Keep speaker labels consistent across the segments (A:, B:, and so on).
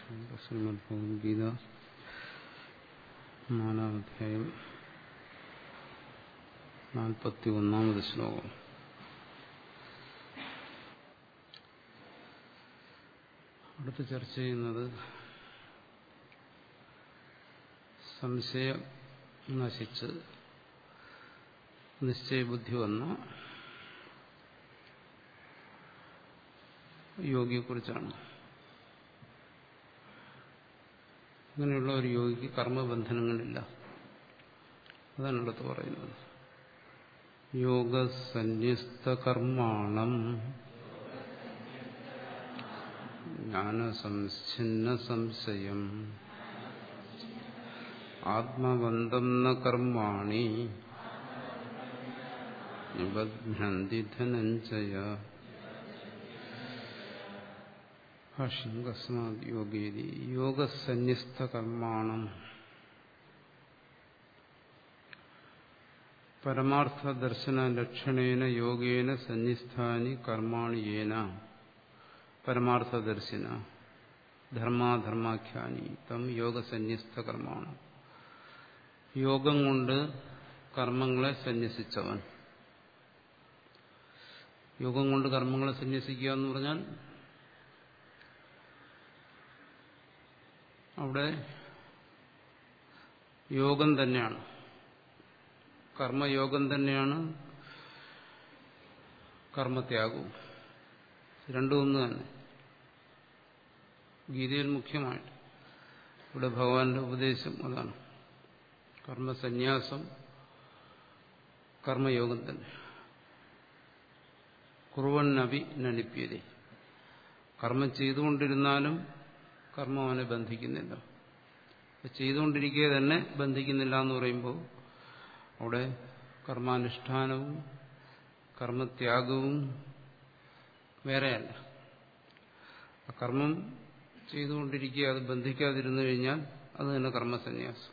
A: ശ്രീമദ് ഭഗവത്ഗീത നാലാമധ്യായം നാൽപ്പത്തി ഒന്നാമത് ശ്ലോകം അടുത്ത് ചർച്ച ചെയ്യുന്നത് സംശയം നശിച്ച് നിശ്ചയബുദ്ധി വന്ന യോഗിയെക്കുറിച്ചാണ് അങ്ങനെയുള്ള ഒരു യോഗിക്ക് കർമ്മബന്ധനങ്ങളില്ല അതാണ് അടുത്ത് പറയുന്നത് യോഗസന്യസ്തകർമാണം ജ്ഞാനസംഛിന്ന സംശയം ആത്മബന്ധം ന കർമാണി നിബധ്നന്തി ധനഞ്ജയ ഭാഷ്യം കസ്മാത് യോഗേതി യോഗസന്യസ്തകർമാണം പരമാർത്ഥദർശന ലക്ഷണേന യോഗേന സന്നിസ്ഥാനി കർമാണി യേന പരമാർത്ഥദർശിന ധർമാധർമാഖ്യാനി തം യോഗസന്യസ്തകർമാണ് യോഗം കൊണ്ട് കർമ്മങ്ങളെ സന്യസിച്ചവൻ യോഗം കൊണ്ട് കർമ്മങ്ങളെ സന്യസിക്കുക എന്ന് പറഞ്ഞാൽ അവിടെ യോഗം തന്നെയാണ് കർമ്മയോഗം തന്നെയാണ് കർമ്മത്യാഗവും രണ്ടും ഒന്ന് തന്നെ ഗീതയിൽ മുഖ്യമായിട്ട് ഇവിടെ ഭഗവാന്റെ ഉപദേശം അതാണ് കർമ്മസന്യാസം കർമ്മയോഗം തന്നെ കുറുവണ്ണവി നലിപ്യത കർമ്മം ചെയ്തുകൊണ്ടിരുന്നാലും കർമ്മം അവനെ ബന്ധിക്കുന്നില്ല ചെയ്തുകൊണ്ടിരിക്കുക തന്നെ ബന്ധിക്കുന്നില്ല എന്ന് പറയുമ്പോൾ അവിടെ കർമാനുഷ്ഠാനവും കർമ്മത്യാഗവും വേറെയല്ല ആ കർമ്മം ചെയ്തുകൊണ്ടിരിക്കുക അത് ബന്ധിക്കാതിരുന്നു കഴിഞ്ഞാൽ അത് തന്നെ കർമ്മസന്യാസം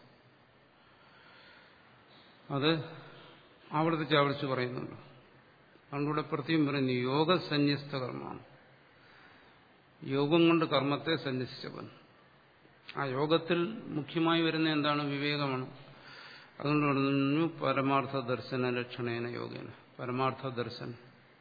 A: അത് ആവർത്തിച്ച് ആവർത്തിച്ച് പറയുന്നുണ്ട് അതുകൊണ്ടിവിടെ പ്രത്യേകം പറയുന്നു യോഗസന്യസ്ത കർമ്മമാണ് യോഗം കൊണ്ട് കർമ്മത്തെ സന്യസിച്ചവൻ ആ യോഗത്തിൽ മുഖ്യമായി വരുന്ന എന്താണ് വിവേകമാണ് അതുകൊണ്ട് പറഞ്ഞു പരമാർത്ഥ ദർശന ലക്ഷണേന യോഗേന പരമാർത്ഥ ദർശനം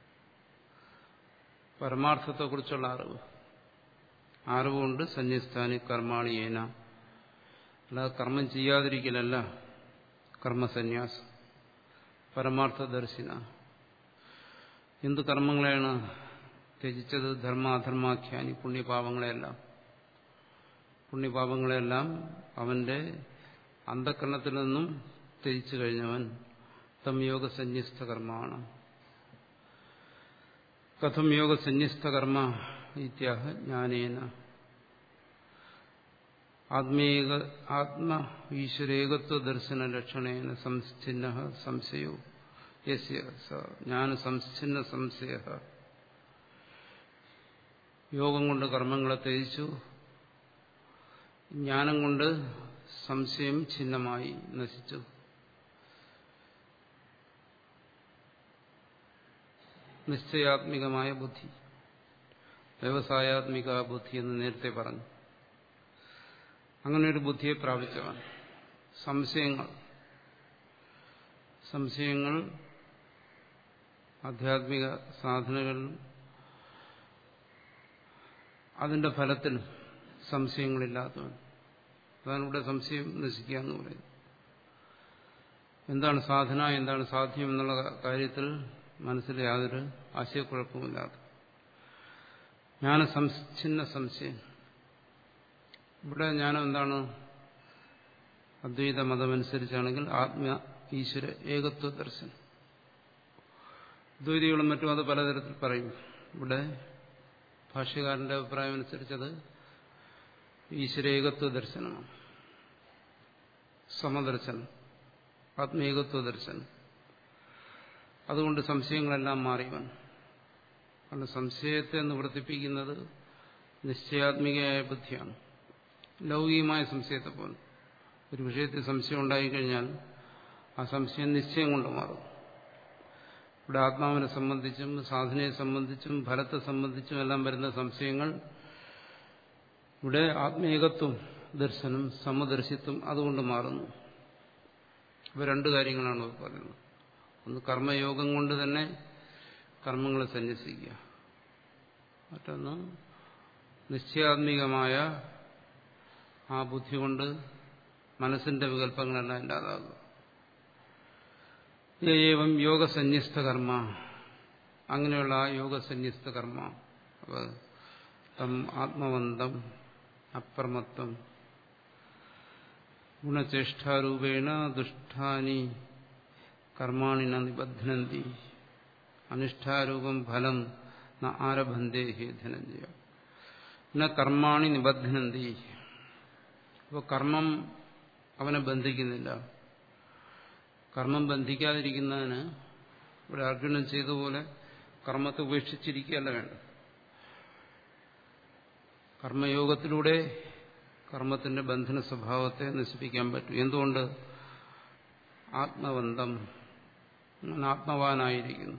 A: പരമാർത്ഥത്തെക്കുറിച്ചുള്ള അറിവ് അറിവുകൊണ്ട് സന്യസ്ഥാനി കർമാണി ഏന അല്ലാതെ കർമ്മം ചെയ്യാതിരിക്കലല്ല കർമ്മസന്യാസം പരമാർത്ഥ ദർശന എന്ത് കർമ്മങ്ങളെയാണ് ത്യജിച്ചത് ധർമാധർമാഖ്യാനി പുണ്യപാപങ്ങളെയെല്ലാം പുണ്യപാപങ്ങളെല്ലാം അവന്റെ അന്ധക്കരണത്തിൽ നിന്നും ത്യജിച്ചു കഴിഞ്ഞവൻ തം യോഗസന്യസ്ത കർമ്മമാണ് കഥം യോഗസന്യസ്ത കർമ്മ ഇത്യാഹ ജ്ഞാനേന ആത്മീക ആത്മ ഈശ്വരേകത്വ ദർശന ലക്ഷണേന സംഛിന്ന സംശയോ യസ്യ ജ്ഞാന സംഛിന്ന സംശയ യോഗം കൊണ്ട് കർമ്മങ്ങളെ ത്യജിച്ചു ജ്ഞാനം കൊണ്ട് സംശയം ഛിന്നമായി നശിച്ചു നിശ്ചയാത്മികമായ ബുദ്ധി വ്യവസായാത്മിക ബുദ്ധി എന്ന് നേരത്തെ പറഞ്ഞു അങ്ങനെ ഒരു ബുദ്ധിയെ പ്രാപിച്ചവൻ സംശയങ്ങൾ സംശയങ്ങൾ ആധ്യാത്മിക സാധനകൾ അതിന്റെ ഫലത്തിലും സംശയങ്ങളില്ലാത്തവൻ അതാണ് ഇവിടെ സംശയം നശിക്കുക എന്ന് പറയുന്നത് എന്താണ് സാധന എന്താണ് സാധ്യം എന്നുള്ള കാര്യത്തിൽ മനസ്സിൽ യാതൊരു ആശയക്കുഴപ്പമില്ലാത്ത ജ്ഞാന സംഛിന്ന സംശയം ഇവിടെ ജ്ഞാനം എന്താണ് അദ്വൈത മതമനുസരിച്ചാണെങ്കിൽ ആത്മ ഈശ്വര ഏകത്വ ദർശനം ദ്വൈതികളും മറ്റും അത് പലതരത്തിൽ പറയും ഇവിടെ ഭാഷ്യകാരന്റെ അഭിപ്രായം അനുസരിച്ചത് ഈശ്വരേകത്വ ദർശനമാണ് സമദർശനം ആത്മീകത്വ ദർശനം അതുകൊണ്ട് സംശയങ്ങളെല്ലാം മാറിവൻ കാരണം സംശയത്തെ നിവർത്തിപ്പിക്കുന്നത് നിശ്ചയാത്മികയായ ബുദ്ധിയാണ് ലൗകികമായ സംശയത്തെ പോലെ ഒരു വിഷയത്തിൽ സംശയം ഉണ്ടായിക്കഴിഞ്ഞാൽ ആ സംശയം നിശ്ചയം കൊണ്ട് മാറും ഇവിടെ ആത്മാവിനെ സംബന്ധിച്ചും സാധനയെ സംബന്ധിച്ചും ഫലത്തെ സംബന്ധിച്ചും എല്ലാം വരുന്ന സംശയങ്ങൾ ഇവിടെ ആത്മീയകത്വം ദർശനം സമദർശിത്വം അതുകൊണ്ട് മാറുന്നു ഇവ രണ്ട് കാര്യങ്ങളാണ് അവർ പറയുന്നത് ഒന്ന് കർമ്മയോഗം കൊണ്ട് തന്നെ കർമ്മങ്ങളെ സന്യസിക്കുക മറ്റൊന്ന് നിശ്ചയാത്മികമായ ആ ബുദ്ധി കൊണ്ട് മനസ്സിന്റെ വികല്പങ്ങളെല്ലാം ഇല്ലാതാകുക ഏവം യോഗസന്യസ്ത കർമ്മ അങ്ങനെയുള്ള ആ യോഗസന്യസ്ത കർമ്മ തം ആത്മവന്തം അപ്രമത്തം ഗുണചേഷ്ടാരൂപേണ ദുഷ്ടാനി കർമാണി ന നിബധ്നന്തി അനിഷ്ടാരൂപം ഫലം ന ആരഭന്തേ ഹേ ധനഞ്ജയ ന കർമാണി നിബധ്നന്തി അപ്പോൾ കർമ്മം അവനെ ബന്ധിക്കുന്നില്ല കർമ്മം ബന്ധിക്കാതിരിക്കുന്നതിന് ഇവിടെ അർജുനൻ ചെയ്ത പോലെ കർമ്മത്തെ ഉപേക്ഷിച്ചിരിക്കുകയല്ല വേണ്ട കർമ്മയോഗത്തിലൂടെ കർമ്മത്തിന്റെ ബന്ധന സ്വഭാവത്തെ നശിപ്പിക്കാൻ പറ്റും എന്തുകൊണ്ട് ആത്മബന്ധം ആത്മവാനായിരിക്കുന്നു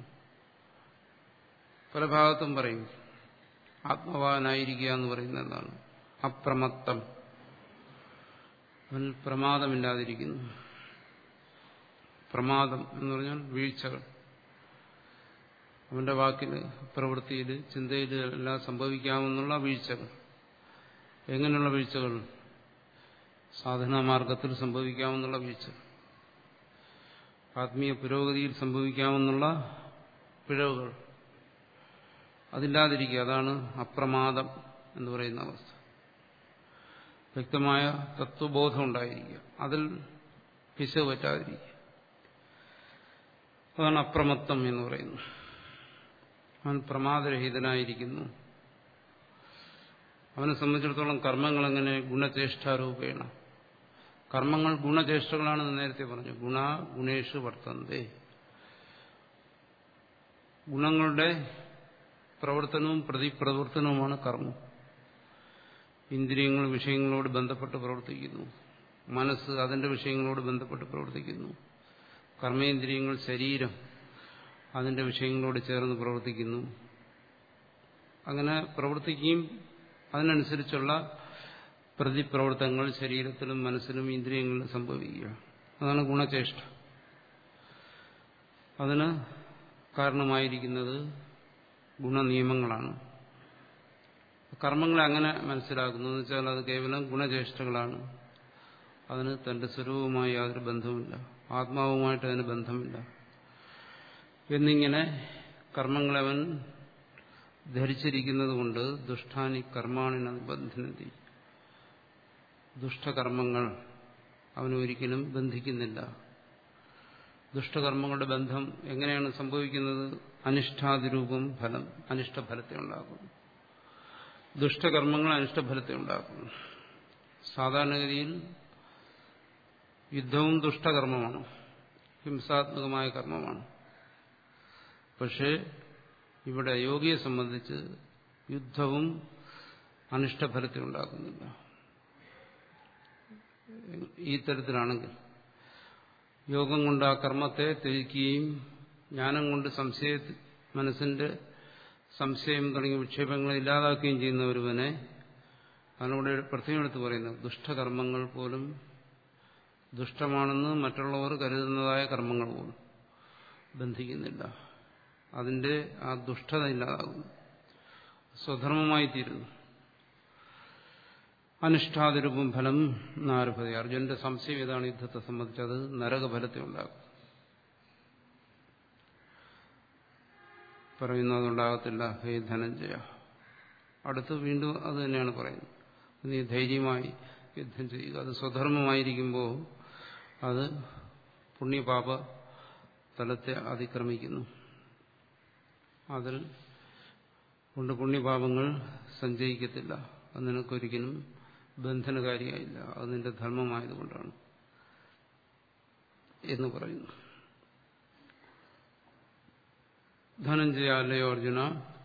A: പല ഭാഗത്തും പറയും ആത്മവാനായിരിക്കുക എന്ന് പറയുന്നത് എന്താണ് അപ്രമത്തം അവൻ പ്രമാദമില്ലാതിരിക്കുന്നു പ്രമാദം എന്ന് പറഞ്ഞാൽ വീഴ്ചകൾ അവന്റെ വാക്കില് പ്രവൃത്തിയിൽ ചിന്തയിൽ എല്ലാം സംഭവിക്കാമെന്നുള്ള വീഴ്ചകൾ എങ്ങനെയുള്ള വീഴ്ചകൾ സാധനാമാർഗത്തിൽ സംഭവിക്കാമെന്നുള്ള വീഴ്ച ആത്മീയ പുരോഗതിയിൽ സംഭവിക്കാമെന്നുള്ള പിഴവുകൾ അതില്ലാതിരിക്കുക അതാണ് അപ്രമാദം എന്ന് പറയുന്ന അവസ്ഥ വ്യക്തമായ തത്വബോധം ഉണ്ടായിരിക്കുക അതിൽ പിശവ് പറ്റാതിരിക്കുക അതാണ് അപ്രമത്തം എന്ന് പറയുന്നത് അവൻ പ്രമാദരഹിതനായിരിക്കുന്നു അവനെ സംബന്ധിച്ചിടത്തോളം കർമ്മങ്ങൾ എങ്ങനെ ഗുണചേഷ്ടാരൂപേണ കർമ്മങ്ങൾ ഗുണചേഷ്ടകളാണെന്ന് നേരത്തെ പറഞ്ഞു ഗുണ ഗുണേഷ് വർത്തന്തേ ഗുണങ്ങളുടെ പ്രവർത്തനവും പ്രതിപ്രവർത്തനവുമാണ് കർമ്മം ഇന്ദ്രിയങ്ങൾ വിഷയങ്ങളോട് ബന്ധപ്പെട്ട് പ്രവർത്തിക്കുന്നു മനസ്സ് അതിന്റെ വിഷയങ്ങളോട് ബന്ധപ്പെട്ട് പ്രവർത്തിക്കുന്നു കർമ്മേന്ദ്രിയങ്ങൾ ശരീരം അതിന്റെ വിഷയങ്ങളോട് ചേർന്ന് പ്രവർത്തിക്കുന്നു അങ്ങനെ പ്രവർത്തിക്കുകയും അതിനനുസരിച്ചുള്ള പ്രതിപ്രവർത്തനങ്ങൾ ശരീരത്തിലും മനസ്സിലും ഇന്ദ്രിയങ്ങളിലും സംഭവിക്കുക അതാണ് ഗുണചേഷ്ട അതിന് കാരണമായിരിക്കുന്നത് ഗുണനിയമങ്ങളാണ് കർമ്മങ്ങളെ അങ്ങനെ മനസ്സിലാക്കുന്നു എന്ന് വെച്ചാൽ അത് കേവലം ഗുണചേഷ്ടകളാണ് അതിന് തന്റെ സ്വരൂപവുമായി യാതൊരു ബന്ധവുമില്ല ആത്മാവുമായിട്ട് അതിന് ബന്ധമില്ല എന്നിങ്ങനെ കർമ്മങ്ങളെ അവൻ ധരിച്ചിരിക്കുന്നത് കൊണ്ട് ദുഷ്ടാനി കർമാണിന നിബന്ധനതി ദുഷ്ടകർമ്മങ്ങൾ അവനൊരിക്കലും ബന്ധിക്കുന്നില്ല ദുഷ്ടകർമ്മങ്ങളുടെ ബന്ധം എങ്ങനെയാണ് സംഭവിക്കുന്നത് അനിഷ്ടാതിരൂപം ഫലം അനിഷ്ടഫലത്തെ ഉണ്ടാക്കുന്നു ദുഷ്ടകർമ്മങ്ങൾ അനിഷ്ടഫലത്തെ ഉണ്ടാക്കുന്നു സാധാരണഗതിയിൽ യുദ്ധവും ദുഷ്ടകർമ്മമാണ് ഹിംസാത്മകമായ കർമ്മമാണ് പക്ഷേ ഇവിടെ യോഗിയെ സംബന്ധിച്ച് യുദ്ധവും അനിഷ്ടഫലത്തെ ഉണ്ടാക്കുന്നില്ല ഈ തരത്തിലാണെങ്കിൽ യോഗം കൊണ്ട് ആ കർമ്മത്തെ ത്യജിക്കുകയും ജ്ഞാനം കൊണ്ട് സംശയ മനസ്സിന്റെ സംശയം തുടങ്ങിയ വിക്ഷേപങ്ങളെ ഇല്ലാതാക്കുകയും ചെയ്യുന്ന ഒരുവനെ അതിനോട് പ്രത്യേകം എടുത്ത് പറയുന്നത് ദുഷ്ടകർമ്മങ്ങൾ പോലും ദുഷ്ടമാണെന്ന് മറ്റുള്ളവർ കരുതുന്നതായ കർമ്മങ്ങൾ പോലും ബന്ധിക്കുന്നില്ല അതിന്റെ ആ ദുഷ്ടത ഇല്ലാതാകുന്നു സ്വധർമ്മമായി തീരുന്നു അനിഷ്ടാതിരൂപം ഫലം നാരഭതി അർജുനന്റെ സംശയം ഏതാണ് യുദ്ധത്തെ സംബന്ധിച്ചത് നരകഫലത്തെ ഉണ്ടാക്കും പറയുന്നതുണ്ടാകത്തില്ല ഹേ ധനഞ്ജയ അടുത്ത് വീണ്ടും അത് തന്നെയാണ് പറയുന്നത് നീ ധൈര്യമായി യുദ്ധം ചെയ്യുക അത് സ്വധർമ്മമായിരിക്കുമ്പോൾ അത് പുണ്യപാപ തലത്തെ അതിക്രമിക്കുന്നു അതിൽ കൊണ്ട് പുണ്യപാപങ്ങൾ സഞ്ചയിക്കത്തില്ല അത് നിനക്കൊരിക്കലും ബന്ധനകാരിയായില്ല അത് നിന്റെ ധർമ്മമായതുകൊണ്ടാണ് എന്ന് പറയുന്നു ധനഞ്ജയ അല്ലയോ അർജുന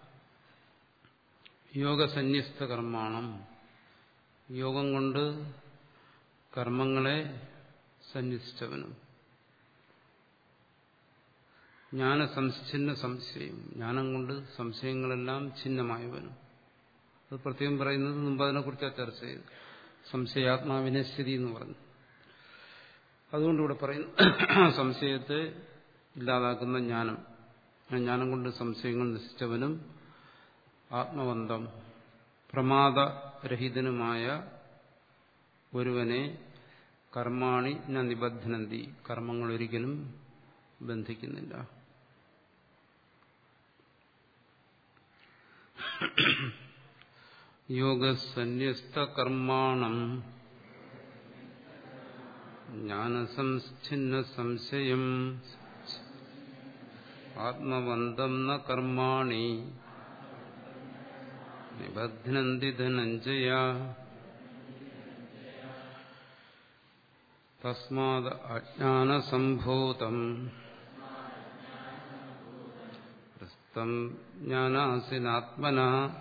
A: യോഗസന്യസ്ത കർമാണം യോഗം കൊണ്ട് കർമ്മങ്ങളെ സന്യസിച്ചവനും ജ്ഞാനസംഛിന്ന സംശയം ജ്ഞാനം കൊണ്ട് സംശയങ്ങളെല്ലാം ഛിന്നമായവനും അത് പ്രത്യേകം പറയുന്നത് മുമ്പ് അതിനെക്കുറിച്ചാണ് ചർച്ച ചെയ്തു സംശയാത്മാവിനശ്വതി എന്ന് പറഞ്ഞു അതുകൊണ്ട് ഇവിടെ പറയുന്നു സംശയത്തെ ഇല്ലാതാക്കുന്ന ജ്ഞാനം ആ ജ്ഞാനം കൊണ്ട് സംശയങ്ങൾ നശിച്ചവനും ആത്മബന്ധം പ്രമാദരഹിതനുമായ ഒരുവനെ കർമാണി ന നിബന്ധനന്തി കർമ്മങ്ങൾ ഒരിക്കലും ബന്ധിക്കുന്നില്ല യോഗസന്യസ്തകർമാണം ജ്ഞാനസംഛിന്ന സംശയം ആത്മവന്തം ന കർമാണി നിബധ്നന്തി ധനഞ്ജയ തസ്മാത് അജ്ഞാനസംഭൂതം പ്രസ്തം ജ്ഞാനാസിനാത്മന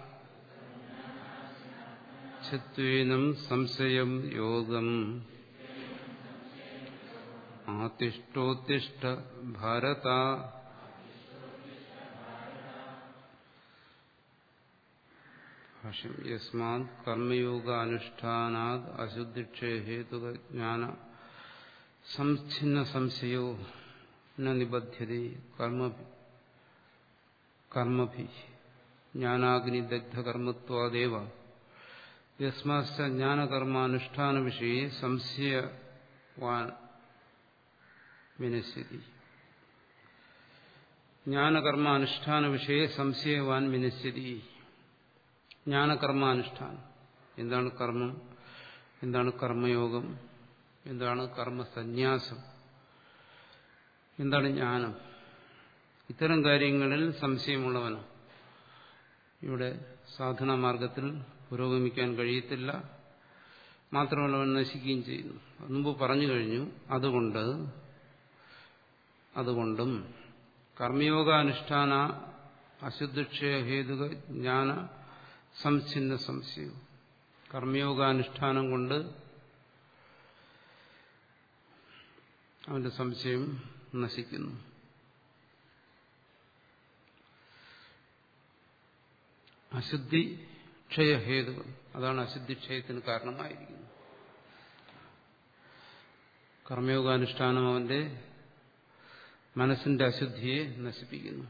A: ഛത്വേനം സംശയം യോഗം ആതിഷ്ഠോത്തിഷ്ഠ ഭാരത ഭാഷ്യം യസ്മാത് കർമ്മയോഗാനുഷ്ഠാനാത് അശുദ്ധിക്ഷേ ഹേതുജ്ഞാന സംഛിന്ന സംശയോ ന നിബധ്യത കർമ്മ കർമ്മഭി ജ്ഞാനാഗ്നിദഗ്ധകർമ്മത്വാദേവ യസ്മാശ്ച ജ്ഞാനകർമാനുഷ്ഠാന വിഷയെ സംശയവാൻ വിനശ്യതി ജ്ഞാനകർമാനുഷ്ഠാന വിഷയെ സംശയവാൻ വിനശ്യതി ജ്ഞാനകർമാനുഷ്ഠാനം എന്താണ് കർമ്മം എന്താണ് കർമ്മയോഗം എന്താണ് കർമ്മസന്യാസം എന്താണ് ജ്ഞാനം ഇത്തരം കാര്യങ്ങളിൽ സംശയമുള്ളവനോ ഇവിടെ സാധനാ മാർഗത്തിൽ പുരോഗമിക്കാൻ കഴിയത്തില്ല മാത്രമല്ല അവൻ നശിക്കുകയും ചെയ്യുന്നു മുമ്പ് പറഞ്ഞു കഴിഞ്ഞു അതുകൊണ്ട് അതുകൊണ്ടും കർമ്മയോഗാനുഷ്ഠാന അശുദ്ധക്ഷയ ഹേതുക ജ്ഞാന സംഛിന്ന സംശയവും കർമ്മയോഗാനുഷ്ഠാനം കൊണ്ട് അവന്റെ സംശയം നശിക്കുന്നു അശുദ്ധി ക്ഷയഹേതുകൾ അതാണ് അശുദ്ധിക്ഷയത്തിന് കാരണമായിരിക്കുന്നത് കർമ്മയോഗാനുഷ്ഠാനം അവന്റെ മനസ്സിന്റെ അശുദ്ധിയെ നശിപ്പിക്കുന്നു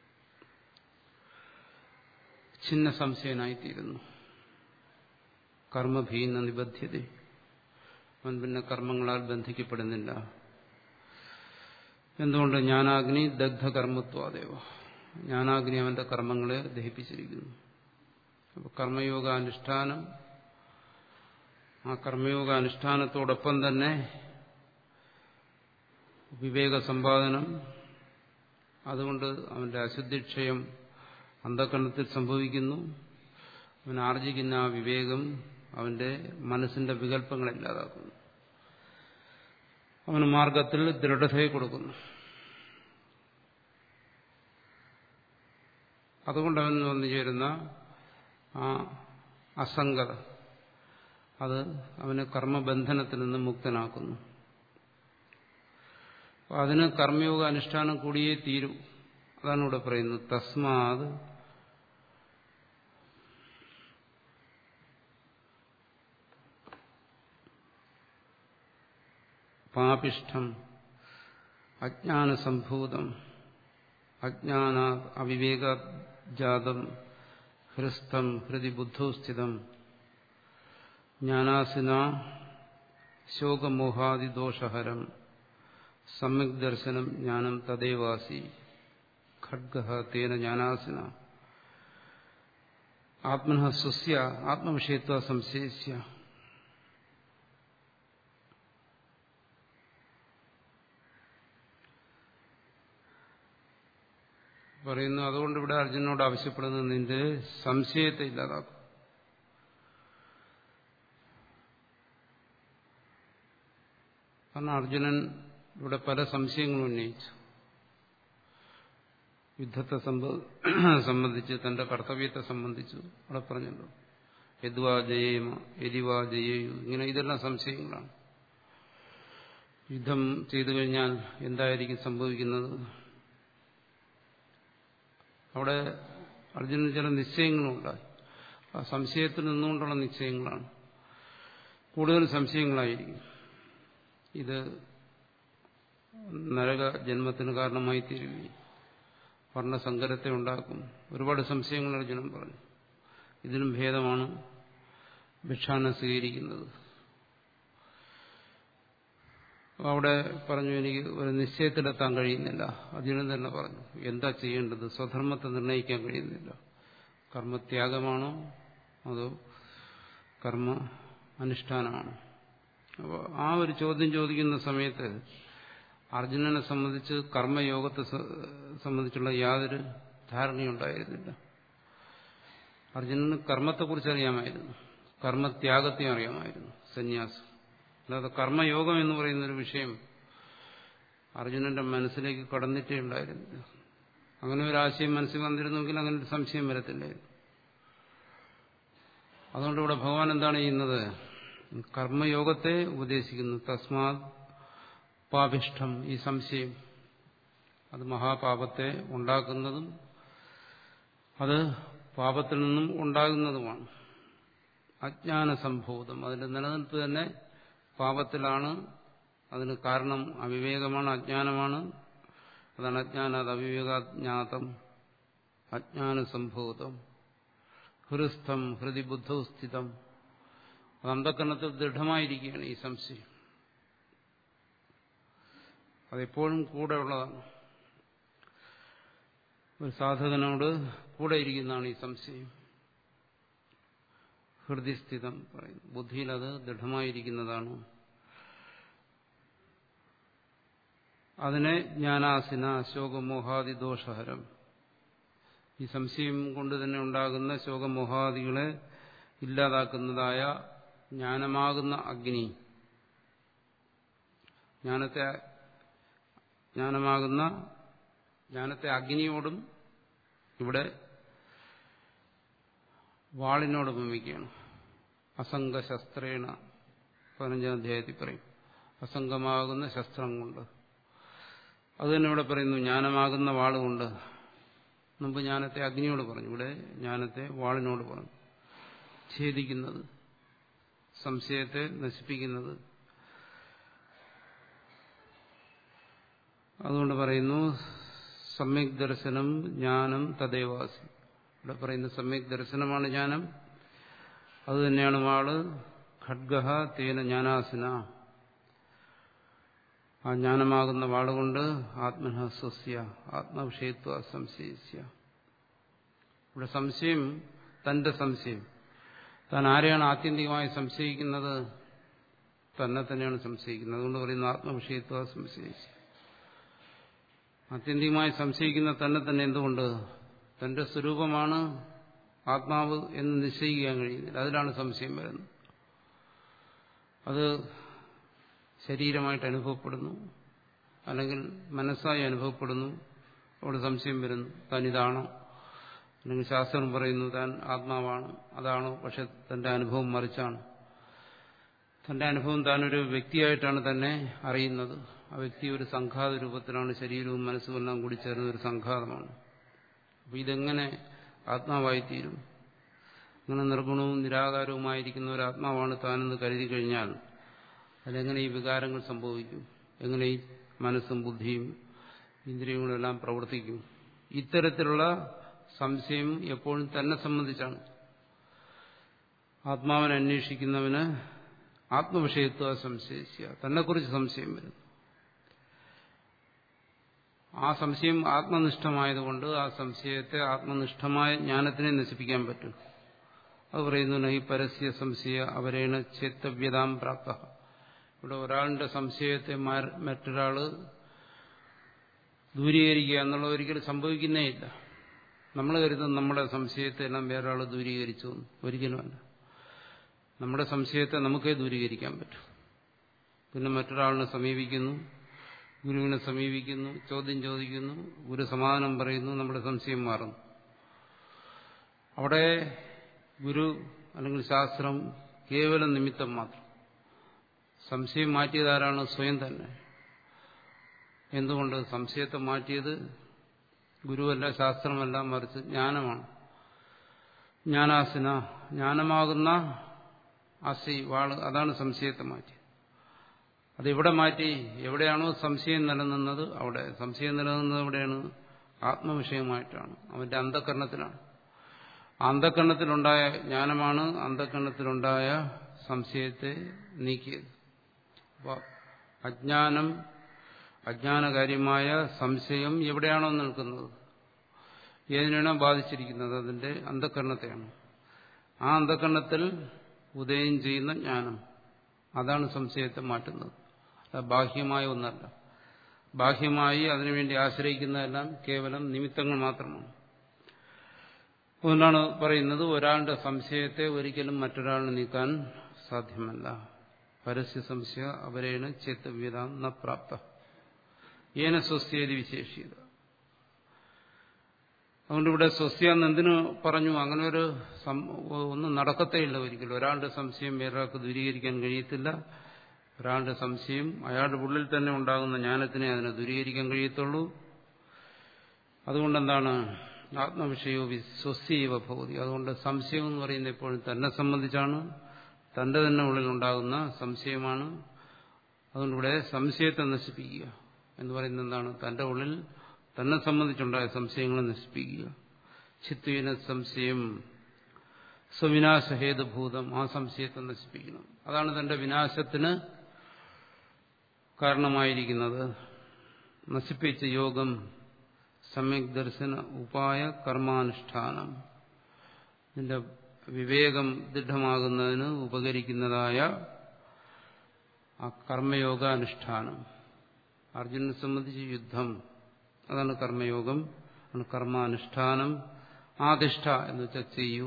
A: ചിന്ന സംശയനായിത്തീരുന്നു കർമ്മഭീന്ന നിബദ്ധ്യത അവൻ പിന്നെ കർമ്മങ്ങളാൽ ബന്ധിക്കപ്പെടുന്നില്ല എന്തുകൊണ്ട് ജ്ഞാനാഗ്നി ദഗ്ധകർമ്മത്വാദേവ ജ്ഞാനാഗ്നി അവന്റെ കർമ്മങ്ങളെ ദഹിപ്പിച്ചിരിക്കുന്നു അപ്പൊ കർമ്മയോഗാനുഷ്ഠാനം ആ കർമ്മയോഗാനുഷ്ഠാനത്തോടൊപ്പം തന്നെ വിവേക സമ്പാദനം അതുകൊണ്ട് അവന്റെ അശുദ്ധിക്ഷയം അന്ധകരണത്തിൽ സംഭവിക്കുന്നു അവൻ ആർജിക്കുന്ന ആ വിവേകം അവന്റെ മനസ്സിന്റെ വികല്പങ്ങളെ ഇല്ലാതാക്കുന്നു അവന് മാർഗത്തിൽ ദൃഢതയെ കൊടുക്കുന്നു അതുകൊണ്ട് അവൻ വന്നു ചേരുന്ന ആ അസംഗത അത് അവന് കർമ്മബന്ധനത്തിൽ നിന്ന് മുക്തനാക്കുന്നു അതിന് കർമ്മയോഗ അനുഷ്ഠാനം കൂടിയേ തീരൂ അതാണ് ഇവിടെ പറയുന്നത് തസ്മാത് പാപിഷ്ടം അജ്ഞാനസംഭൂതം അജ്ഞാന അവിവേകജാതം ഹൃസ്ഥം ഹൃദി ബുദ്ധോ സ്ഥിതം ജ്ഞാനാസിന ശോകമോഹാദിദോഷഹരം സമ്യക് ദർശനം ജ്ഞാനം തദേവാസി ഖഡ്ഗ തേന ജ്ഞാനാസിന ആത്മന സ്വസ്യ ആത്മവിഷയത്വ സംശയസ്യ പറയുന്നു അതുകൊണ്ട് ഇവിടെ അർജുനോട് ആവശ്യപ്പെടുന്നത് നിന്റെ സംശയത്തെ ഇല്ലാതാക്കും കാരണം അർജുനൻ ഇവിടെ പല സംശയങ്ങളും ഉന്നയിച്ചു യുദ്ധത്തെ സംബന്ധിച്ച് തന്റെ കർത്തവ്യത്തെ സംബന്ധിച്ചു അവിടെ പറഞ്ഞല്ലോ യദ്വാ ജയേമ എരിവാ ജയേയു ഇങ്ങനെ ഇതെല്ലാം സംശയങ്ങളാണ് യുദ്ധം ചെയ്തു കഴിഞ്ഞാൽ എന്തായിരിക്കും സംഭവിക്കുന്നത് അവിടെ അർജുനന് ചില നിശ്ചയങ്ങളും ഉണ്ടായി ആ സംശയത്തിൽ നിന്നുകൊണ്ടുള്ള നിശ്ചയങ്ങളാണ് കൂടുതൽ സംശയങ്ങളായിരിക്കും ഇത് നരക ജന്മത്തിന് കാരണമായി തീരുകയും വർണ്ണസങ്കരത്തെ ഉണ്ടാക്കും ഒരുപാട് സംശയങ്ങൾ അർജുനൻ പറഞ്ഞു ഇതിനും ഭേദമാണ് ഭിക്ഷാനം സ്വീകരിക്കുന്നത് അവിടെ പറഞ്ഞു എനിക്ക് ഒരു നിശ്ചയത്തിലെത്താൻ കഴിയുന്നില്ല അർജുനൻ തന്നെ പറഞ്ഞു എന്താ ചെയ്യേണ്ടത് സ്വധർമ്മത്തെ നിർണ്ണയിക്കാൻ കഴിയുന്നില്ല കർമ്മത്യാഗമാണോ അതോ കർമ്മ അനുഷ്ഠാനമാണോ അപ്പോൾ ആ ഒരു ചോദ്യം ചോദിക്കുന്ന സമയത്ത് അർജുനനെ സംബന്ധിച്ച് കർമ്മയോഗത്തെ സംബന്ധിച്ചുള്ള യാതൊരു ധാരണയുണ്ടായിരുന്നില്ല അർജുനന് കർമ്മത്തെക്കുറിച്ച് അറിയാമായിരുന്നു കർമ്മത്യാഗത്തെ അറിയാമായിരുന്നു സന്യാസം അല്ലാതെ കർമ്മയോഗം എന്ന് പറയുന്ന ഒരു വിഷയം അർജുനന്റെ മനസ്സിലേക്ക് കടന്നിട്ടേ ഉണ്ടായിരുന്നില്ല അങ്ങനെ ഒരു ആശയം മനസ്സിൽ വന്നിരുന്നെങ്കിൽ അങ്ങനെ ഒരു സംശയം വരത്തില്ലായിരുന്നു അതുകൊണ്ട് ഇവിടെ ഭഗവാൻ എന്താണ് ചെയ്യുന്നത് കർമ്മയോഗത്തെ ഉപദേശിക്കുന്നു തസ്മാത് പാപിഷ്ടം ഈ സംശയം അത് മഹാപാപത്തെ ഉണ്ടാക്കുന്നതും അത് പാപത്തിൽ നിന്നും ഉണ്ടാകുന്നതുമാണ് അജ്ഞാന സംഭൂതം അതിന്റെ നിലനിൽപ്പ് തന്നെ പാപത്തിലാണ് അതിന് കാരണം അവിവേകമാണ് അജ്ഞാനമാണ് അതാണ് അജ്ഞാന അത് അവിവേകാജ്ഞാതം അജ്ഞാന സംഭൂതം ഹൃസ്ഥം ഹൃദി ബുദ്ധസ്ഥിതം അത് അന്ധക്കരണത്തിൽ ദൃഢമായിരിക്കുകയാണ് ഈ സംശയം അതെപ്പോഴും കൂടെ ഉള്ളതാണ് ഒരു സാധകനോട് കൂടെ ഇരിക്കുന്നതാണ് ഈ സംശയം ഹൃദയസ്ഥിതം പറയുന്നു ബുദ്ധിയിൽ അത് ദൃഢമായിരിക്കുന്നതാണ് അതിനെ ജ്ഞാനാസിന ശോകമോഹാദി ദോഷഹരം ഈ സംശയം കൊണ്ട് തന്നെ ഉണ്ടാകുന്ന ശോകമോഹാദികളെ ഇല്ലാതാക്കുന്നതായ ജ്ഞാനമാകുന്ന അഗ്നി ജ്ഞാനത്തെ ജ്ഞാനമാകുന്ന ജ്ഞാനത്തെ അഗ്നിയോടും ഇവിടെ വാളിനോട് ഉപമിക്കുകയാണ് അസംഗശസ്ത്രേണ പതിനഞ്ചാം അധ്യായത്തിൽ പറയും അസംഗമാകുന്ന ശസ്ത്രം കൊണ്ട് അത് തന്നെ ഇവിടെ പറയുന്നു ജ്ഞാനമാകുന്ന വാളുകൊണ്ട് മുമ്പ് ജ്ഞാനത്തെ അഗ്നിയോട് പറഞ്ഞു ഇവിടെ ജ്ഞാനത്തെ വാളിനോട് പറഞ്ഞു ഛേദിക്കുന്നത് സംശയത്തെ നശിപ്പിക്കുന്നത് അതുകൊണ്ട് പറയുന്നു സമ്യക് ദർശനം ജ്ഞാനം തദേവാസി ഇവിടെ പറയുന്ന സമ്യക് ദർശനമാണ് ജ്ഞാനം അതുതന്നെയാണ് വാള് ഖഡ്ഗ തേന ജ്ഞാനാസിന ആ ജ്ഞാനമാകുന്ന വാളുകൊണ്ട് ആത്മന സ്വസ്യ ആത്മവിഷയത്വ സംശയിച്ച ഇവിടെ സംശയം തന്റെ സംശയം താൻ ആരെയാണ് ആത്യന്തികമായി സംശയിക്കുന്നത് തന്നെ തന്നെയാണ് സംശയിക്കുന്നത് അതുകൊണ്ട് പറയുന്നു ആത്മവിഷയത്വ സംശയിച്ച ആത്യന്തികമായി സംശയിക്കുന്ന തന്നെ തന്നെ എന്തുകൊണ്ട് തന്റെ സ്വരൂപമാണ് ആത്മാവ് എന്ന് നിശ്ചയിക്കാൻ കഴിയുന്നില്ല അതിലാണ് സംശയം വരുന്നത് അത് ശരീരമായിട്ട് അനുഭവപ്പെടുന്നു അല്ലെങ്കിൽ മനസ്സായി അനുഭവപ്പെടുന്നു അവിടെ സംശയം വരുന്നു താൻ ഇതാണോ അല്ലെങ്കിൽ ശാസ്ത്രം പറയുന്നു താൻ ആത്മാവാണ് അതാണോ പക്ഷെ തന്റെ അനുഭവം മറിച്ചാണ് തന്റെ അനുഭവം താനൊരു വ്യക്തിയായിട്ടാണ് തന്നെ അറിയുന്നത് ആ വ്യക്തി ഒരു സംഘാത രൂപത്തിലാണ് ശരീരവും മനസ്സും എല്ലാം കൂടി ചേർന്ന ഒരു സംഘാതമാണ് അപ്പൊ ഇതെങ്ങനെ ആത്മാവായിത്തീരും അങ്ങനെ നിർഗുണവും നിരാകാരവുമായിരിക്കുന്ന ഒരു ആത്മാവാണ് താനെന്ന് കരുതി കഴിഞ്ഞാൽ അതിലെങ്ങനെ ഈ വികാരങ്ങൾ സംഭവിക്കും എങ്ങനെ ഈ മനസ്സും ബുദ്ധിയും ഇന്ദ്രിയങ്ങളും എല്ലാം പ്രവർത്തിക്കും ഇത്തരത്തിലുള്ള സംശയം എപ്പോഴും തന്നെ സംബന്ധിച്ചാണ് ആത്മാവിനെ അന്വേഷിക്കുന്നവന് ആത്മവിഷയത്വ സംശയിക്കുക തന്നെക്കുറിച്ച് സംശയം വരും ആ സംശയം ആത്മനിഷ്ഠമായതുകൊണ്ട് ആ സംശയത്തെ ആത്മനിഷ്ഠമായ ജ്ഞാനത്തിനെ നശിപ്പിക്കാൻ പറ്റും അത് പറയുന്നു നൈ പരസ്യ സംശയ അവരേണ ചേത്തവ്യതാം പ്രാപ്ത ഇവിടെ ഒരാളുടെ സംശയത്തെ മറ്റൊരാള് ദൂരീകരിക്കുക എന്നുള്ളത് ഒരിക്കലും സംഭവിക്കുന്നേ ഇല്ല നമ്മൾ കരുതും നമ്മുടെ സംശയത്തെ എല്ലാം വേറൊരാൾ ദൂരീകരിച്ചു ഒരിക്കലുമല്ല നമ്മുടെ സംശയത്തെ നമുക്കേ ദൂരീകരിക്കാൻ പറ്റും പിന്നെ മറ്റൊരാളിനെ സമീപിക്കുന്നു ഗുരുവിനെ സമീപിക്കുന്നു ചോദ്യം ചോദിക്കുന്നു ഗുരു സമാധാനം പറയുന്നു നമ്മുടെ സംശയം മാറുന്നു അവിടെ ഗുരു അല്ലെങ്കിൽ ശാസ്ത്രം കേവലം നിമിത്തം മാത്രം സംശയം മാറ്റിയതാരാണ് സ്വയം തന്നെ എന്തുകൊണ്ട് സംശയത്തെ മാറ്റിയത് ഗുരുവല്ല ശാസ്ത്രമല്ല മറിച്ച് ജ്ഞാനമാണ് ജ്ഞാനാസിന ജ്ഞാനമാകുന്ന അസി വാള് അതാണ് സംശയത്തെ മാറ്റി അതെവിടെ മാറ്റി എവിടെയാണോ സംശയം നിലനിന്നത് അവിടെ സംശയം നിലനിന്നത് എവിടെയാണ് ആത്മവിഷയമായിട്ടാണ് അവന്റെ അന്ധകരണത്തിലാണ് അന്ധകരണത്തിലുണ്ടായ ജ്ഞാനമാണ് അന്ധകരണത്തിലുണ്ടായ സംശയത്തെ നീക്കിയത് അപ്പോൾ അജ്ഞാനം അജ്ഞാനകാര്യമായ സംശയം എവിടെയാണോ നിൽക്കുന്നത് ഏതിനാണോ ബാധിച്ചിരിക്കുന്നത് അതിന്റെ അന്ധകരണത്തെയാണ് ആ അന്ധകരണത്തിൽ ഉദയം ചെയ്യുന്ന ജ്ഞാനം അതാണ് സംശയത്തെ മാറ്റുന്നത് അത് ബാഹ്യമായ ഒന്നല്ല ബാഹ്യമായി അതിനുവേണ്ടി ആശ്രയിക്കുന്നതെല്ലാം കേവലം നിമിത്തങ്ങൾ മാത്രമാണ് അതുകൊണ്ടാണ് പറയുന്നത് ഒരാളുടെ സംശയത്തെ ഒരിക്കലും മറ്റൊരാളിന് നീക്കാൻ സാധ്യമല്ല പരസ്യ സംശയ അവരേണ ചേത്തവ്യത ന പ്രാപ്ത ഏന സ്വസ്യേതി വിശേഷിയത് അതുകൊണ്ട് ഇവിടെ സ്വസ്യ എന്ന് എന്തിനു പറഞ്ഞു അങ്ങനെ ഒരു ഒന്നും നടക്കത്തേയില്ല ഒരിക്കലും ഒരാളുടെ സംശയം വേറൊരാൾക്ക് ദൂരീകരിക്കാൻ കഴിയത്തില്ല ഒരാളുടെ സംശയം അയാളുടെ ഉള്ളിൽ തന്നെ ഉണ്ടാകുന്ന ജ്ഞാനത്തിനെ അതിനെ ദൂരീകരിക്കാൻ കഴിയത്തുള്ളൂ അതുകൊണ്ടെന്താണ് ആത്മവിഷയോ സ്വസ്യവ ഭൗതി അതുകൊണ്ട് സംശയം എന്ന് പറയുന്നത് എപ്പോഴും തന്നെ സംബന്ധിച്ചാണ് തന്റെ തന്നെ ഉള്ളിൽ ഉണ്ടാകുന്ന സംശയമാണ് അതുകൊണ്ട് ഇവിടെ സംശയത്തെ നശിപ്പിക്കുക എന്ന് പറയുന്നത് എന്താണ് തന്റെ ഉള്ളിൽ തന്നെ സംബന്ധിച്ചുണ്ടായ സംശയങ്ങളെ നശിപ്പിക്കുക ചിത്വീന സംശയം സ്വവിനാശഹേതുഭൂതം ആ സംശയത്തെ നശിപ്പിക്കണം അതാണ് തന്റെ വിനാശത്തിന് കാരണമായിരിക്കുന്നത് നശിപ്പിച്ച യോഗം സമ്യക് ദർശന ഉപായ കർമാനുഷ്ഠാനം നിന്റെ വിവേകം ദൃഢമാകുന്നതിന് ഉപകരിക്കുന്നതായ ആ കർമ്മയോഗാനുഷ്ഠാനം അർജുനനെ സംബന്ധിച്ച് യുദ്ധം അതാണ് കർമ്മയോഗം ആണ് കർമാനുഷ്ഠാനം ആദിഷ്ഠ എന്ന് വെച്ചാൽ ചെയ്യൂ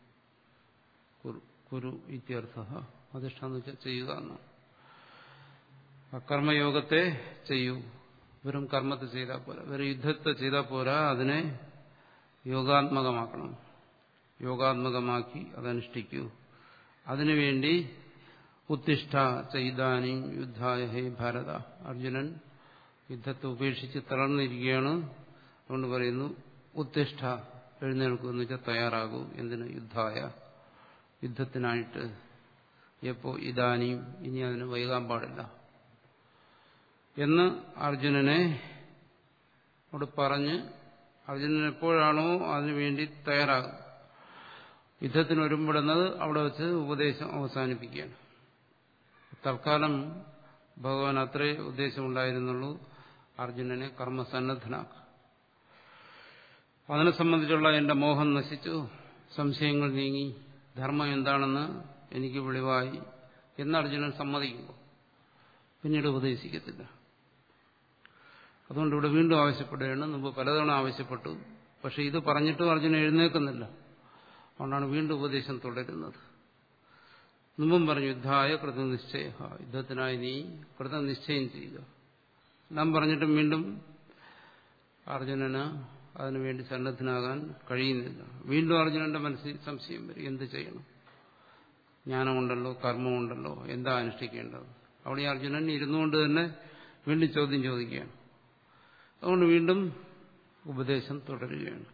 A: കുരു ഇത്യർത്ഥ അധിഷ്ഠ എന്ന് വെച്ചാൽ ചെയ്യുക എന്നാണ് ആ കർമ്മയോഗത്തെ ചെയ്യൂ വെറും കർമ്മത്തെ ചെയ്താൽ പോരാ വെറും യുദ്ധത്തെ ചെയ്താൽ പോരാ അതിനെ യോഗാത്മകമാക്കണം യോഗാത്മകമാക്കി അതനുഷ്ഠിക്കൂ അതിനുവേണ്ടി ഉത്തിഷ്ഠ ചെയ്താനി യുദ്ധായ ഹേ ഭാരത അർജുനൻ യുദ്ധത്തെ ഉപേക്ഷിച്ച് തളർന്നിരിക്കുകയാണ് അതുകൊണ്ട് പറയുന്നു ഉത്തിഷ്ഠ എഴുന്നേൽക്കൂ എന്ന് വെച്ചാൽ തയ്യാറാകൂ എന്തിന് യുദ്ധായ യുദ്ധത്തിനായിട്ട് എപ്പോ ഇതാനിയും ഇനി അതിന് വൈകാൻ പാടില്ല എന്ന് അർജുനനെ അവിടെ പറഞ്ഞ് അർജുനൻ എപ്പോഴാണോ അതിനുവേണ്ടി തയ്യാറാകും യുദ്ധത്തിന് ഒരുമ്പെടുന്നത് അവിടെ വെച്ച് ഉപദേശം അവസാനിപ്പിക്കുകയാണ് തൽക്കാലം ഭഗവാൻ അത്രേ ഉദ്ദേശമുണ്ടായിരുന്നുള്ളൂ അർജുനനെ കർമ്മസന്നദ്ധനാക്കുക അതിനെ സംബന്ധിച്ചുള്ള എന്റെ മോഹം നശിച്ചു സംശയങ്ങൾ നീങ്ങി ധർമ്മം എന്താണെന്ന് എനിക്ക് വെളിവായി എന്ന് അർജുനൻ സമ്മതിക്കുമ്പോൾ പിന്നീട് ഉപദേശിക്കത്തില്ല അതുകൊണ്ട് ഇവിടെ വീണ്ടും ആവശ്യപ്പെടുകയാണ് മുമ്പ് പലതവണ ആവശ്യപ്പെട്ടു പക്ഷെ ഇത് പറഞ്ഞിട്ടും അർജുനൻ എഴുന്നേൽക്കുന്നില്ല അതുകൊണ്ടാണ് വീണ്ടും ഉപദേശം തുടരുന്നത് മുമ്പും പറഞ്ഞു യുദ്ധായ കൃതനിശ്ചയ യുദ്ധത്തിനായി നീ കൃതനിശ്ചയം ചെയ്യുക നാം പറഞ്ഞിട്ടും വീണ്ടും അർജുനന് അതിനുവേണ്ടി സന്നദ്ധനാകാൻ കഴിയുന്നില്ല വീണ്ടും അർജുനന്റെ മനസ്സിൽ സംശയം വരും എന്ത് ചെയ്യണം ജ്ഞാനമുണ്ടല്ലോ കർമ്മമുണ്ടല്ലോ എന്താ അനുഷ്ഠിക്കേണ്ടത് അവിടെ ഈ അർജുനൻ ഇരുന്നുകൊണ്ട് തന്നെ വീണ്ടും ചോദ്യം ചോദിക്കുകയാണ് അതുകൊണ്ട് വീണ്ടും ഉപദേശം തുടരുകയാണ്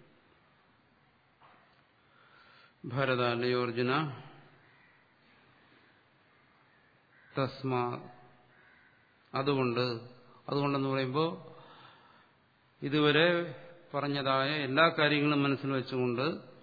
A: ഭരത അല്ലയോ അർജുന തസ്മാ അതുകൊണ്ട് അതുകൊണ്ടെന്ന് പറയുമ്പോൾ ഇതുവരെ പറഞ്ഞതായ എല്ലാ കാര്യങ്ങളും മനസ്സിൽ വെച്ചുകൊണ്ട്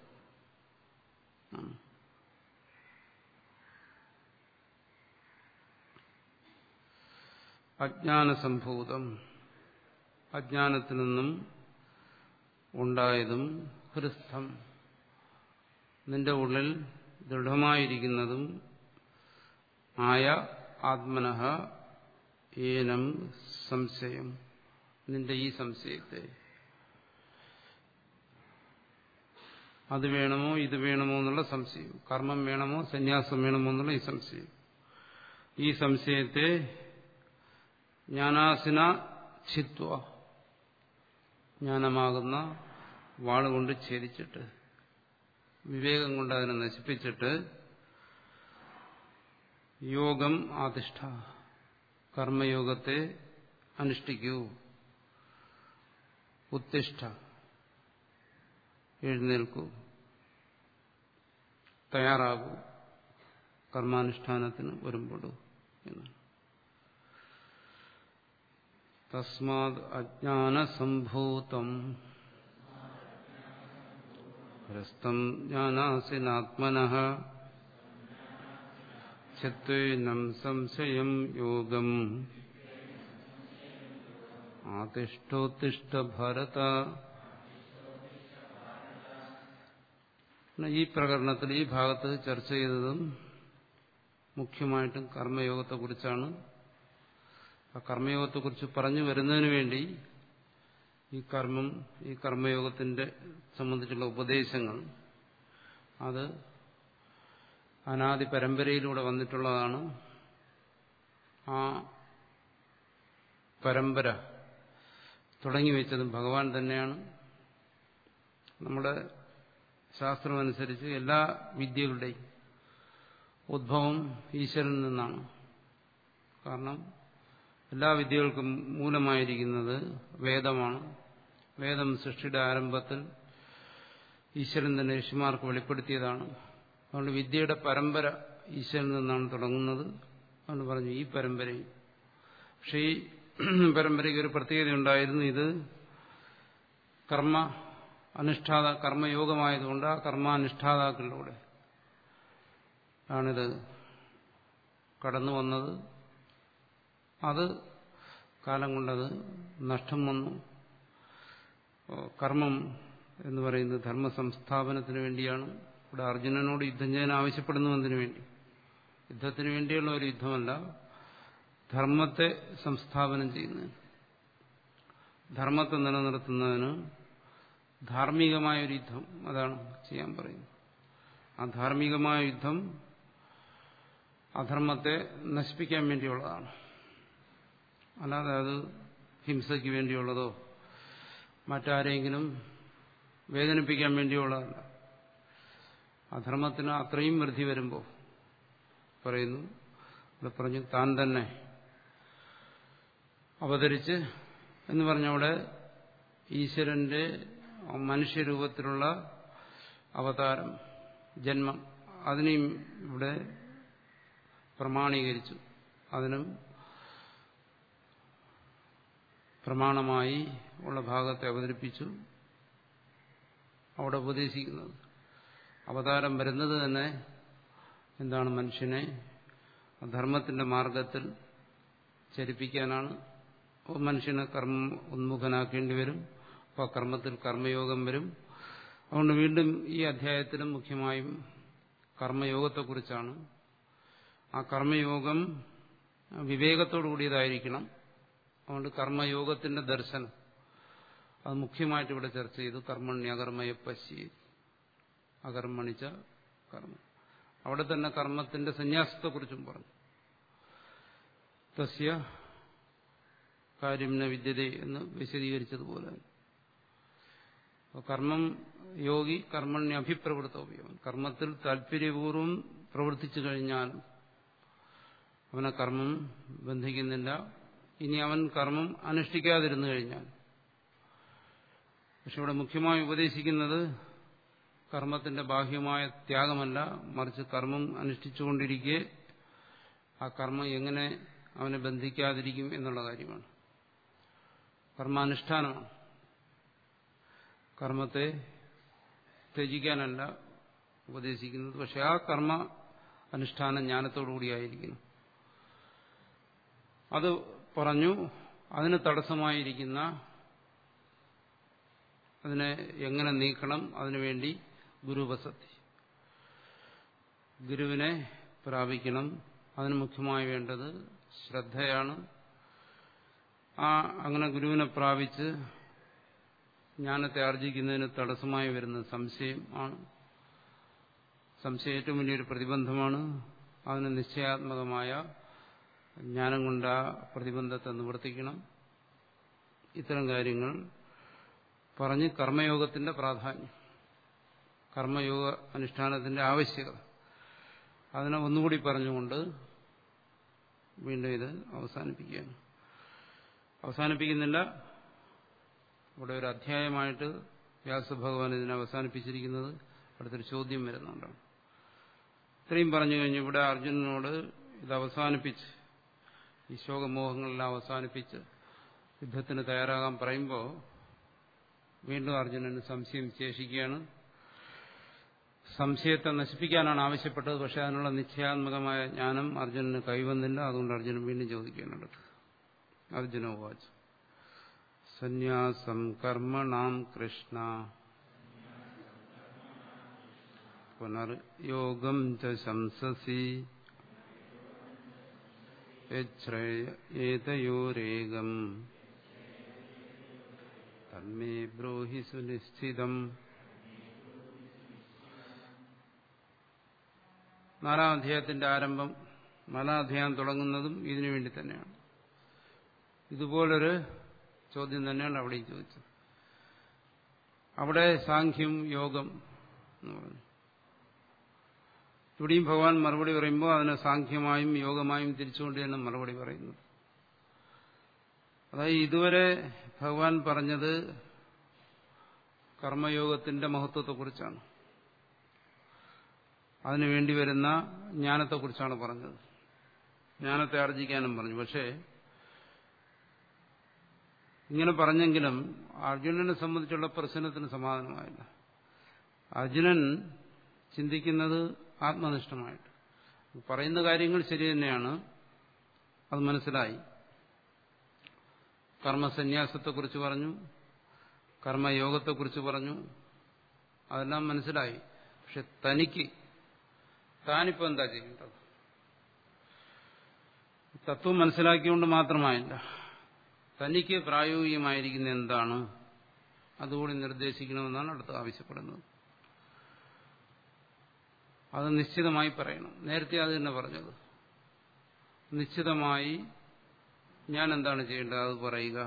A: അജ്ഞാനസംഭൂതം അജ്ഞാനത്തിൽ നിന്നും ഉണ്ടായതും ഹൃസ്ഥം നിന്റെ ഉള്ളിൽ ദൃഢമായിരിക്കുന്നതും ആയ ആത്മനഃ ഏനം സംശയം നിന്റെ ഈ സംശയത്തെ അത് വേണമോ ഇത് വേണമോ എന്നുള്ള സംശയം കർമ്മം വേണമോ സന്യാസം വേണമോ എന്നുള്ള ഈ സംശയം ഈ സംശയത്തെ ജ്ഞാനാസിന ചിത്വ ജ്ഞാനമാകുന്ന വാളുകൊണ്ട് ഛേദിച്ചിട്ട് വിവേകം കൊണ്ട് അതിനെ നശിപ്പിച്ചിട്ട് യോഗം ആതിഷ്ഠ കർമ്മയോഗത്തെ അനുഷ്ഠിക്കൂ ഉത്തിഷ്ഠ എഴുന്നേൽക്കൂ തയ്യാറാകൂ കർമാനുഷ്ഠാനത്തിന് വരുമ്പോൾ എന്നാണ് തസ്മാത് അജ്ഞാനസംഭൂതം ഹ്രസ്തം ജ്ഞാനാസിനാത്മന ഛത്വേനം സംശയം യോഗം ആതിഷ്ഠോത്തിഷ്ഠ ഭരത ഈ പ്രകരണത്തിൽ ഈ ഭാഗത്ത് ചർച്ച ചെയ്തതും മുഖ്യമായിട്ടും കർമ്മയോഗത്തെക്കുറിച്ചാണ് ആ കർമ്മയോഗത്തെക്കുറിച്ച് പറഞ്ഞു വരുന്നതിന് വേണ്ടി ഈ കർമ്മം ഈ കർമ്മയോഗത്തിന്റെ സംബന്ധിച്ചുള്ള ഉപദേശങ്ങൾ അത് അനാദി പരമ്പരയിലൂടെ വന്നിട്ടുള്ളതാണ് ആ പരമ്പര തുടങ്ങി വെച്ചതും ഭഗവാൻ തന്നെയാണ് നമ്മുടെ ശാസ്ത്രമനുസരിച്ച് എല്ലാ വിദ്യകളുടെയും ഉദ്ഭവം ഈശ്വരനിൽ നിന്നാണ് കാരണം എല്ലാ വിദ്യകൾക്കും മൂലമായിരിക്കുന്നത് വേദമാണ് വേദം സൃഷ്ടിയുടെ ആരംഭത്തിൽ ഈശ്വരൻ തന്നെ ഋഷിമാർക്ക് വെളിപ്പെടുത്തിയതാണ് അതുകൊണ്ട് വിദ്യയുടെ പരമ്പര ഈശ്വരനിൽ നിന്നാണ് തുടങ്ങുന്നത് അതുകൊണ്ട് പറഞ്ഞു ഈ പരമ്പരയും പക്ഷേ ഈ പരമ്പരയ്ക്ക് ഒരു പ്രത്യേകത ഉണ്ടായിരുന്നു ഇത് കർമ്മ അനുഷ്ഠാത കർമ്മയോഗമായതുകൊണ്ട് ആ കർമാനുഷ്ഠാതാക്കളിലൂടെ ആണിത് കടന്നു വന്നത് അത് കാലം കൊണ്ടത് നഷ്ടം വന്നു കർമ്മം എന്ന് പറയുന്നത് ധർമ്മ സംസ്ഥാപനത്തിന് വേണ്ടിയാണ് ഇവിടെ അർജുനനോട് യുദ്ധം ചെയ്യാൻ ആവശ്യപ്പെടുന്നുവെന്നതിന് വേണ്ടി യുദ്ധത്തിന് വേണ്ടിയുള്ള ഒരു യുദ്ധമല്ല ധർമ്മത്തെ സംസ്ഥാപനം ചെയ്യുന്നതിന് ധർമ്മത്തെ നിലനിർത്തുന്നതിന് ധാർമ്മികമായ ഒരു യുദ്ധം അതാണ് ചെയ്യാൻ പറയുന്നത് ആ ധാർമ്മികമായ യുദ്ധം അധർമ്മത്തെ നശിപ്പിക്കാൻ വേണ്ടിയുള്ളതാണ് അല്ലാതെ അത് ഹിംസയ്ക്ക് വേണ്ടിയുള്ളതോ മറ്റാരെങ്കിലും വേദനിപ്പിക്കാൻ വേണ്ടിയുള്ളതല്ല അധർമ്മത്തിന് അത്രയും വൃദ്ധി വരുമ്പോൾ പറയുന്നു ഇവിടെ പറഞ്ഞു താൻ തന്നെ അവതരിച്ച് എന്ന് പറഞ്ഞവിടെ ഈശ്വരന്റെ മനുഷ്യരൂപത്തിലുള്ള അവതാരം ജന്മം അതിനെയും ഇവിടെ പ്രമാണീകരിച്ചു അതിനും പ്രമാണമായി ഉള്ള ഭാഗത്തെ അവതരിപ്പിച്ചു അവിടെ ഉപദേശിക്കുന്നത് അവതാരം വരുന്നത് തന്നെ എന്താണ് മനുഷ്യനെ ധർമ്മത്തിന്റെ മാർഗത്തിൽ ചരിപ്പിക്കാനാണ് അപ്പോൾ മനുഷ്യനെ കർമ്മ ഉന്മുഖനാക്കേണ്ടി വരും അപ്പോൾ കർമ്മത്തിൽ കർമ്മയോഗം വരും അതുകൊണ്ട് വീണ്ടും ഈ അധ്യായത്തിലും മുഖ്യമായും കർമ്മയോഗത്തെക്കുറിച്ചാണ് ആ കർമ്മയോഗം വിവേകത്തോടു കൂടിയതായിരിക്കണം അതുകൊണ്ട് കർമ്മയോഗത്തിന്റെ ദർശനം അത് മുഖ്യമായിട്ട് ഇവിടെ ചർച്ച ചെയ്തു കർമ്മണ്യകർമ്മയെ പശി അകർമ്മണിച്ച കർമ്മം അവിടെ തന്നെ കർമ്മത്തിന്റെ സന്യാസത്തെക്കുറിച്ചും പറഞ്ഞു തസ്യ കാര്യം ന വിദ്യത എന്ന് വിശദീകരിച്ചതുപോലെ കർമ്മം യോഗി കർമ്മണ്യ അഭിപ്രവൃത്തവ്യം കർമ്മത്തിൽ താല്പര്യപൂർവ്വം പ്രവർത്തിച്ചു കഴിഞ്ഞാൽ അവനെ കർമ്മം ബന്ധിക്കുന്നില്ല ഇനി അവൻ കർമ്മം അനുഷ്ഠിക്കാതിരുന്നു കഴിഞ്ഞാൽ പക്ഷെ ഇവിടെ മുഖ്യമായി ഉപദേശിക്കുന്നത് കർമ്മത്തിന്റെ ബാഹ്യമായ ത്യാഗമല്ല മറിച്ച് കർമ്മം അനുഷ്ഠിച്ചുകൊണ്ടിരിക്കെ ആ കർമ്മം എങ്ങനെ അവനെ ബന്ധിക്കാതിരിക്കും എന്നുള്ള കാര്യമാണ് കർമാനുഷ്ഠാനമാണ് കർമ്മത്തെ ത്യജിക്കാനല്ല ഉപദേശിക്കുന്നത് പക്ഷെ ആ കർമ്മ അനുഷ്ഠാനം ജ്ഞാനത്തോടുകൂടിയായിരിക്കണം അത് പറഞ്ഞു അതിന് തടസ്സമായിരിക്കുന്ന അതിനെ എങ്ങനെ നീക്കണം അതിനുവേണ്ടി ഗുരുവസത്തി ഗുരുവിനെ പ്രാപിക്കണം അതിന് മുഖ്യമായി വേണ്ടത് ശ്രദ്ധയാണ് ആ അങ്ങനെ ഗുരുവിനെ പ്രാപിച്ച് ജ്ഞാനത്തെ ആർജിക്കുന്നതിന് തടസ്സമായി വരുന്ന സംശയം ആണ് സംശയം ഏറ്റവും വലിയൊരു പ്രതിബന്ധമാണ് അതിന് നിശ്ചയാത്മകമായ ജ്ഞാനം കൊണ്ട് ആ പ്രതിബന്ധത്തെ നിവർത്തിക്കണം ഇത്തരം കാര്യങ്ങൾ പറഞ്ഞ് കർമ്മയോഗത്തിന്റെ പ്രാധാന്യം കർമ്മയോഗ അനുഷ്ഠാനത്തിന്റെ ആവശ്യകത അതിനെ ഒന്നുകൂടി പറഞ്ഞുകൊണ്ട് വീണ്ടും ഇത് അവസാനിപ്പിക്കുകയാണ് അവസാനിപ്പിക്കുന്നില്ല ഇവിടെ ഒരു അധ്യായമായിട്ട് വ്യാസഭഗവാൻ ഇതിനെ അവസാനിപ്പിച്ചിരിക്കുന്നത് അടുത്തൊരു ചോദ്യം വരുന്നുണ്ടാണ് ഇത്രയും പറഞ്ഞു കഴിഞ്ഞു ഇവിടെ അർജുനനോട് ഇത് അവസാനിപ്പിച്ച് ഈ ശോകമോഹങ്ങളെല്ലാം അവസാനിപ്പിച്ച് യുദ്ധത്തിന് തയ്യാറാകാൻ പറയുമ്പോൾ വീണ്ടും അർജുനന് സംശയം ശേഷിക്കുകയാണ് സംശയത്തെ നശിപ്പിക്കാനാണ് ആവശ്യപ്പെട്ടത് പക്ഷെ അതിനുള്ള നിശ്ചയാത്മകമായ ജ്ഞാനം അർജുനന് കൈവന്നില്ല അതുകൊണ്ട് അർജുനൻ വീണ്ടും ചോദിക്കാനുള്ളത് അർജുന വാച്ച് സന്യാസം കർമ്മണാം കൃഷ്ണ പുനർയോഗം ച ശംസസി ഏതയോരേകം തന്മേ ബ്രോഹി സുനിശ്ചിതം നാലാം അധ്യായത്തിന്റെ ആരംഭം നാലാം അധ്യായം തുടങ്ങുന്നതും ഇതിനു വേണ്ടി തന്നെയാണ് ഇതുപോലൊരു ചോദ്യം തന്നെയാണ് അവിടെയും ചോദിച്ചത് അവിടെ സാഖ്യം യോഗം എന്ന് പറഞ്ഞു ഇവിടെയും ഭഗവാൻ മറുപടി പറയുമ്പോൾ അതിനെ സാഖ്യമായും യോഗമായും തിരിച്ചുകൊണ്ട് തന്നെ മറുപടി പറയുന്നത് അതായത് ഇതുവരെ ഭഗവാൻ പറഞ്ഞത് കർമ്മയോഗത്തിന്റെ മഹത്വത്തെക്കുറിച്ചാണ് അതിനു വേണ്ടി വരുന്ന ജ്ഞാനത്തെക്കുറിച്ചാണ് പറഞ്ഞത് ജ്ഞാനത്തെ ആർജിക്കാനും പറഞ്ഞു പക്ഷേ ഇങ്ങനെ പറഞ്ഞെങ്കിലും അർജുനനെ സംബന്ധിച്ചുള്ള പ്രശ്നത്തിന് സമാധാനമായില്ല അർജുനൻ ചിന്തിക്കുന്നത് ആത്മനിഷ്ഠമായിട്ട് പറയുന്ന കാര്യങ്ങൾ ശരി തന്നെയാണ് അത് മനസ്സിലായി കർമ്മസന്യാസത്തെക്കുറിച്ച് പറഞ്ഞു കർമ്മയോഗത്തെക്കുറിച്ച് പറഞ്ഞു അതെല്ലാം മനസ്സിലായി പക്ഷെ തനിക്ക് താനിപ്പോ എന്താ ചെയ്യേണ്ടത് തത്വം മനസ്സിലാക്കിക്കൊണ്ട് മാത്രമായില്ല തനിക്ക് പ്രായോഗികമായിരിക്കുന്ന എന്താണ് അതുകൂടി നിർദ്ദേശിക്കണമെന്നാണ് അടുത്ത് ആവശ്യപ്പെടുന്നത് അത് നിശ്ചിതമായി പറയണം നേരത്തെ അത് തന്നെ പറഞ്ഞത് നിശ്ചിതമായി ഞാൻ എന്താണ് ചെയ്യേണ്ടത് അത് പറയുക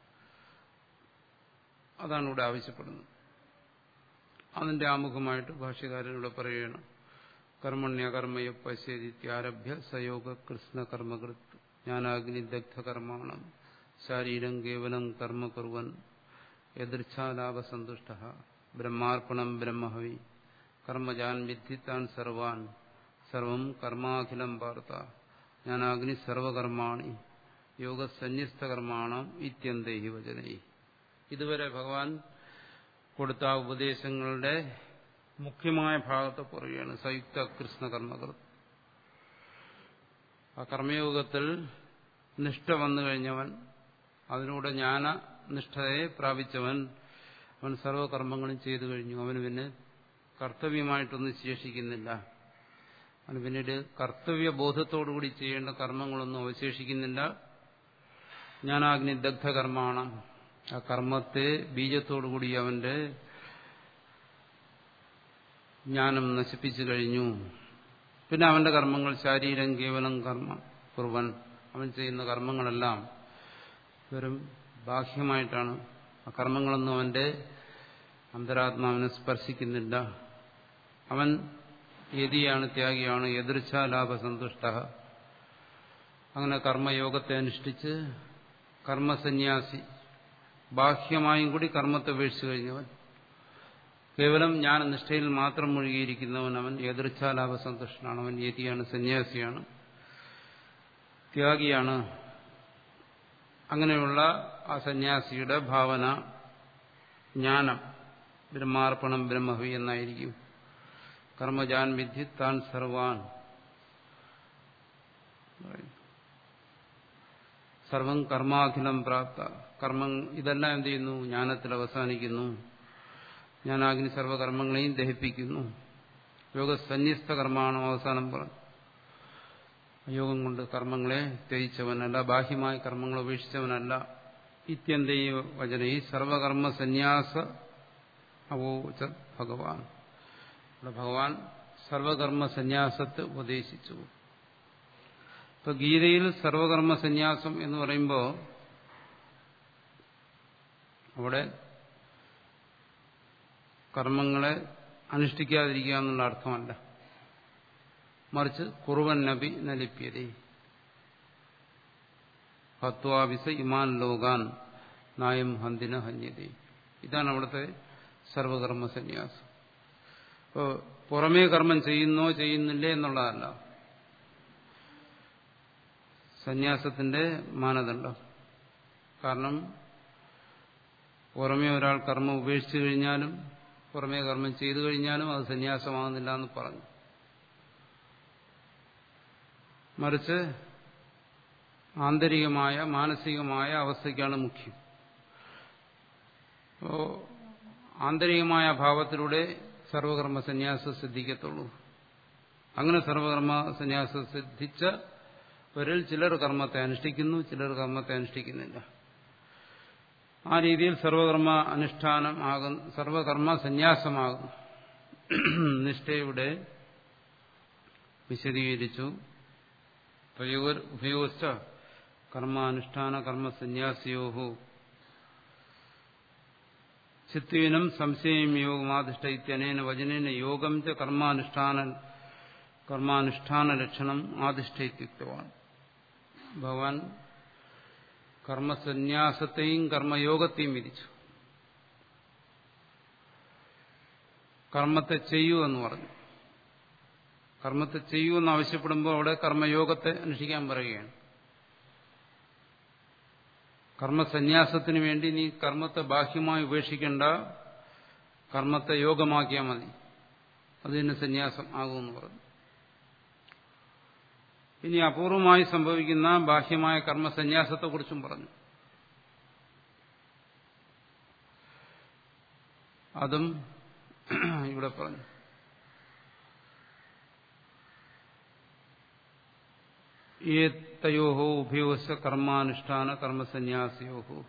A: അതാണ് ഇവിടെ ആവശ്യപ്പെടുന്നത് അതിന്റെ ആമുഖമായിട്ട് ഭാഷ്യകാരൻ ഇവിടെ പറയുകയാണ് കർമ്മണ്യകർമ്മയ പശ്യതിത്യാരഭ്യ സയോഗ കൃഷ്ണ കർമ്മകൃത് ജ്ഞാനാഗ്നി ദഗ്ധകർമ്മണം ശാരീരം കേവലം കർമ്മ കുറുവൻ എതിർച്ഛാലാഭസന്തുഷ്ട ബ്രഹ്മാർപ്പണം ബ്രഹ്മഹവി കർമ്മജാൻ വിദ്ധിത്താൻ സർവാൻ സർവം കർമാഖിലം വാർത്ത ജ്ഞാനാഗ്നി സർവകർമാണി യോഗസന്യസ്തകർമാണം ഇത്യന്തൈഹി വചനൈ ഇതുവരെ ഭഗവാൻ കൊടുത്ത ഉപദേശങ്ങളുടെ മുഖ്യമായ ഭാഗത്തെ പറയുകയാണ് സംയുക്ത കൃഷ്ണ കർമ്മകർ ആ കർമ്മയോഗത്തിൽ നിഷ്ഠ വന്നു കഴിഞ്ഞവൻ അതിലൂടെ ജ്ഞാന നിഷ്ഠയെ പ്രാപിച്ചവൻ അവൻ സർവകർമ്മങ്ങളും ചെയ്തു കഴിഞ്ഞു അവന് പിന്നെ കർത്തവ്യമായിട്ടൊന്നും ശേഷിക്കുന്നില്ല അവന് പിന്നീട് കർത്തവ്യബോധത്തോടുകൂടി ചെയ്യേണ്ട കർമ്മങ്ങളൊന്നും അവശേഷിക്കുന്നില്ല ജ്ഞാനാഗ്നി ദഗ്ധകർമ്മമാണ് ആ കർമ്മത്തെ ബീജത്തോടുകൂടി അവന്റെ ജ്ഞാനം നശിപ്പിച്ചു കഴിഞ്ഞു പിന്നെ അവന്റെ കർമ്മങ്ങൾ ശാരീരം കേവലം കർമ്മ കുറുവൻ അവൻ ചെയ്യുന്ന കർമ്മങ്ങളെല്ലാം വെറും ബാഹ്യമായിട്ടാണ് ആ കർമ്മങ്ങളൊന്നും അവന്റെ അന്തരാത്മാവിനെ സ്പർശിക്കുന്നില്ല അവൻ യതിയാണ് ത്യാഗിയാണ് എതിർച്ഛാലാഭസന്തുഷ്ട അങ്ങനെ കർമ്മയോഗത്തെ അനുഷ്ഠിച്ച് കർമ്മസന്യാസി ബാഹ്യമായും കൂടി കർമ്മത്തെ വീഴ്ച കഴിഞ്ഞവൻ കേവലം ജ്ഞാനനിഷ്ഠയിൽ മാത്രം മുഴുകിയിരിക്കുന്നവൻ അവൻ എതിർച്ഛാലാഭസന്തുഷ്ടനാണ് അവൻ യതിയാണ് സന്യാസിയാണ് ത്യാഗിയാണ് അങ്ങനെയുള്ള ആ സന്യാസിയുടെ ഭാവന ജ്ഞാനം ബ്രഹ്മാർപ്പണം ബ്രഹ്മഹി എന്നായിരിക്കും കർമ്മജാൻ വിധി താൻ സർവാൻ സർവം കർമാഖിലം പ്രാപ്ത കർമ്മം ഇതെല്ലാം എന്ത് ചെയ്യുന്നു ജ്ഞാനത്തിൽ അവസാനിക്കുന്നു ജ്ഞാനാഗ്നി സർവകർമ്മങ്ങളെയും ദഹിപ്പിക്കുന്നു യോഗസന്യസ്ത കർമ്മമാണ് അവസാനം പറഞ്ഞു യോഗം കൊണ്ട് കർമ്മങ്ങളെ ത്യജിച്ചവനല്ല ബാഹ്യമായ കർമ്മങ്ങൾ ഉപേക്ഷിച്ചവനല്ല ഇത്യന്തൈ വചന ഈ സർവകർമ്മ സന്യാസ അവോച ഭഗവാൻ ഇവിടെ ഭഗവാൻ സർവകർമ്മ സന്യാസത്തെ ഉപദേശിച്ചു ഇപ്പൊ ഗീതയിൽ സർവകർമ്മ സന്യാസം എന്ന് പറയുമ്പോൾ അവിടെ കർമ്മങ്ങളെ അനുഷ്ഠിക്കാതിരിക്കുക എന്നുള്ള അർത്ഥമല്ല മറിച്ച് കുറുവൻ നബി നലിപ്യതേ ഹത്വാവിസ ഇമാൻ ലോകാൻ നായം ഹന്തിന ഹന്യതേ ഇതാണ് അവിടുത്തെ സർവകർമ്മ സന്യാസം അപ്പോൾ പുറമേ കർമ്മം ചെയ്യുന്നോ ചെയ്യുന്നില്ലേ എന്നുള്ളതല്ല സന്യാസത്തിന്റെ മാനദണ്ഡം കാരണം പുറമേ ഒരാൾ കർമ്മം ഉപേക്ഷിച്ചു കഴിഞ്ഞാലും പുറമേ കർമ്മം ചെയ്തു കഴിഞ്ഞാലും അത് സന്യാസമാകുന്നില്ല എന്ന് പറഞ്ഞു മറിച്ച് ആന്തരികമായ മാനസികമായ അവസ്ഥയ്ക്കാണ് മുഖ്യം അപ്പോ ആന്തരികമായ ഭാവത്തിലൂടെ സർവകർമ്മ സന്യാസം സിദ്ധിക്കത്തുള്ളൂ അങ്ങനെ സർവകർമ്മ സന്യാസം സിദ്ധിച്ച വരിൽ ചിലർ കർമ്മത്തെ അനുഷ്ഠിക്കുന്നു ചിലർ കർമ്മത്തെ അനുഷ്ഠിക്കുന്നില്ല ആ രീതിയിൽ സർവകർമ്മ അനുഷ്ഠാനം ആകും സർവകർമ്മ സന്യാസമാകും നിഷ്ഠയുടെ വിശദീകരിച്ചു ഉപയോഗിച്ച കർമാനുഷ്ഠാന കർമ്മസന്യാസിയോഹു ചിത്വീനം സംശയം യോഗമാധിഷ്ഠ ഇത്യനേന വചനേന യോഗം ച കർമാനുഷ്ഠാന കർമാനുഷ്ഠാന ലക്ഷണം ആധിഷ്ഠിത്യുക്തമാണ് ഭഗവാൻ കർമ്മസന്യാസത്തെയും കർമ്മയോഗത്തെയും വിധിച്ചു കർമ്മത്തെ ചെയ്യൂ എന്ന് പറഞ്ഞു കർമ്മത്തെ ചെയ്യൂ എന്ന് ആവശ്യപ്പെടുമ്പോൾ അവിടെ കർമ്മയോഗത്തെ അനുഷ്ഠിക്കാൻ പറയുകയാണ് കർമ്മസന്യാസത്തിന് വേണ്ടി നീ കർമ്മത്തെ ബാഹ്യമായി ഉപേക്ഷിക്കേണ്ട കർമ്മത്തെ യോഗമാക്കിയാൽ മതി അത് തന്നെ സന്യാസം ആകുമെന്ന് പറഞ്ഞു ഇനി അപൂർവമായി സംഭവിക്കുന്ന ബാഹ്യമായ കർമ്മസന്യാസത്തെക്കുറിച്ചും പറഞ്ഞു അതും ഇവിടെ പറഞ്ഞു ഏത്തയോഹോ ഉഭയോസ് കർമാനുഷ്ഠാന കർമ്മസന്യാസിയോഹോ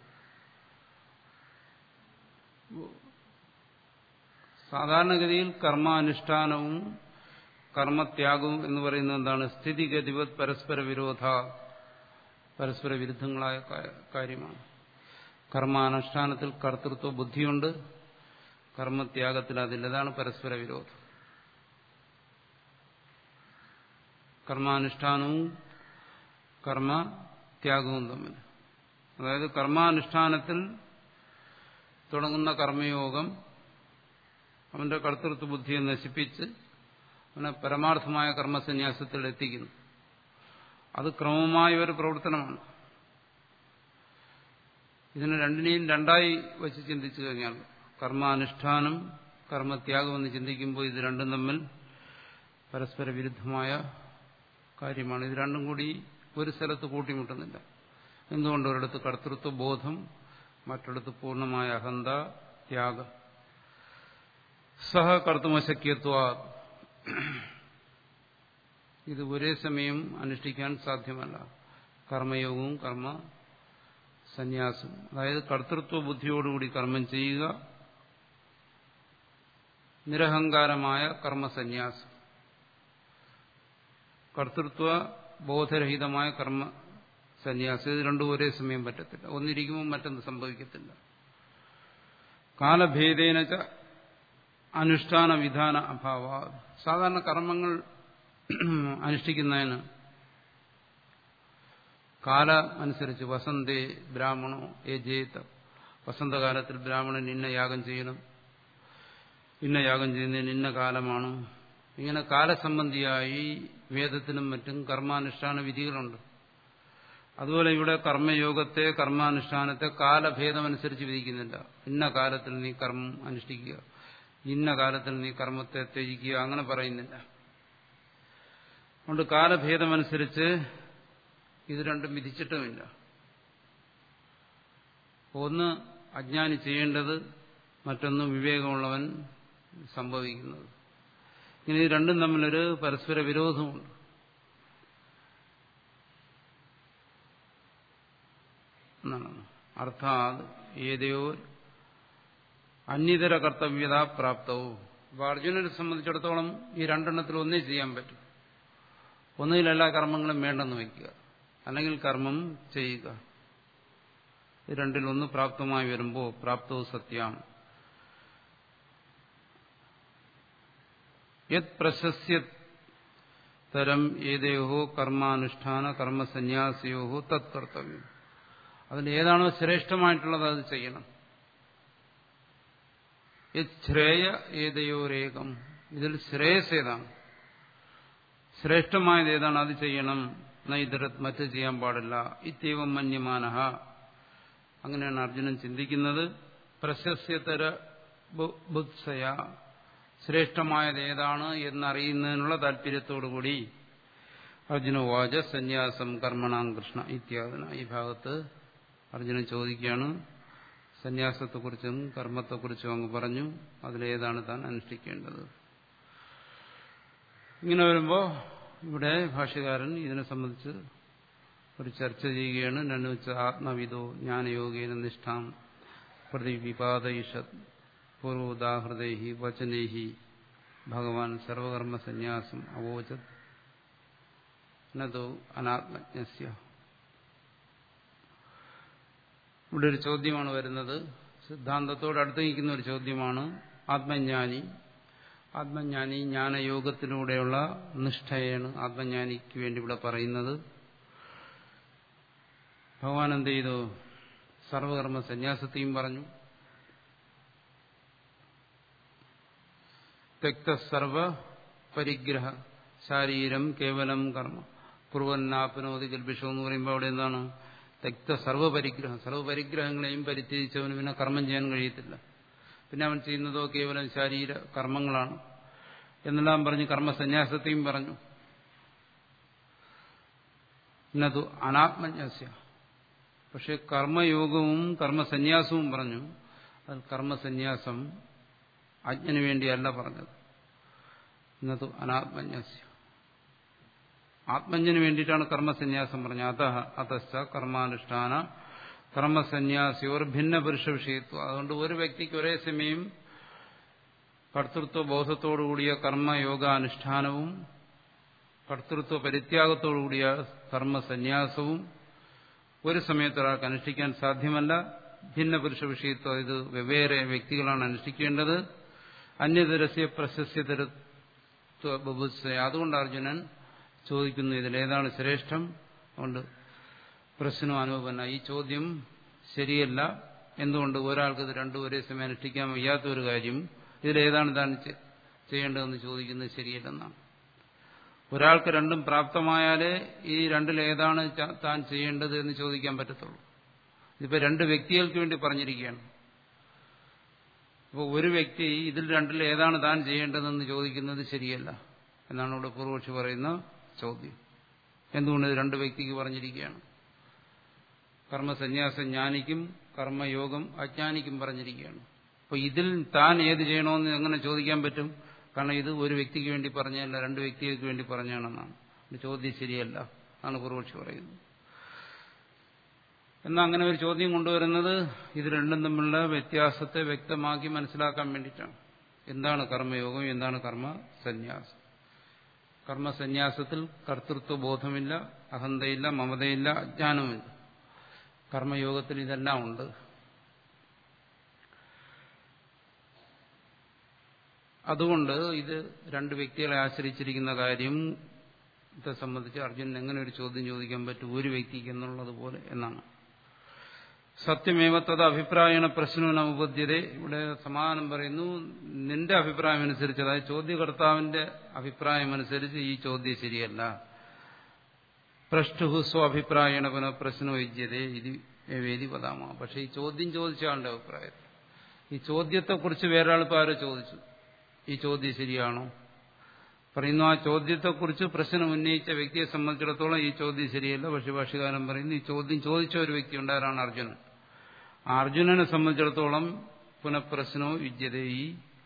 A: സാധാരണഗതിയിൽ കർമാനുഷ്ഠാനവും കർമ്മത്യാഗവും എന്ന് പറയുന്നത് എന്താണ് സ്ഥിതിഗതിവത് പരസ്പര വിരോധ പരസ്പര വിരുദ്ധങ്ങളായ കാര്യമാണ് കർമാനുഷ്ഠാനത്തിൽ കർത്തൃത്വ ബുദ്ധിയുണ്ട് കർമ്മത്യാഗത്തിൽ അതില്ല അതാണ് പരസ്പര വിരോധം കർമാനുഷ്ഠാനവും കർമ്മത്യാഗവും തമ്മിൽ അതായത് കർമാനുഷ്ഠാനത്തിൽ തുടങ്ങുന്ന കർമ്മയോഗം അവന്റെ കർത്തൃത്വ ബുദ്ധിയെ നശിപ്പിച്ച് അവനെ പരമാർത്ഥമായ കർമ്മസന്യാസത്തിൽ എത്തിക്കുന്നു അത് ക്രമമായ ഒരു പ്രവർത്തനമാണ് ഇതിനെ രണ്ടിനെയും രണ്ടായി വെച്ച് ചിന്തിച്ചു കഴിഞ്ഞാൽ കർമാനുഷ്ഠാനം കർമ്മത്യാഗം എന്ന് ചിന്തിക്കുമ്പോൾ ഇത് രണ്ടും തമ്മിൽ പരസ്പര വിരുദ്ധമായ കാര്യമാണ് ഇത് രണ്ടും കൂടി ഒരു സ്ഥലത്ത് കൂട്ടിമുട്ടുന്നില്ല എന്തുകൊണ്ട് ഒരിടത്ത് കർത്തൃത്വ ബോധം മറ്റിടത്ത് പൂർണ്ണമായ അഹന്ത ത്യാഗം സഹ കർത്തുമശക്യത്വ ഇത് ഒരേ സമയം അനുഷ്ഠിക്കാൻ സാധ്യമല്ല കർമ്മയോഗവും കർമ്മ സന്യാസവും അതായത് കർത്തൃത്വ ബുദ്ധിയോടുകൂടി കർമ്മം ചെയ്യുക നിരഹങ്കാരമായ കർമ്മസന്യാസം കർത്തൃത്വ ബോധരഹിതമായ കർമ്മ സന്യാസം ഇത് രണ്ടും ഒരേ സമയം പറ്റത്തില്ല ഒന്നിരിക്കുമ്പോൾ മറ്റൊന്ന് സംഭവിക്കത്തില്ല കാലഭേദേന അനുഷ്ഠാന വിധാന അഭാവ സാധാരണ കർമ്മങ്ങൾ അനുഷ്ഠിക്കുന്നതിന് കാല അനുസരിച്ച് വസന്തേ ബ്രാഹ്മണോ ഏ ജേത്ത് വസന്തകാലത്തിൽ ബ്രാഹ്മണൻ ഇന്ന യാഗം ചെയ്യണം ഇന്ന യാഗം ചെയ്യുന്നതിന് ഇന്ന കാലമാണ് ഇങ്ങനെ കാലസംബന്ധിയായി വേദത്തിനും മറ്റും കർമാനുഷ്ഠാന വിധികളുണ്ട് അതുപോലെ ഇവിടെ കർമ്മയോഗത്തെ കർമാനുഷ്ഠാനത്തെ കാലഭേദമനുസരിച്ച് വിധിക്കുന്നില്ല ഇന്ന കാലത്തിൽ നീ കർമ്മം അനുഷ്ഠിക്കുക ഇന്ന കാലത്തിൽ നീ കർമ്മത്തെ ത്യജിക്കുക അങ്ങനെ പറയുന്നില്ല അതുകൊണ്ട് കാലഭേദമനുസരിച്ച് ഇത് രണ്ടും വിധിച്ചിട്ടുമില്ല ഒന്ന് അജ്ഞാനി ചെയ്യേണ്ടത് മറ്റൊന്ന് വിവേകമുള്ളവൻ സംഭവിക്കുന്നത് ഇങ്ങനെ ഇത് രണ്ടും തമ്മിലൊരു പരസ്പര വിരോധമുണ്ട് എന്നാണ് അർത്ഥാത് ഏതയോ അന്യതര കർത്തവ്യത പ്രാപ്തവും അപ്പൊ അർജുനനെ സംബന്ധിച്ചിടത്തോളം ഈ രണ്ടെണ്ണത്തിൽ ഒന്നേ ചെയ്യാൻ പറ്റും ഒന്നുകിൽ എല്ലാ കർമ്മങ്ങളും വേണ്ടെന്ന് വയ്ക്കുക അല്ലെങ്കിൽ കർമ്മം ചെയ്യുക ഇത് രണ്ടിലൊന്ന് പ്രാപ്തമായി വരുമ്പോൾ പ്രാപ്തവും സത്യം യത് പ്രശസ്യ തരം ഏതയോ കർമാനുഷ്ഠാന കർമ്മസന്യാസിയോ തത് കർത്തവ്യം അതിൽ ഏതാണോ ശ്രേഷ്ഠമായിട്ടുള്ളത് അത് ചെയ്യണം ശ്രേയ ഏതയോരേകം ഇതിൽ ശ്രേയസ് ഏതാണ് ശ്രേഷ്ഠമായത് ഏതാണ് അത് ചെയ്യണം നൈതരത് മറ്റ് ചെയ്യാൻ പാടില്ല ഇത്യവം മന്യമാനഹ അങ്ങനെയാണ് അർജുനൻ ചിന്തിക്കുന്നത് പ്രശസ്യതര ബുത്സയ ശ്രേഷ്ഠമായത് ഏതാണ് എന്നറിയുന്നതിനുള്ള താല്പര്യത്തോടുകൂടി അർജുന വാച സന്യാസം കർമ്മണാം കൃഷ്ണ ഇത്യാദന ഈ ഭാഗത്ത് അർജുനൻ ചോദിക്കുകയാണ് സന്യാസത്തെക്കുറിച്ചും കർമ്മത്തെക്കുറിച്ചും അങ്ങ് പറഞ്ഞു അതിലേതാണ് താൻ അനുഷ്ഠിക്കേണ്ടത് ഇങ്ങനെ വരുമ്പോൾ ഇവിടെ ഭാഷ്യകാരൻ ഇതിനെ സംബന്ധിച്ച് ഒരു ചർച്ച ചെയ്യുകയാണ് നന്നു വെച്ച ആത്മവിദോ ജ്ഞാനയോഗേന നിഷ്ഠാം പ്രതിവിപാദയിഷത് പൂർവോദാഹൃതൈഹി വചനൈഹി ഭഗവാൻ സർവകർമ്മ സന്യാസം അവോചത് നതോ അനാത്മജ്ഞസ്യ ഇവിടെ ഒരു ചോദ്യമാണ് വരുന്നത് സിദ്ധാന്തത്തോട് അടുത്ത് നിൽക്കുന്ന ഒരു ചോദ്യമാണ് ആത്മജ്ഞാനി ആത്മജ്ഞാനി ജ്ഞാനയോഗത്തിലൂടെയുള്ള നിഷ്ഠയാണ് ആത്മജ്ഞാനിക്ക് വേണ്ടി ഇവിടെ പറയുന്നത് ഭഗവാൻ എന്ത് ചെയ്തു സർവകർമ്മ സന്യാസത്തെയും പറഞ്ഞു തെക്ത സർവ പരിഗ്രഹ ശാരീരം കേവലം കർമ്മ കുറുവന്നാപ്പനോതി കൽപ്പിഷം എന്ന് പറയുമ്പോൾ അവിടെ എന്താണ് തെക്ത സർവപരിഗ്രഹം സർവപരിഗ്രഹങ്ങളെയും പരിത്യജിച്ചവന് പിന്നെ കർമ്മം ചെയ്യാൻ കഴിയത്തില്ല പിന്നെ അവൻ ചെയ്യുന്നതോ കേവലം ശാരീര കർമ്മങ്ങളാണ് എന്നെല്ലാം പറഞ്ഞ് കർമ്മസന്യാസത്തെയും പറഞ്ഞു ഇന്നതു അനാത്മജ്ഞസ്യ പക്ഷെ കർമ്മയോഗവും കർമ്മസന്യാസവും പറഞ്ഞു അത് കർമ്മസന്യാസം അജ്ഞന് വേണ്ടിയല്ല പറഞ്ഞത് ഇന്നതു അനാത്മജ്ഞസ്യ ആത്മജ്ഞന് വേണ്ടിയിട്ടാണ് കർമ്മസന്യാസം പറഞ്ഞത് അത അതശ്ച കർമാനുഷ്ഠാന കർമ്മസന്യാസിയോർ ഭിന്ന പുരുഷ വിഷയത്വം അതുകൊണ്ട് ഒരു വ്യക്തിക്ക് ഒരേ സമയം കർത്തൃത്വ ബോധത്തോടുകൂടിയ കർമ്മയോഗാനുഷ്ഠാനവും കർത്തൃത്വ പരിത്യാഗത്തോടുകൂടിയ കർമ്മസന്യാസവും ഒരു സമയത്ത് ഒരാൾക്ക് അനുഷ്ഠിക്കാൻ സാധ്യമല്ല ഭിന്ന പുരുഷ വിഷയത്വം ഇത് വെവ്വേറെ വ്യക്തികളാണ് അനുഷ്ഠിക്കേണ്ടത് അന്യതരസ്യ പ്രശസ്യതരത്വ ബുഭുത്സ അതുകൊണ്ട് അർജുനൻ ചോദിക്കുന്നു ഇതിലേതാണ് ശ്രേഷ്ഠം അതുകൊണ്ട് പ്രശ്നം അനുഭവന ഈ ചോദ്യം ശരിയല്ല എന്തുകൊണ്ട് ഒരാൾക്ക് ഇത് രണ്ടും ഒരേ സമയം അനുഷ്ഠിക്കാൻ വയ്യാത്ത ഒരു കാര്യം ഇതിലേതാണ് താൻ ചെയ്യേണ്ടതെന്ന് ചോദിക്കുന്നത് ശരിയല്ലെന്നാണ് ഒരാൾക്ക് രണ്ടും പ്രാപ്തമായാലേ ഈ രണ്ടിലേതാണ് താൻ ചെയ്യേണ്ടത് എന്ന് ചോദിക്കാൻ പറ്റത്തുള്ളൂ ഇതിപ്പോൾ രണ്ട് വ്യക്തികൾക്ക് വേണ്ടി പറഞ്ഞിരിക്കുകയാണ് അപ്പോൾ ഒരു വ്യക്തി ഇതിൽ രണ്ടിൽ ഏതാണ് താൻ ചെയ്യേണ്ടതെന്ന് ചോദിക്കുന്നത് ശരിയല്ല എന്നാണ് ഇവിടെ പൂർവക്ഷി പറയുന്ന ചോദ്യം എന്തുകൊണ്ട് ഇത് രണ്ട് വ്യക്തിക്ക് പറഞ്ഞിരിക്കുകയാണ് കർമ്മസന്യാസം ജ്ഞാനിക്കും കർമ്മയോഗം അജ്ഞാനിക്കും പറഞ്ഞിരിക്കുകയാണ് അപ്പോൾ ഇതിൽ താൻ ഏത് ചെയ്യണമെന്ന് എങ്ങനെ ചോദിക്കാൻ പറ്റും കാരണം ഇത് ഒരു വ്യക്തിക്ക് വേണ്ടി പറഞ്ഞതല്ല രണ്ട് വ്യക്തികൾക്ക് വേണ്ടി പറഞ്ഞാണെന്നാണ് ചോദ്യം ശരിയല്ല ആണ് പൂർവക്ഷി പറയുന്നത് എന്നാൽ അങ്ങനെ ഒരു ചോദ്യം കൊണ്ടുവരുന്നത് ഇത് രണ്ടും തമ്മിലുള്ള വ്യത്യാസത്തെ വ്യക്തമാക്കി മനസ്സിലാക്കാൻ വേണ്ടിയിട്ടാണ് എന്താണ് കർമ്മയോഗം എന്താണ് കർമ്മ സന്യാസം കർമ്മസന്യാസത്തിൽ കർത്തൃത്വ ബോധമില്ല അഹന്തയില്ല മമതയില്ല അജ്ഞാനമില്ല കർമ്മയോഗത്തിൽ ഇതെല്ലാം ഉണ്ട് അതുകൊണ്ട് ഇത് രണ്ട് വ്യക്തികളെ ആശ്രയിച്ചിരിക്കുന്ന കാര്യം ത്തെ സംബന്ധിച്ച് അർജുനൻ എങ്ങനെ ഒരു ചോദ്യം ചോദിക്കാൻ പറ്റും ഒരു വ്യക്തിക്ക് എന്നുള്ളത് പോലെ എന്നാണ് സത്യമേവ തത് അഭിപ്രായണ പ്രശ്നം ഉപദ്ധ്യത ഇവിടെ സമാധാനം പറയുന്നു നിന്റെ അഭിപ്രായം അനുസരിച്ച് അതായത് ചോദ്യകർത്താവിന്റെ അഭിപ്രായം അനുസരിച്ച് ഈ ചോദ്യം ശരിയല്ല പ്രഷ്ടുഹു സ്വാഭിപ്രായണ പുനഃ പ്രശ്നവൈദ്യതേ ഇത് വേദി പദാമ പക്ഷെ ഈ ചോദ്യം ചോദിച്ച ആളുടെ അഭിപ്രായം ഈ ചോദ്യത്തെക്കുറിച്ച് വേറെ ആളിപ്പോൾ ആരോ ചോദിച്ചു ഈ ചോദ്യം ശരിയാണോ പറയുന്നു ആ ചോദ്യത്തെക്കുറിച്ച് പ്രശ്നം ഉന്നയിച്ച വ്യക്തിയെ സംബന്ധിച്ചിടത്തോളം ഈ ചോദ്യം ശരിയല്ല പക്ഷെ ഭാഷകാരൻ പറയുന്നു ഈ ചോദ്യം ചോദിച്ച ഒരു വ്യക്തി ഉണ്ടാരാണ് അർജുനൻ ആ അർജുനനെ സംബന്ധിച്ചിടത്തോളം പുനഃപ്രശ്നവും വിദ്യത ഈ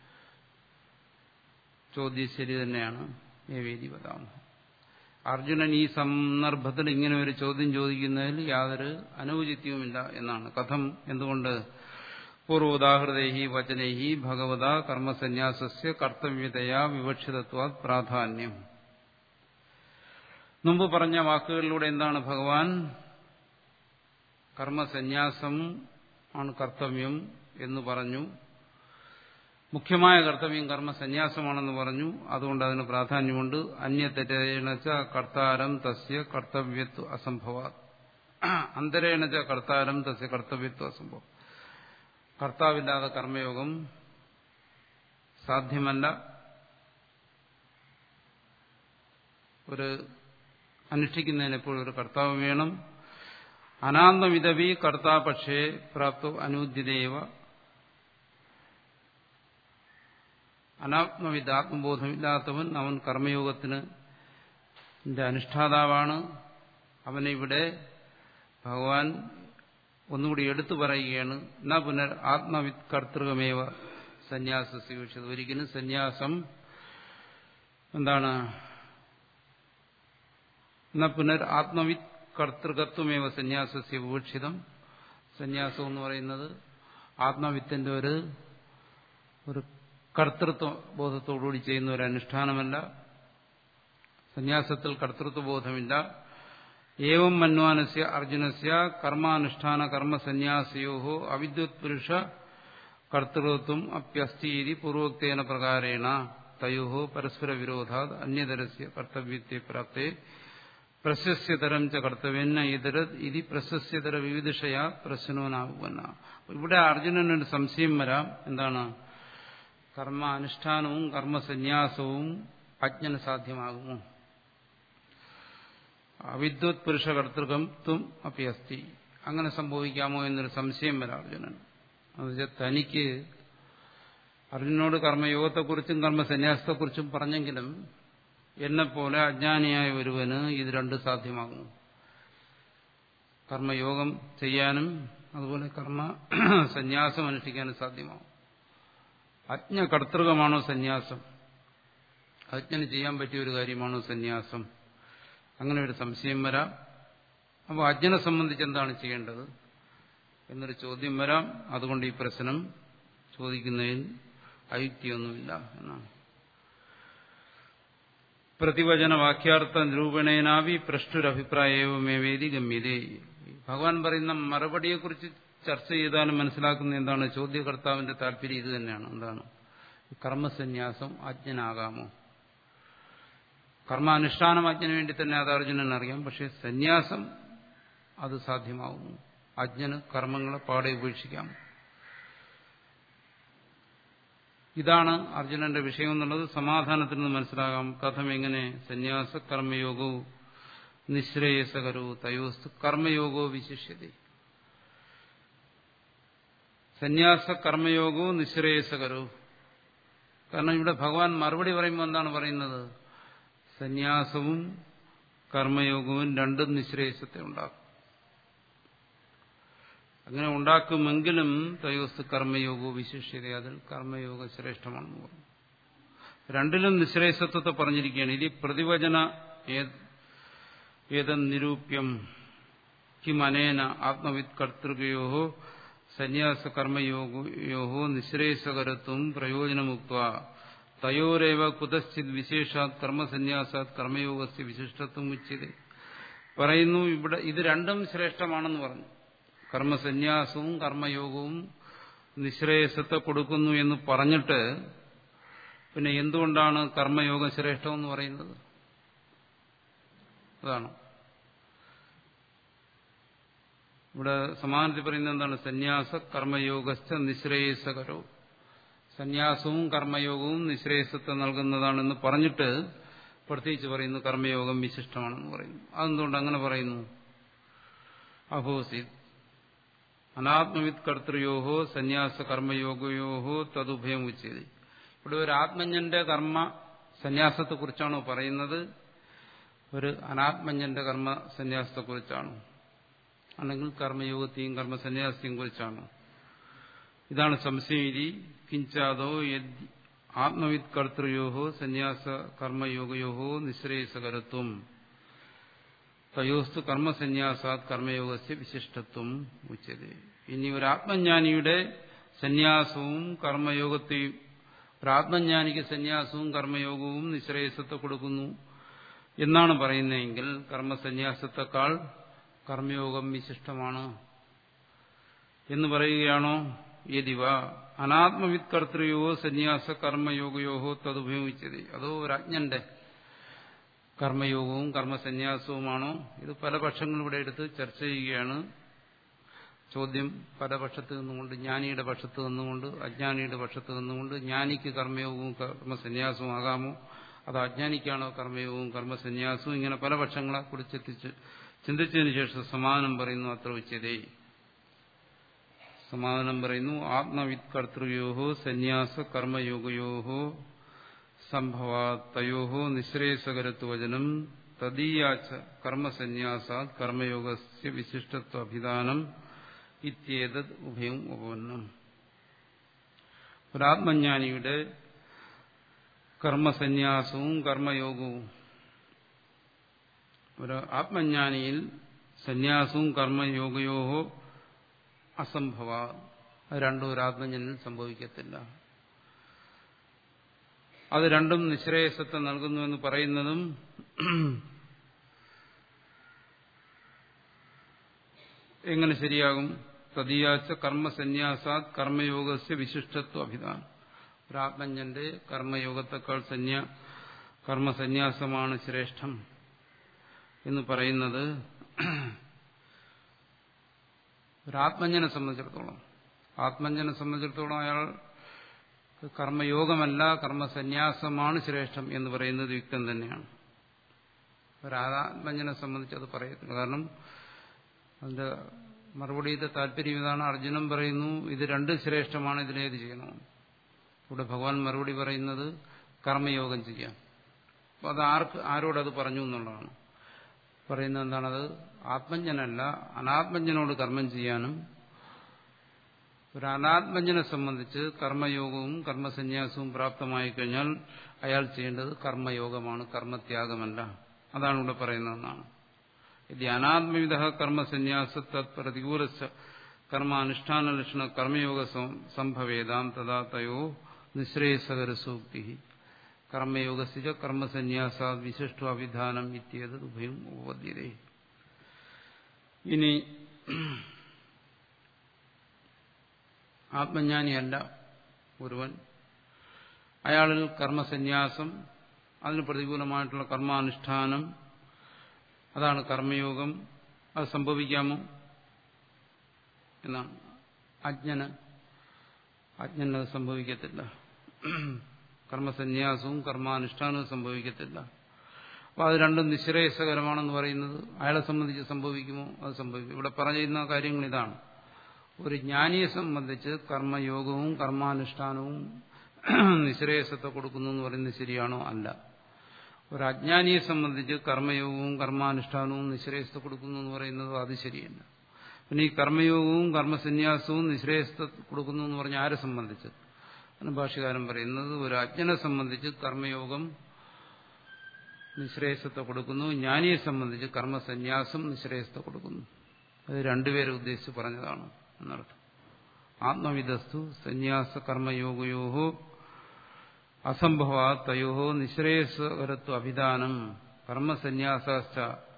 A: ചോദ്യം ശരി തന്നെയാണ് വേദി പദാമ അർജുനൻ ഈ സന്ദർഭത്തിൽ ഇങ്ങനെ ഒരു ചോദ്യം ചോദിക്കുന്നതിൽ യാതൊരു അനൗചിത്യവുമില്ല എന്നാണ് കഥം എന്തുകൊണ്ട് പൂർവോദാഹൃതൈഹി വചനൈഹി ഭഗവത കർമ്മസന്യാസസ്യ കർത്തവ്യതയാ വിവക്ഷിതത്വാ പ്രാധാന്യം മുമ്പ് പറഞ്ഞ വാക്കുകളിലൂടെ എന്താണ് ഭഗവാൻ കർമ്മസന്യാസം ആണ് കർത്തവ്യം എന്ന് പറഞ്ഞു മുഖ്യമായ കർത്തവ്യം കർമ്മസന്യാസമാണെന്ന് പറഞ്ഞു അതുകൊണ്ട് അതിന് പ്രാധാന്യമുണ്ട് അന്യതെരേണച്ച കർത്താരം തസ്യ കർത്തവ്യത്വ അസംഭവ അന്തരേണച്ച കർത്താരം തസ്യ കർത്തവ്യത്വ അസംഭവം കർത്താവില്ലാതെ കർമ്മയോഗം സാധ്യമല്ല ഒരു അനുഷ്ഠിക്കുന്നതിന് എപ്പോഴും ഒരു കർത്താവ് വേണം അനാന്തമിതവി കർത്താ പക്ഷേ പ്രാപ്തോ അനൂദ്യതേവ അനാത്മവിധ ആത്മബോധമില്ലാത്തവൻ അവൻ കർമ്മയോഗത്തിന് അനുഷ്ഠാതാവാണ് അവനെ ഇവിടെ ഭഗവാൻ ഒന്നുകൂടി എടുത്തു പറയുകയാണ് ന പുനർ ആത്മവിത് കർത്തൃകമേവ സന്യാസ സ്വീകരിച്ചത് ഒരിക്കലും സന്യാസം എന്താണ് ന പുനർ ആത്മവിത് കർത്തൃകത്വമേവ സന്യാസസ്യ വിവക്ഷിതം സന്യാസം എന്ന് പറയുന്നത് ആത്മവിത്തിന്റെ ഒരു ഒരു കർത്തൃത്വ ബോധത്തോടുകൂടി ചെയ്യുന്ന ഒരു അനുഷ്ഠാനമല്ല സന്യാസത്തിൽ കർത്തൃത്വബോധമില്ല ഏവം മന്വാനസ്യ അർജുനസ്യ കർമാനുഷ്ഠാന കർമ്മസന്യാസയോ അവിദ്യുത് പുരുഷ കർത്തൃത്വം അപ്യസ്തി പൂർവോക്തേന പ്രകാരേണ തയോ പരസ്പര വിരോധാത് അന്യതരസ്യ കർത്തവ്യത്തെ പ്രാപ്തേ പ്രശസ്യതരം ച കർത്തവ്യന്ന ഇതര ഇതി പ്രശസ്യതര വിവിധിഷയാ പ്രശ്നോനാവുന്ന ഇവിടെ അർജുനനൊരു സംശയം വരാം എന്താണ് കർമാനുഷ്ഠാനവും കർമ്മസന്യാസവും അജ്ഞന് സാധ്യമാകുമോ അവിദ്വത് പുരുഷ കർത്തൃകത്വം അപ്പി അസ്തി അങ്ങനെ സംഭവിക്കാമോ എന്നൊരു സംശയം വരാം അർജുനൻ എന്നുവെച്ചാൽ തനിക്ക് അർജുനോട് കർമ്മയോഗത്തെക്കുറിച്ചും കർമ്മസന്യാസത്തെക്കുറിച്ചും പറഞ്ഞെങ്കിലും എന്നെപ്പോലെ അജ്ഞാനിയായ ഒരുവന് ഇത് രണ്ട് സാധ്യമാകുന്നു കർമ്മയോഗം ചെയ്യാനും അതുപോലെ കർമ്മ സന്യാസം അനുഷ്ഠിക്കാനും സാധ്യമാകും അജ്ഞ കർത്തൃകമാണോ സന്യാസം അജ്ഞന് ചെയ്യാൻ പറ്റിയ ഒരു കാര്യമാണോ സന്യാസം അങ്ങനെ ഒരു സംശയം വരാം അപ്പോൾ അജ്ഞനെ സംബന്ധിച്ച് എന്താണ് ചെയ്യേണ്ടത് എന്നൊരു ചോദ്യം വരാം അതുകൊണ്ട് ഈ പ്രശ്നം ചോദിക്കുന്നതിൽ അയുക്തിയൊന്നുമില്ല എന്നാണ് പ്രതിവചന വാക്യാർത്ഥ നിരൂപണേനാവി പ്രഷ്ടുരഭിപ്രായവുമേവേദി ഗമ്യതേ ഭഗവാൻ പറയുന്ന മറുപടിയെക്കുറിച്ച് ചർച്ച ചെയ്താലും മനസ്സിലാക്കുന്ന എന്താണ് ചോദ്യകർത്താവിന്റെ താല്പര്യം ഇത് തന്നെയാണ് എന്താണ് കർമ്മസന്യാസം അജ്ഞനാകാമോ കർമാനുഷ്ഠാനം അജ്ഞന് വേണ്ടി തന്നെ അത് അർജുനൻ അറിയാം പക്ഷെ സന്യാസം അത് സാധ്യമാവുന്നു അജ്ഞന് കർമ്മങ്ങളെ പാടെ ഉപേക്ഷിക്കാം ഇതാണ് അർജുനന്റെ വിഷയം എന്നുള്ളത് സമാധാനത്തിൽ നിന്ന് മനസ്സിലാകാം കഥം എങ്ങനെ സന്യാസ കർമ്മയോഗവും നിശ്രേയസകരോ തയോസ്തു കർമ്മയോഗോ വിശിഷ്യത സന്യാസ കർമ്മയോഗവും നിശ്രേയസകരോ കാരണം ഇവിടെ ഭഗവാൻ മറുപടി പറയുമ്പോൾ എന്താണ് പറയുന്നത് സന്യാസവും കർമ്മയോഗവും രണ്ടും നിശ്രേയസത്തെ ഉണ്ടാക്കും അങ്ങനെ ഉണ്ടാക്കുമെങ്കിലും തയോസ് കർമ്മയോഗവും വിശിഷ്യത അതിൽ കർമ്മയോഗ ശ്രേഷ്ഠമാണെന്ന് പറഞ്ഞു രണ്ടിലും നിശ്രേയസത്വത്തെ പറഞ്ഞിരിക്കുകയാണ് ഇനി പ്രതിവചന ഏതം നിരൂപ്യം കിമനേന ആത്മവിത് കർത്തൃകയോ സന്യാസ കർമ്മയോഗയോ നിശ്രേയസകരത്വം പ്രയോജനമുക്ത തയോരേവ കുതശ്ചിത് വിശേഷാത് കർമ്മസന്യാസാത് കർമ്മയോഗസ്യ വിശിഷ്ടത്വം ഉച്ചത് പറയുന്നു ഇവിടെ ഇത് രണ്ടും ശ്രേഷ്ഠമാണെന്ന് പറഞ്ഞു കർമ്മസന്യാസവും കർമ്മയോഗവും നിശ്രേയസത്തെ കൊടുക്കുന്നു എന്ന് പറഞ്ഞിട്ട് പിന്നെ എന്തുകൊണ്ടാണ് കർമ്മയോഗം ശ്രേഷ്ഠമെന്ന് പറയുന്നത് അതാണ് ഇവിടെ സമാനത്തിൽ പറയുന്നത് എന്താണ് സന്യാസ കർമ്മയോഗസ്ഥ നിശ്രേയസകരോ സന്യാസവും കർമ്മയോഗവും നിശ്രേയസത്തെ നൽകുന്നതാണെന്ന് പറഞ്ഞിട്ട് പ്രത്യേകിച്ച് പറയുന്നു കർമ്മയോഗം വിശിഷ്ടമാണെന്ന് പറയുന്നു അതെന്തുകൊണ്ട് അങ്ങനെ പറയുന്നു അഹോസിത് അനാത്മവിത് കർത്തൃയോഹോ സന്യാസ കർമ്മയോഗയോഹോ തതുഭയം ഉച്ചത് ഇവിടെ ഒരു ആത്മജ്ഞന്റെ കർമ്മ സന്യാസത്തെക്കുറിച്ചാണോ പറയുന്നത് ഒരു അനാത്മജ്ഞന്റെ കർമ്മ സന്യാസത്തെക്കുറിച്ചാണോ അല്ലെങ്കിൽ കർമ്മയോഗത്തെയും കർമ്മസന്യാസത്തെയും കുറിച്ചാണോ ഇതാണ് സംശയം കിഞ്ചാതോ ആത്മവിത് കർത്തൃയോഹോ സന്യാസ കർമ്മയോഗയോഹോ നിശ്രേയസകരത്വം തയോസ്തു കർമ്മസന്യാസാത് കർമ്മയോഗസ്യ വിശിഷ്ടത്വം ഉച്ചത് ഇനി ഒരു ആത്മജ്ഞാനിയുടെ സന്യാസവും കർമ്മയോഗത്തെയും ഒരു ആത്മജ്ഞാനിക്ക് സന്യാസവും കർമ്മയോഗവും നിശ്രേയസത്തെ കൊടുക്കുന്നു എന്നാണ് പറയുന്നതെങ്കിൽ കർമ്മസന്യാസത്തെക്കാൾ കർമ്മയോഗം വിശിഷ്ടമാണ് എന്ന് പറയുകയാണോ യതിവ അനാത്മവിത് കർത്തൃയോ സന്യാസ കർമ്മയോഗയോഹോ തതുപയോഗിച്ചത് അതോ ഒരു അജ്ഞന്റെ കർമ്മയോഗവും കർമ്മസന്യാസവുമാണോ ഇത് പല പക്ഷങ്ങൾ ഇവിടെ എടുത്ത് ചർച്ച ചെയ്യുകയാണ് ചോദ്യം പല പക്ഷത്ത് നിന്നുകൊണ്ട് ജ്ഞാനിയുടെ പക്ഷത്ത് നിന്നുകൊണ്ട് അജ്ഞാനിയുടെ പക്ഷത്ത് നിന്നുകൊണ്ട് ജ്ഞാനിക്ക് കർമ്മയോഗവും കർമ്മസന്യാസവും ആകാമോ അത് അജ്ഞാനിക്കാണോ കർമ്മയോഗവും കർമ്മസന്യാസവും ഇങ്ങനെ പല പക്ഷങ്ങളെ കുറിച്ച് എത്തിച്ച് ചിന്തിച്ചതിന് ശേഷം സമാധാനം പറയുന്നു അത്ര ഉച്ചതേ സമാധാനം പറയുന്നു ആത്മവിത് കർത്തൃയോഹോ സന്യാസ കർമ്മയോഗയോഹോ സംഭവാത്തയോഹോ നിശ്രേയസകരത്വചനം തദീയാച്ച കർമ്മസന്യാസാത് കർമ്മയോഗസ്യ വിശിഷ്ടത്വഭിധാനം ഇത്യേതത് ഉഭയം ഉപപന്നം ഒരാത്മജ്ഞാനിയുടെ കർമ്മസന്യാസവും കർമ്മയോഗവും ഒരു ആത്മജ്ഞാനിയിൽ സന്യാസവും കർമ്മയോഗയോഹോ അസംഭവ രണ്ടും ഒരു ആത്മജ്ഞനിൽ സംഭവിക്കത്തില്ല അത് രണ്ടും നിശ്രേയസത്തെ നൽകുന്നുവെന്ന് പറയുന്നതും എങ്ങനെ ശരിയാകും തദീയാച്ച കർമ്മസന്യാസാത് കർമ്മയോഗസ്യ വിശിഷ്ടത്വ അഭിധാനം ഒരാത്മജ്ഞന്റെ കർമ്മയോഗത്തെക്കാൾ സന്യാ കർമ്മസന്യാസമാണ് ശ്രേഷ്ഠം എന്ന് പറയുന്നത് ഒരാത്മജ്ഞനെ സംബന്ധിച്ചിടത്തോളം ആത്മജ്ഞനെ സംബന്ധിച്ചിടത്തോളം അയാൾ കർമ്മയോഗമല്ല കർമ്മസന്യാസമാണ് ശ്രേഷ്ഠം എന്ന് പറയുന്നത് യുക്തം തന്നെയാണ് ഒരാത്മജ്ഞനെ സംബന്ധിച്ച് അത് പറയത്തില്ല കാരണം അതിന്റെ മറുപടിയുടെ താല്പര്യം ഇതാണ് അർജുനൻ പറയുന്നു ഇത് രണ്ടും ശ്രേഷ്ഠമാണ് ഇതിലേത് ചെയ്യണമെന്ന് ഇവിടെ ഭഗവാൻ മറുപടി പറയുന്നത് കർമ്മയോഗം ചെയ്യാം അപ്പോൾ അത് ആർക്ക് ആരോടത് പറഞ്ഞു എന്നുള്ളതാണ് പറയുന്നത് എന്താണത് ആത്മജ്ഞനല്ല അനാത്മജ്ഞനോട് കർമ്മം ചെയ്യാനും ഒരു അനാത്മജ്ഞനെ സംബന്ധിച്ച് കർമ്മയോഗവും കർമ്മസന്യാസവും പ്രാപ്തമായി കഴിഞ്ഞാൽ അയാൾ ചെയ്യേണ്ടത് കർമ്മയോഗമാണ് കർമ്മത്യാഗമല്ല അതാണ് ഇവിടെ പറയുന്നതെന്നാണ് ഇത് അനാത്മവിധ കർമ്മസന്യാസ പ്രതികൂല കർമാനുഷ്ഠാന ലക്ഷണ കർമ്മയോഗ സംഭവേദാം തഥാ തയോ നിശ്രേയസകര സൂക്തി കർമ്മയോഗസിച്ച കർമ്മസന്യാസാ വിശിഷ്ട അവിധാനം ഇത്യേത് ഉഭയം ഉപപദ്യതേ ഇനി ആത്മജ്ഞാനിയല്ല ഒരുവൻ അയാളിൽ കർമ്മസന്യാസം അതിന് പ്രതികൂലമായിട്ടുള്ള കർമാനുഷ്ഠാനം അതാണ് കർമ്മയോഗം അത് സംഭവിക്കാമോ എന്നാണ് അജ്ഞന് അജ്ഞനത് സംഭവിക്കത്തില്ല കർമ്മസന്യാസവും കർമാനുഷ്ഠാനവും സംഭവിക്കത്തില്ല അപ്പോൾ അത് രണ്ടും നിശ്രേയസകരമാണെന്ന് പറയുന്നത് അയാളെ സംബന്ധിച്ച് സംഭവിക്കുമോ അത് സംഭവിക്കും ഇവിടെ പറയുന്ന കാര്യങ്ങൾ ഇതാണ് ഒരു ജ്ഞാനിയെ സംബന്ധിച്ച് കർമ്മയോഗവും കർമാനുഷ്ഠാനവും നിശ്രേയസത്തെ കൊടുക്കുന്നു എന്ന് പറയുന്നത് ശരിയാണോ അല്ല ഒരു അജ്ഞാനിയെ സംബന്ധിച്ച് കർമ്മയോഗവും കർമാനുഷ്ഠാനവും നിശ്രേയസത്തെ കൊടുക്കുന്നു എന്ന് പറയുന്നത് അത് ശരിയല്ല പിന്നെ ഈ കർമ്മയോഗവും കർമ്മസന്യാസവും നിശ്രേയസത്തെ കൊടുക്കുന്നു എന്ന് പറഞ്ഞാൽ ആരെ സംബന്ധിച്ച് ഭാഷകാരൻ പറയുന്നത് ഒരു അജ്ഞനെ സംബന്ധിച്ച് കർമ്മയോഗം നിശ്രേയസത്തെ കൊടുക്കുന്നു ജ്ഞാനിയെ സംബന്ധിച്ച് കർമ്മസന്യാസം നിശ്രേയസത്തെ കൊടുക്കുന്നു അത് രണ്ടുപേരെ ഉദ്ദേശിച്ച് പറഞ്ഞതാണ് എന്നർത്ഥം ആത്മവിധസ്തു സന്യാസ കർമ്മയോഗയോ അസംഭവ തയോ നിശ്രേയസകരത്വ അഭിധാനം കർമ്മസന്യാസ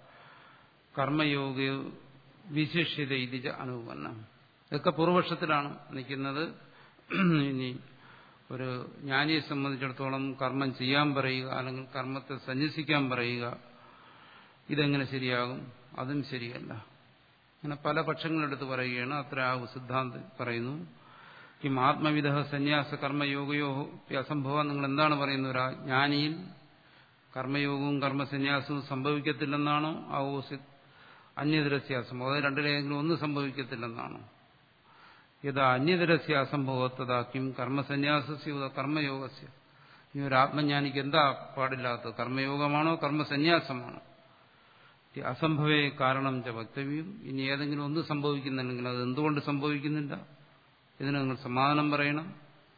A: കർമ്മയോഗ വിശിഷ്യത ഇതിജ അനുപന്നം ഇതൊക്കെ പൂർവപക്ഷത്തിലാണ് നിൽക്കുന്നത് ഇനി ഒരു ജ്ഞാനിയെ സംബന്ധിച്ചിടത്തോളം കർമ്മം ചെയ്യാൻ പറയുക അല്ലെങ്കിൽ കർമ്മത്തെ സന്യസിക്കാൻ പറയുക ഇതെങ്ങനെ ശരിയാകും അതും ശരിയല്ല അങ്ങനെ പല പക്ഷങ്ങളെടുത്ത് പറയുകയാണ് അത്ര ആ സിദ്ധാന്തം പറയുന്നു കിം ആത്മവിധ സന്യാസ കർമ്മയോഗയോ അസംഭവം നിങ്ങൾ എന്താണ് പറയുന്നത് ഒരു ജ്ഞാനിയിൽ കർമ്മയോഗവും കർമ്മസന്യാസവും സംഭവിക്കത്തില്ലെന്നാണോ ആ ഓസിത് അന്യതരസ്യ അസംഭവം അത് രണ്ടിലേതെങ്കിലും ഒന്ന് സംഭവിക്കത്തില്ലെന്നാണോ യഥാ അന്യതരസ്യ അസംഭവത്തതാക്കും കർമ്മസന്യാസസ്യ കർമ്മയോഗസ്യ ഇനി ഒരു ആത്മജ്ഞാനിക്ക് എന്താ പാടില്ലാത്തത് കർമ്മയോഗമാണോ കർമ്മസന്യാസമാണോ അസംഭവേ കാരണം ച വക്തവ്യം ഇനി ഏതെങ്കിലും ഒന്ന് സംഭവിക്കുന്നുണ്ടെങ്കിൽ അത് എന്തുകൊണ്ട് സംഭവിക്കുന്നില്ല ഇതിന് നിങ്ങൾ സമാധാനം പറയണം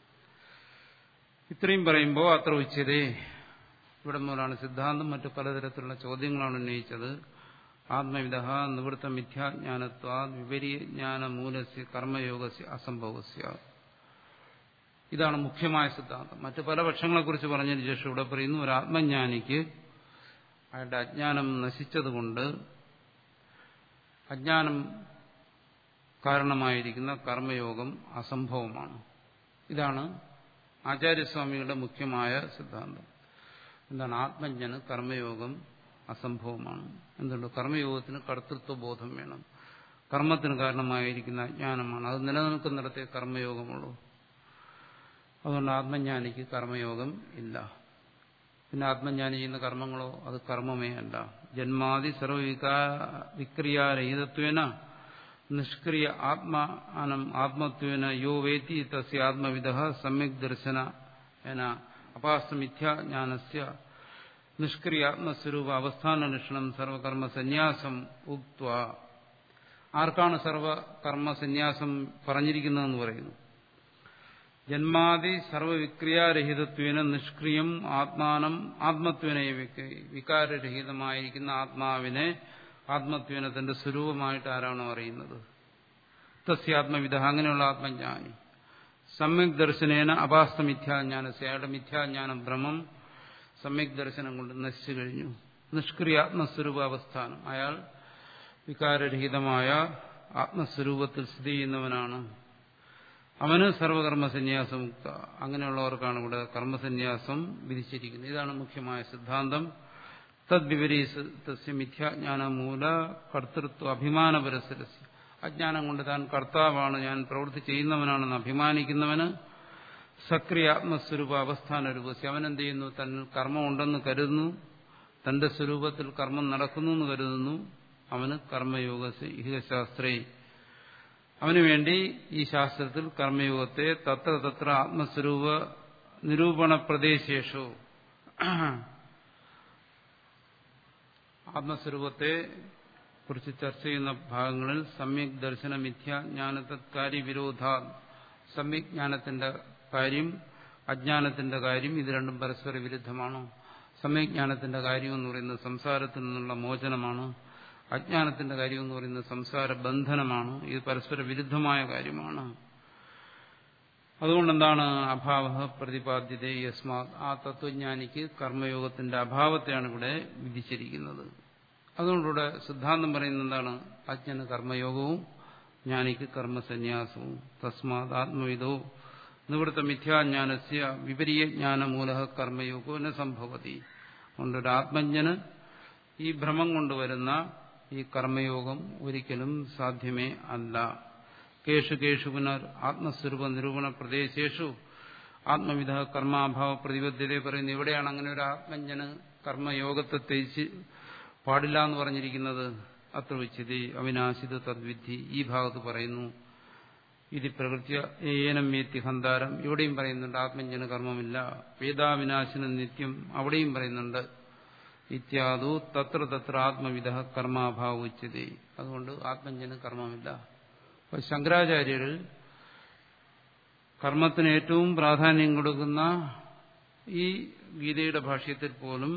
A: ഇത്രയും പറയുമ്പോൾ അത്ര ഉച്ചതേ ഇവിടെ മുതലാണ് സിദ്ധാന്തം മറ്റു പലതരത്തിലുള്ള ചോദ്യങ്ങളാണ് ഉന്നയിച്ചത് ആത്മവിധ നിവൃത്ത മിഥ്യാജ്ഞാനത്വ വിപരീജ്ഞാന മൂലസ്യ കർമ്മയോഗസ്യ അസംഭവസ്യ ഇതാണ് മുഖ്യമായ സിദ്ധാന്തം മറ്റു പല പക്ഷങ്ങളെക്കുറിച്ച് പറഞ്ഞതിന് ശേഷം ഇവിടെ പറയുന്നു ഒരു ആത്മജ്ഞാനിക്ക് അയാളുടെ അജ്ഞാനം നശിച്ചതുകൊണ്ട് അജ്ഞാനം കാരണമായിരിക്കുന്ന കർമ്മയോഗം അസംഭവമാണ് ഇതാണ് ആചാര്യസ്വാമികളുടെ മുഖ്യമായ സിദ്ധാന്തം എന്താണ് ആത്മജ്ഞന് കർമ്മയോഗം അസംഭവമാണ് എന്തുകൊണ്ട് കർമ്മയോഗത്തിന് കർത്തൃത്വ ബോധം വേണം കർമ്മത്തിന് കാരണമായിരിക്കുന്ന അജ്ഞാനമാണ് അത് നിലനിൽക്കുന്നിടത്തേ കർമ്മയോഗമുള്ളൂ അതുകൊണ്ട് ആത്മജ്ഞാനിക്ക് കർമ്മയോഗം ഇല്ല പിന്നെ ആത്മജ്ഞാനി ചെയ്യുന്ന കർമ്മങ്ങളോ അത് കർമ്മമേ അല്ല ജന്മാദി സർവവികാ വിക്രിയാരഹിതത്വേന നിഷ്ക്രിയ ആത്മാനം ആത്മത്വേന യോ വേത്തി തസ്യ ആത്മവിധ സമ്യക് ദർശന എന അപാസ്തമിഥ്യാജ്ഞാനസ്യ നിഷ്ക്രിയാത്മസ്വരൂപ അവസ്ഥാന ലക്ഷണം സർവകർമ്മ സന്യാസം ഉക്വ ആർക്കാണ് സർവകർമ്മ സന്യാസം പറഞ്ഞിരിക്കുന്നതെന്ന് പറയുന്നു ജന്മാദി സർവവിക്രിയാരഹിതത്വേന നിഷ്ക്രിയം ആത്മാനം ആത്മത്വനെ വികാരരഹിതമായിരിക്കുന്ന ആത്മാവിനെ ആത്മത്വന തന്റെ സ്വരൂപമായിട്ട് ആരാണോ അറിയുന്നത് തസ്യാത്മവിധ അങ്ങനെയുള്ള ആത്മജ്ഞാനി സമ്യക് ദർശനേന അപാസ്ത മിഥ്യാജ്ഞാനസ് അയാളുടെ മിഥ്യാജ്ഞാനം ഭ്രമം സമ്യക് ദർശനം കൊണ്ട് നശിച്ചു കഴിഞ്ഞു നിഷ്ക്രിയാത്മസ്വരൂപ അവസ്ഥാനം അയാൾ വികാരരഹിതമായ ആത്മസ്വരൂപത്തിൽ സ്ഥിതി ചെയ്യുന്നവനാണ് അവന് സർവകർമ്മ സന്യാസമുക്ത അങ്ങനെയുള്ളവർക്കാണ് ഇവിടെ കർമ്മസന്യാസം വിധിച്ചിരിക്കുന്നത് ഇതാണ് മുഖ്യമായ സിദ്ധാന്തം തദ്വിപരീതസ്യ മിഥ്യാജ്ഞാന മൂല കർത്തൃത്വ അഭിമാനപരസരസ്യ അജ്ഞാനം കൊണ്ട് താൻ കർത്താവാണ് ഞാൻ പ്രവൃത്തി ചെയ്യുന്നവനാണെന്ന് അഭിമാനിക്കുന്നവന് സക്രിയ ആത്മസ്വരൂപ അവസ്ഥാന രൂപസ്യ അവൻ എന്ത് ചെയ്യുന്നു തന്നിൽ കർമ്മമുണ്ടെന്ന് കരുതുന്നു തന്റെ സ്വരൂപത്തിൽ കർമ്മം നടക്കുന്നു എന്ന് കരുതുന്നു അവന് കർമ്മയോഗ ഇഹശാസ്ത്രേ അവനു വേണ്ടി ഈ ശാസ്ത്രത്തിൽ കർമ്മയോഗത്തെ തത്ര തത്ര ആത്മസ്വരൂപ നിരൂപണ പ്രദേശേഷു ആത്മസ്വരൂപത്തെ കുറിച്ച് ചർച്ച ചെയ്യുന്ന ഭാഗങ്ങളിൽ സമ്യക് ദർശന മിഥ്യാജ്ഞാനത്തത്കാരി വിരോധ സമ്യക് ജ്ഞാനത്തിന്റെ കാര്യം അജ്ഞാനത്തിന്റെ കാര്യം ഇത് രണ്ടും പരസ്പര വിരുദ്ധമാണോ സമ്യജ്ഞാനത്തിന്റെ കാര്യം എന്ന് പറയുന്നത് സംസാരത്തിൽ നിന്നുള്ള മോചനമാണ് അജ്ഞാനത്തിന്റെ കാര്യം എന്ന് പറയുന്നത് സംസാര ബന്ധനമാണ് ഇത് പരസ്പര വിരുദ്ധമായ കാര്യമാണ് അതുകൊണ്ട് എന്താണ് അഭാവ പ്രതിപാദ്യത യസ്മാ ആ തത്വജ്ഞാനിക്ക് കർമ്മയോഗത്തിന്റെ അഭാവത്തെയാണ് ഇവിടെ വിധിച്ചിരിക്കുന്നത് അതുകൊണ്ടിവിടെ സിദ്ധാന്തം പറയുന്നത് എന്താണ് അജ്ഞന് കർമ്മയോഗവും ജ്ഞാനിക്ക് കർമ്മസന്യാസവും തസ്മാത് ആത്മവിധോ നിവൃത്ത മിഥ്യാജ്ഞാനസ്യ വിപരീയ ജ്ഞാനമൂല കർമ്മയോഗോ ന സംഭവതി അതുകൊണ്ടൊരു ആത്മജ്ഞന് ഈ ഭ്രമം കൊണ്ടുവരുന്ന ഈ കർമ്മയോഗം ഒരിക്കലും സാധ്യമേ അല്ല കേഷു കേഷു പുനർ ആത്മസ്വരൂപ നിരൂപണ പ്രദേശേഷു ആത്മവിധ കർമാഭാവ പ്രതിബദ്ധതയെ പറയുന്നു എവിടെയാണ് അങ്ങനെ ഒരു ആത്മജ്ഞന് കർമ്മയോഗത്തെ ത്യജിച്ച് പാടില്ല എന്ന് പറഞ്ഞിരിക്കുന്നത് അത്ര വിച്ഛതി അവിനാശിത തദ്വിധി ഈ ഭാഗത്ത് പറയുന്നു ഇത് പ്രകൃത്യ ഏനം വേത്തി ഹന്താരം ഇവിടെയും പറയുന്നുണ്ട് ആത്മജ്ഞന് കർമ്മമില്ല വേദാവിനാശിന നിത്യം അവിടെയും പറയുന്നുണ്ട് ഇത്യാദു തത്ര തത്ര ആത്മവിധ കർമാഭാവ ഉച്ചതി അതുകൊണ്ട് ആത്മജ്ഞന് കർമ്മമില്ല അപ്പൊ ശങ്കരാചാര്യർ കർമ്മത്തിന് ഏറ്റവും പ്രാധാന്യം കൊടുക്കുന്ന ഈ ഗീതയുടെ ഭാഷ്യത്തിൽ പോലും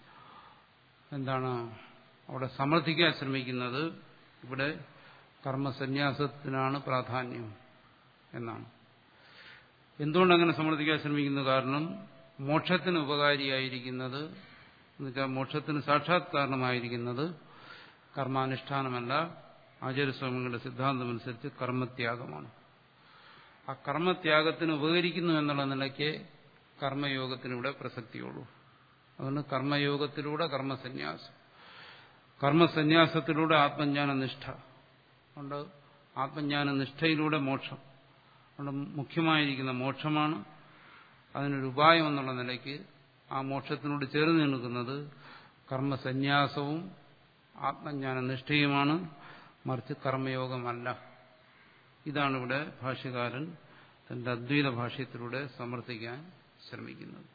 A: എന്താണ് അവിടെ സമർത്ഥിക്കാൻ ശ്രമിക്കുന്നത് ഇവിടെ കർമ്മസന്യാസത്തിനാണ് പ്രാധാന്യം എന്നാണ് എന്തുകൊണ്ടങ്ങനെ സമർത്ഥിക്കാൻ ശ്രമിക്കുന്നു കാരണം മോക്ഷത്തിന് ഉപകാരിയായിരിക്കുന്നത് എന്നുവെച്ചാൽ മോക്ഷത്തിന് സാക്ഷാത് കാരണമായിരിക്കുന്നത് കർമാനുഷ്ഠാനമല്ല ആചാര്യസ്വാമികളുടെ സിദ്ധാന്തമനുസരിച്ച് കർമ്മത്യാഗമാണ് ആ കർമ്മത്യാഗത്തിന് ഉപകരിക്കുന്നു എന്നുള്ള നിലയ്ക്ക് കർമ്മയോഗത്തിനിവിടെ പ്രസക്തിയുള്ളൂ അതുകൊണ്ട് കർമ്മയോഗത്തിലൂടെ കർമ്മസന്യാസം കർമ്മസന്യാസത്തിലൂടെ ആത്മജ്ഞാന നിഷ്ഠ അതുകൊണ്ട് ആത്മജ്ഞാന നിഷ്ഠയിലൂടെ മോക്ഷം അതുകൊണ്ട് മുഖ്യമായിരിക്കുന്ന മോക്ഷമാണ് അതിനൊരു ഉപായം എന്നുള്ള നിലയ്ക്ക് ആ മോക്ഷത്തിനോട് ചേർന്ന് നിൽക്കുന്നത് കർമ്മസന്യാസവും ആത്മജ്ഞാന നിഷ്ഠയുമാണ് മറിച്ച് കർമ്മയോഗമല്ല ഇതാണ് ഇവിടെ ഭാഷ്യകാരൻ തന്റെ അദ്വൈത ഭാഷ്യത്തിലൂടെ സമർത്ഥിക്കാൻ ശ്രമിക്കുന്നത്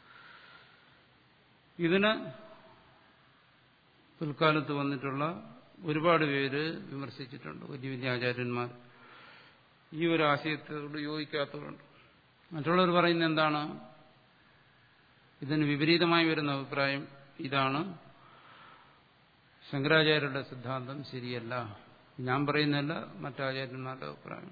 A: ഇതിന് പിൽക്കാലത്ത് വന്നിട്ടുള്ള ഒരുപാട് പേര് വിമർശിച്ചിട്ടുണ്ട് വലിയ വലിയ ആചാര്യന്മാർ ഈ ഒരു ആശയത്തോട് യോജിക്കാത്തവരുണ്ട് മറ്റുള്ളവർ പറയുന്നത് എന്താണ് ഇതിന് വിപരീതമായി വരുന്ന അഭിപ്രായം ഇതാണ് ശങ്കരാചാര്യരുടെ സിദ്ധാന്തം ശരിയല്ല ഞാൻ പറയുന്നതല്ല മറ്റാചാര്യന്മാരുടെ അഭിപ്രായം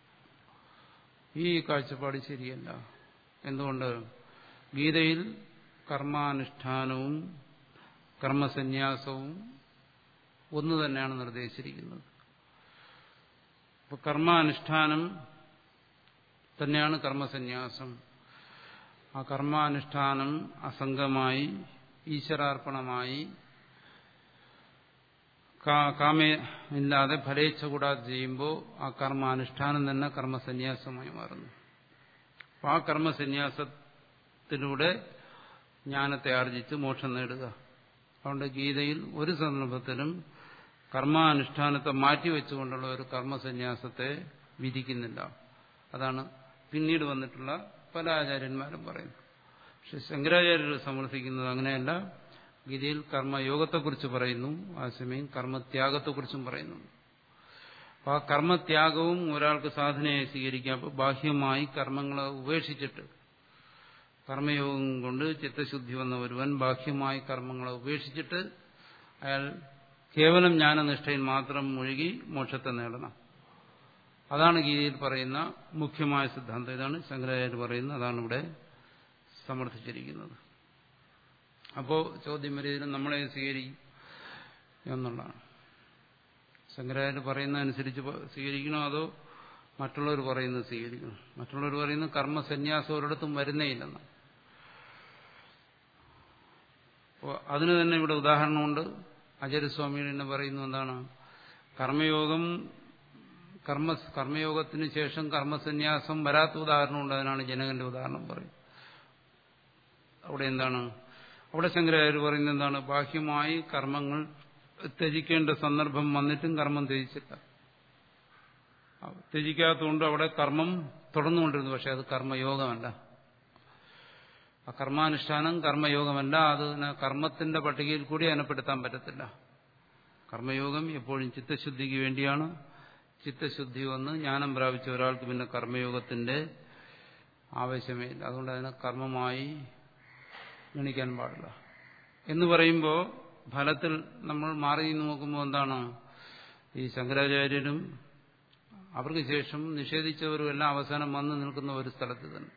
A: ഈ കാഴ്ചപ്പാട് ശരിയല്ല എന്തുകൊണ്ട് ഗീതയിൽ കർമാനുഷ്ഠാനവും കർമ്മസന്യാസവും ഒന്ന് തന്നെയാണ് നിർദ്ദേശിച്ചിരിക്കുന്നത് അപ്പോൾ കർമാനുഷ്ഠാനം തന്നെയാണ് കർമ്മസന്യാസം ആ കർമാനുഷ്ഠാനം അസംഗമായി ഈശ്വരാർപ്പണമായി കാമയില്ലാതെ ഫലേച്ഛ കൂടാതെ ചെയ്യുമ്പോൾ ആ കർമാനുഷ്ഠാനം തന്നെ കർമ്മസന്യാസമായി മാറുന്നു അപ്പോൾ ആ കർമ്മസന്യാസത്തിലൂടെ ജ്ഞാനത്തെ ആർജിച്ച് മോക്ഷം നേടുക അതുകൊണ്ട് ഗീതയിൽ ഒരു സന്ദർഭത്തിലും കർമാനുഷ്ഠാനത്തെ മാറ്റിവെച്ചുകൊണ്ടുള്ള ഒരു കർമ്മസന്യാസത്തെ വിധിക്കുന്നില്ല അതാണ് പിന്നീട് വന്നിട്ടുള്ള പല ആചാര്യന്മാരും പറയുന്നത് പക്ഷെ ശങ്കരാചാര്യർ സമർത്ഥിക്കുന്നത് അങ്ങനെയല്ല ഗീതയിൽ കർമ്മയോഗത്തെക്കുറിച്ച് പറയുന്നു ആ സമയം കർമ്മത്യാഗത്തെക്കുറിച്ചും പറയുന്നു അപ്പോൾ ആ കർമ്മത്യാഗവും ഒരാൾക്ക് സാധനയായി സ്വീകരിക്കാം അപ്പോൾ ബാഹ്യമായി കർമ്മങ്ങളെ ഉപേക്ഷിച്ചിട്ട് കർമ്മയോഗം കൊണ്ട് ചിത്തശുദ്ധി വന്ന ഒരുവൻ ബാഹ്യമായി കർമ്മങ്ങളെ ഉപേക്ഷിച്ചിട്ട് അയാൾ കേവലം ജ്ഞാനനിഷ്ഠയിൽ മാത്രം മുഴുകി മോക്ഷത്തെ നേടണം അതാണ് ഗീതയിൽ പറയുന്ന മുഖ്യമായ സിദ്ധാന്തം ഇതാണ് ശങ്കരാചാര്യ പറയുന്നത് അതാണ് ഇവിടെ സമർത്ഥിച്ചിരിക്കുന്നത് അപ്പോൾ ചോദ്യം വരികയും നമ്മളെ സ്വീകരിക്കും എന്നുള്ളതാണ് ശങ്കരാചാര്യ പറയുന്നതനുസരിച്ച് സ്വീകരിക്കണോ അതോ മറ്റുള്ളവർ പറയുന്നത് സ്വീകരിക്കണം മറ്റുള്ളവർ പറയുന്നത് കർമ്മസന്യാസം ഒരിടത്തും വരുന്നേ ഇല്ലെന്ന് അപ്പോൾ അതിന് തന്നെ ഇവിടെ ഉദാഹരണമുണ്ട് ആചാര്യസ്വാമികൾ തന്നെ പറയുന്നു എന്താണ് കർമ്മയോഗം കർമ്മ കർമ്മയോഗത്തിന് ശേഷം കർമ്മസന്യാസം വരാത്ത ഉദാഹരണമുണ്ട് അതിനാണ് ജനകന്റെ ഉദാഹരണം പറയും അവിടെ എന്താണ് അവിടെ ശങ്കരാചാര്യ പറയുന്നത് എന്താണ് ബാഹ്യമായി കർമ്മങ്ങൾ ത്യജിക്കേണ്ട സന്ദർഭം വന്നിട്ടും കർമ്മം ത്യജിച്ചില്ല ത്യജിക്കാത്തതുകൊണ്ട് അവിടെ കർമ്മം തുടർന്നുകൊണ്ടിരുന്നു പക്ഷെ അത് കർമ്മയോഗമല്ല ആ കർമാനുഷ്ഠാനം കർമ്മയോഗമല്ല അത് കർമ്മത്തിന്റെ പട്ടികയിൽ കൂടി അതിനെപ്പെടുത്താൻ പറ്റത്തില്ല കർമ്മയോഗം എപ്പോഴും ചിത്തശുദ്ധിക്ക് വേണ്ടിയാണ് ചിത്തശുദ്ധി വന്ന് ജ്ഞാനം പ്രാപിച്ച ഒരാൾക്ക് പിന്നെ കർമ്മയോഗത്തിന്റെ ആവശ്യമേ ഇല്ല അതുകൊണ്ട് അതിനെ കർമ്മമായി ഗണിക്കാൻ പാടില്ല എന്ന് പറയുമ്പോൾ ഫലത്തിൽ നമ്മൾ മാറി നോക്കുമ്പോൾ എന്താണ് ഈ ശങ്കരാചാര്യരും അവർക്ക് ശേഷം നിഷേധിച്ചവരും എല്ലാം അവസാനം വന്ന് നിൽക്കുന്ന ഒരു സ്ഥലത്ത് തന്നെ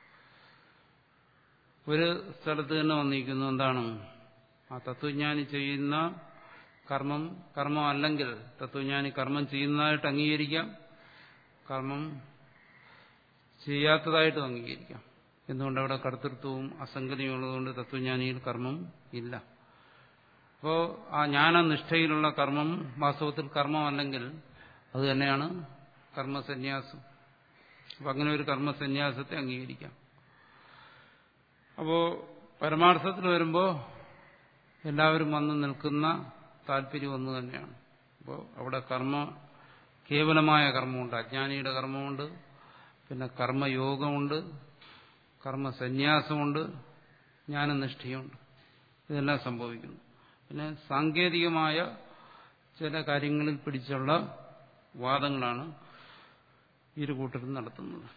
A: ഒരു സ്ഥലത്ത് തന്നെ വന്നിരിക്കുന്നു എന്താണ് ആ തത്വജ്ഞാനി ചെയ്യുന്ന കർമ്മം കർമ്മം അല്ലെങ്കിൽ തത്വജ്ഞാനി കർമ്മം ചെയ്യുന്നതായിട്ട് അംഗീകരിക്കാം കർമ്മം ചെയ്യാത്തതായിട്ടും അംഗീകരിക്കാം എന്തുകൊണ്ട് അവിടെ കർത്തൃത്വവും അസംഗതിയും ഉള്ളതുകൊണ്ട് തത്വജ്ഞാനിയിൽ കർമ്മം ഇല്ല അപ്പോൾ ആ ജ്ഞാനനിഷ്ഠയിലുള്ള കർമ്മം വാസ്തവത്തിൽ കർമ്മമല്ലെങ്കിൽ അത് തന്നെയാണ് കർമ്മസന്യാസം അപ്പം അങ്ങനെ ഒരു കർമ്മസന്യാസത്തെ അംഗീകരിക്കാം അപ്പോൾ പരമാർത്ഥത്തിൽ വരുമ്പോൾ എല്ലാവരും വന്ന് നിൽക്കുന്ന താല്പര്യം ഒന്ന് തന്നെയാണ് അപ്പോൾ അവിടെ കർമ്മ കേവലമായ കർമ്മമുണ്ട് അജ്ഞാനിയുടെ കർമ്മമുണ്ട് പിന്നെ കർമ്മയോഗമുണ്ട് കർമ്മസന്യാസമുണ്ട് ജ്ഞാനനിഷ്ഠയുണ്ട് ഇതെല്ലാം സംഭവിക്കുന്നു പിന്നെ സാങ്കേതികമായ ചില കാര്യങ്ങളിൽ പിടിച്ചുള്ള വാദങ്ങളാണ് ഇരു കൂട്ടരും നടത്തുന്നത്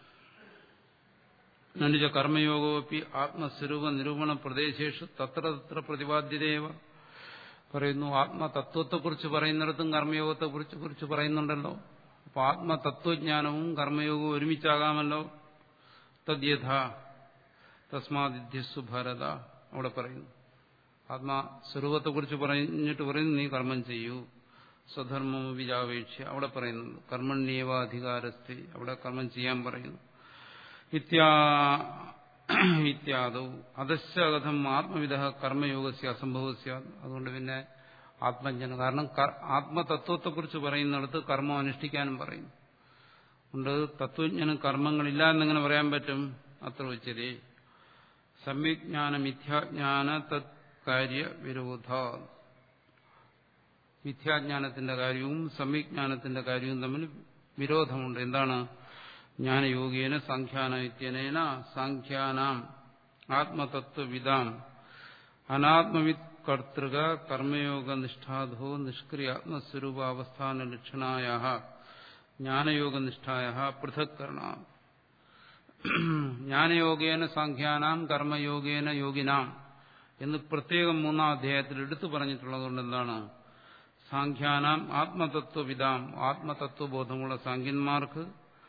A: അനുജ കർമ്മയോഗോപ്പി ആത്മസ്വരൂപ നിരൂപണ പ്രദേശേഷു തത്ര തത്ര പ്രതിപാദ്യതേവ പറയുന്നു ആത്മതത്വത്തെക്കുറിച്ച് പറയുന്നിടത്തും കർമ്മയോഗത്തെക്കുറിച്ച് കുറിച്ച് പറയുന്നുണ്ടല്ലോ അപ്പോൾ ആത്മതത്വജ്ഞാനവും കർമ്മയോഗവും ഒരുമിച്ചാകാമല്ലോ തദ്യഥ തസ്മാദിധ്യസ്സു ഭാരത അവിടെ പറയുന്നു ആത്മാസ്വരൂപത്തെക്കുറിച്ച് പറഞ്ഞിട്ട് പറയുന്നു നീ കർമ്മം ചെയ്യൂ സ്വധർമ്മം വിജാപേക്ഷ അവിടെ പറയുന്നു കർമ്മണ്യേവാധികാരസ്ഥി അവിടെ കർമ്മം ചെയ്യാൻ പറയുന്നു ഇത്യാദൗ അധശ്ചകഥം ആത്മവിധ കർമ്മയോഗസ്യ അസംഭവസ്യ അതുകൊണ്ട് പിന്നെ ആത്മജ്ഞനം കാരണം ആത്മതത്വത്തെക്കുറിച്ച് പറയുന്നിടത്ത് കർമ്മം അനുഷ്ഠിക്കാനും പറയുന്നു അതുകൊണ്ട് തത്വജ്ഞനും കർമ്മങ്ങളില്ല എന്നെങ്ങനെ പറയാൻ പറ്റും അത്ര ഉച്ചരി സമ്യജ്ഞാന മിഥ്യാജ്ഞാന തത്കാര്യ വിരോധ മിഥ്യാജ്ഞാനത്തിന്റെ കാര്യവും സമ്യജ്ഞാനത്തിന്റെ കാര്യവും തമ്മിൽ വിരോധമുണ്ട് എന്താണ് ജ്ഞാനയോഗേന സാഖ്യാനൈത്യനേന സാഖ്യാനാം ആത്മതത്വവിദാം അനാത്മവിത് കർത്തൃക കർമ്മയോഗ നിഷ്ഠാധോ നിഷ്ക്രിയാത്മസ്വരൂപാവസ്ഥാന ലക്ഷണായ ജ്ഞാനയോഗനിഷ്ഠായ പൃഥക്കരണ ജ്ഞാനയോഗേന സാഖ്യാനാം കർമ്മയോഗേന യോഗിനാം എന്ന് പ്രത്യേകം മൂന്നാം അധ്യായത്തിൽ എടുത്തു പറഞ്ഞിട്ടുള്ളതുകൊണ്ട് എന്താണ് സാഖ്യാനാം ആത്മതത്വവിദാം ആത്മതത്വബോധമുള്ള സാഖ്യന്മാർക്ക്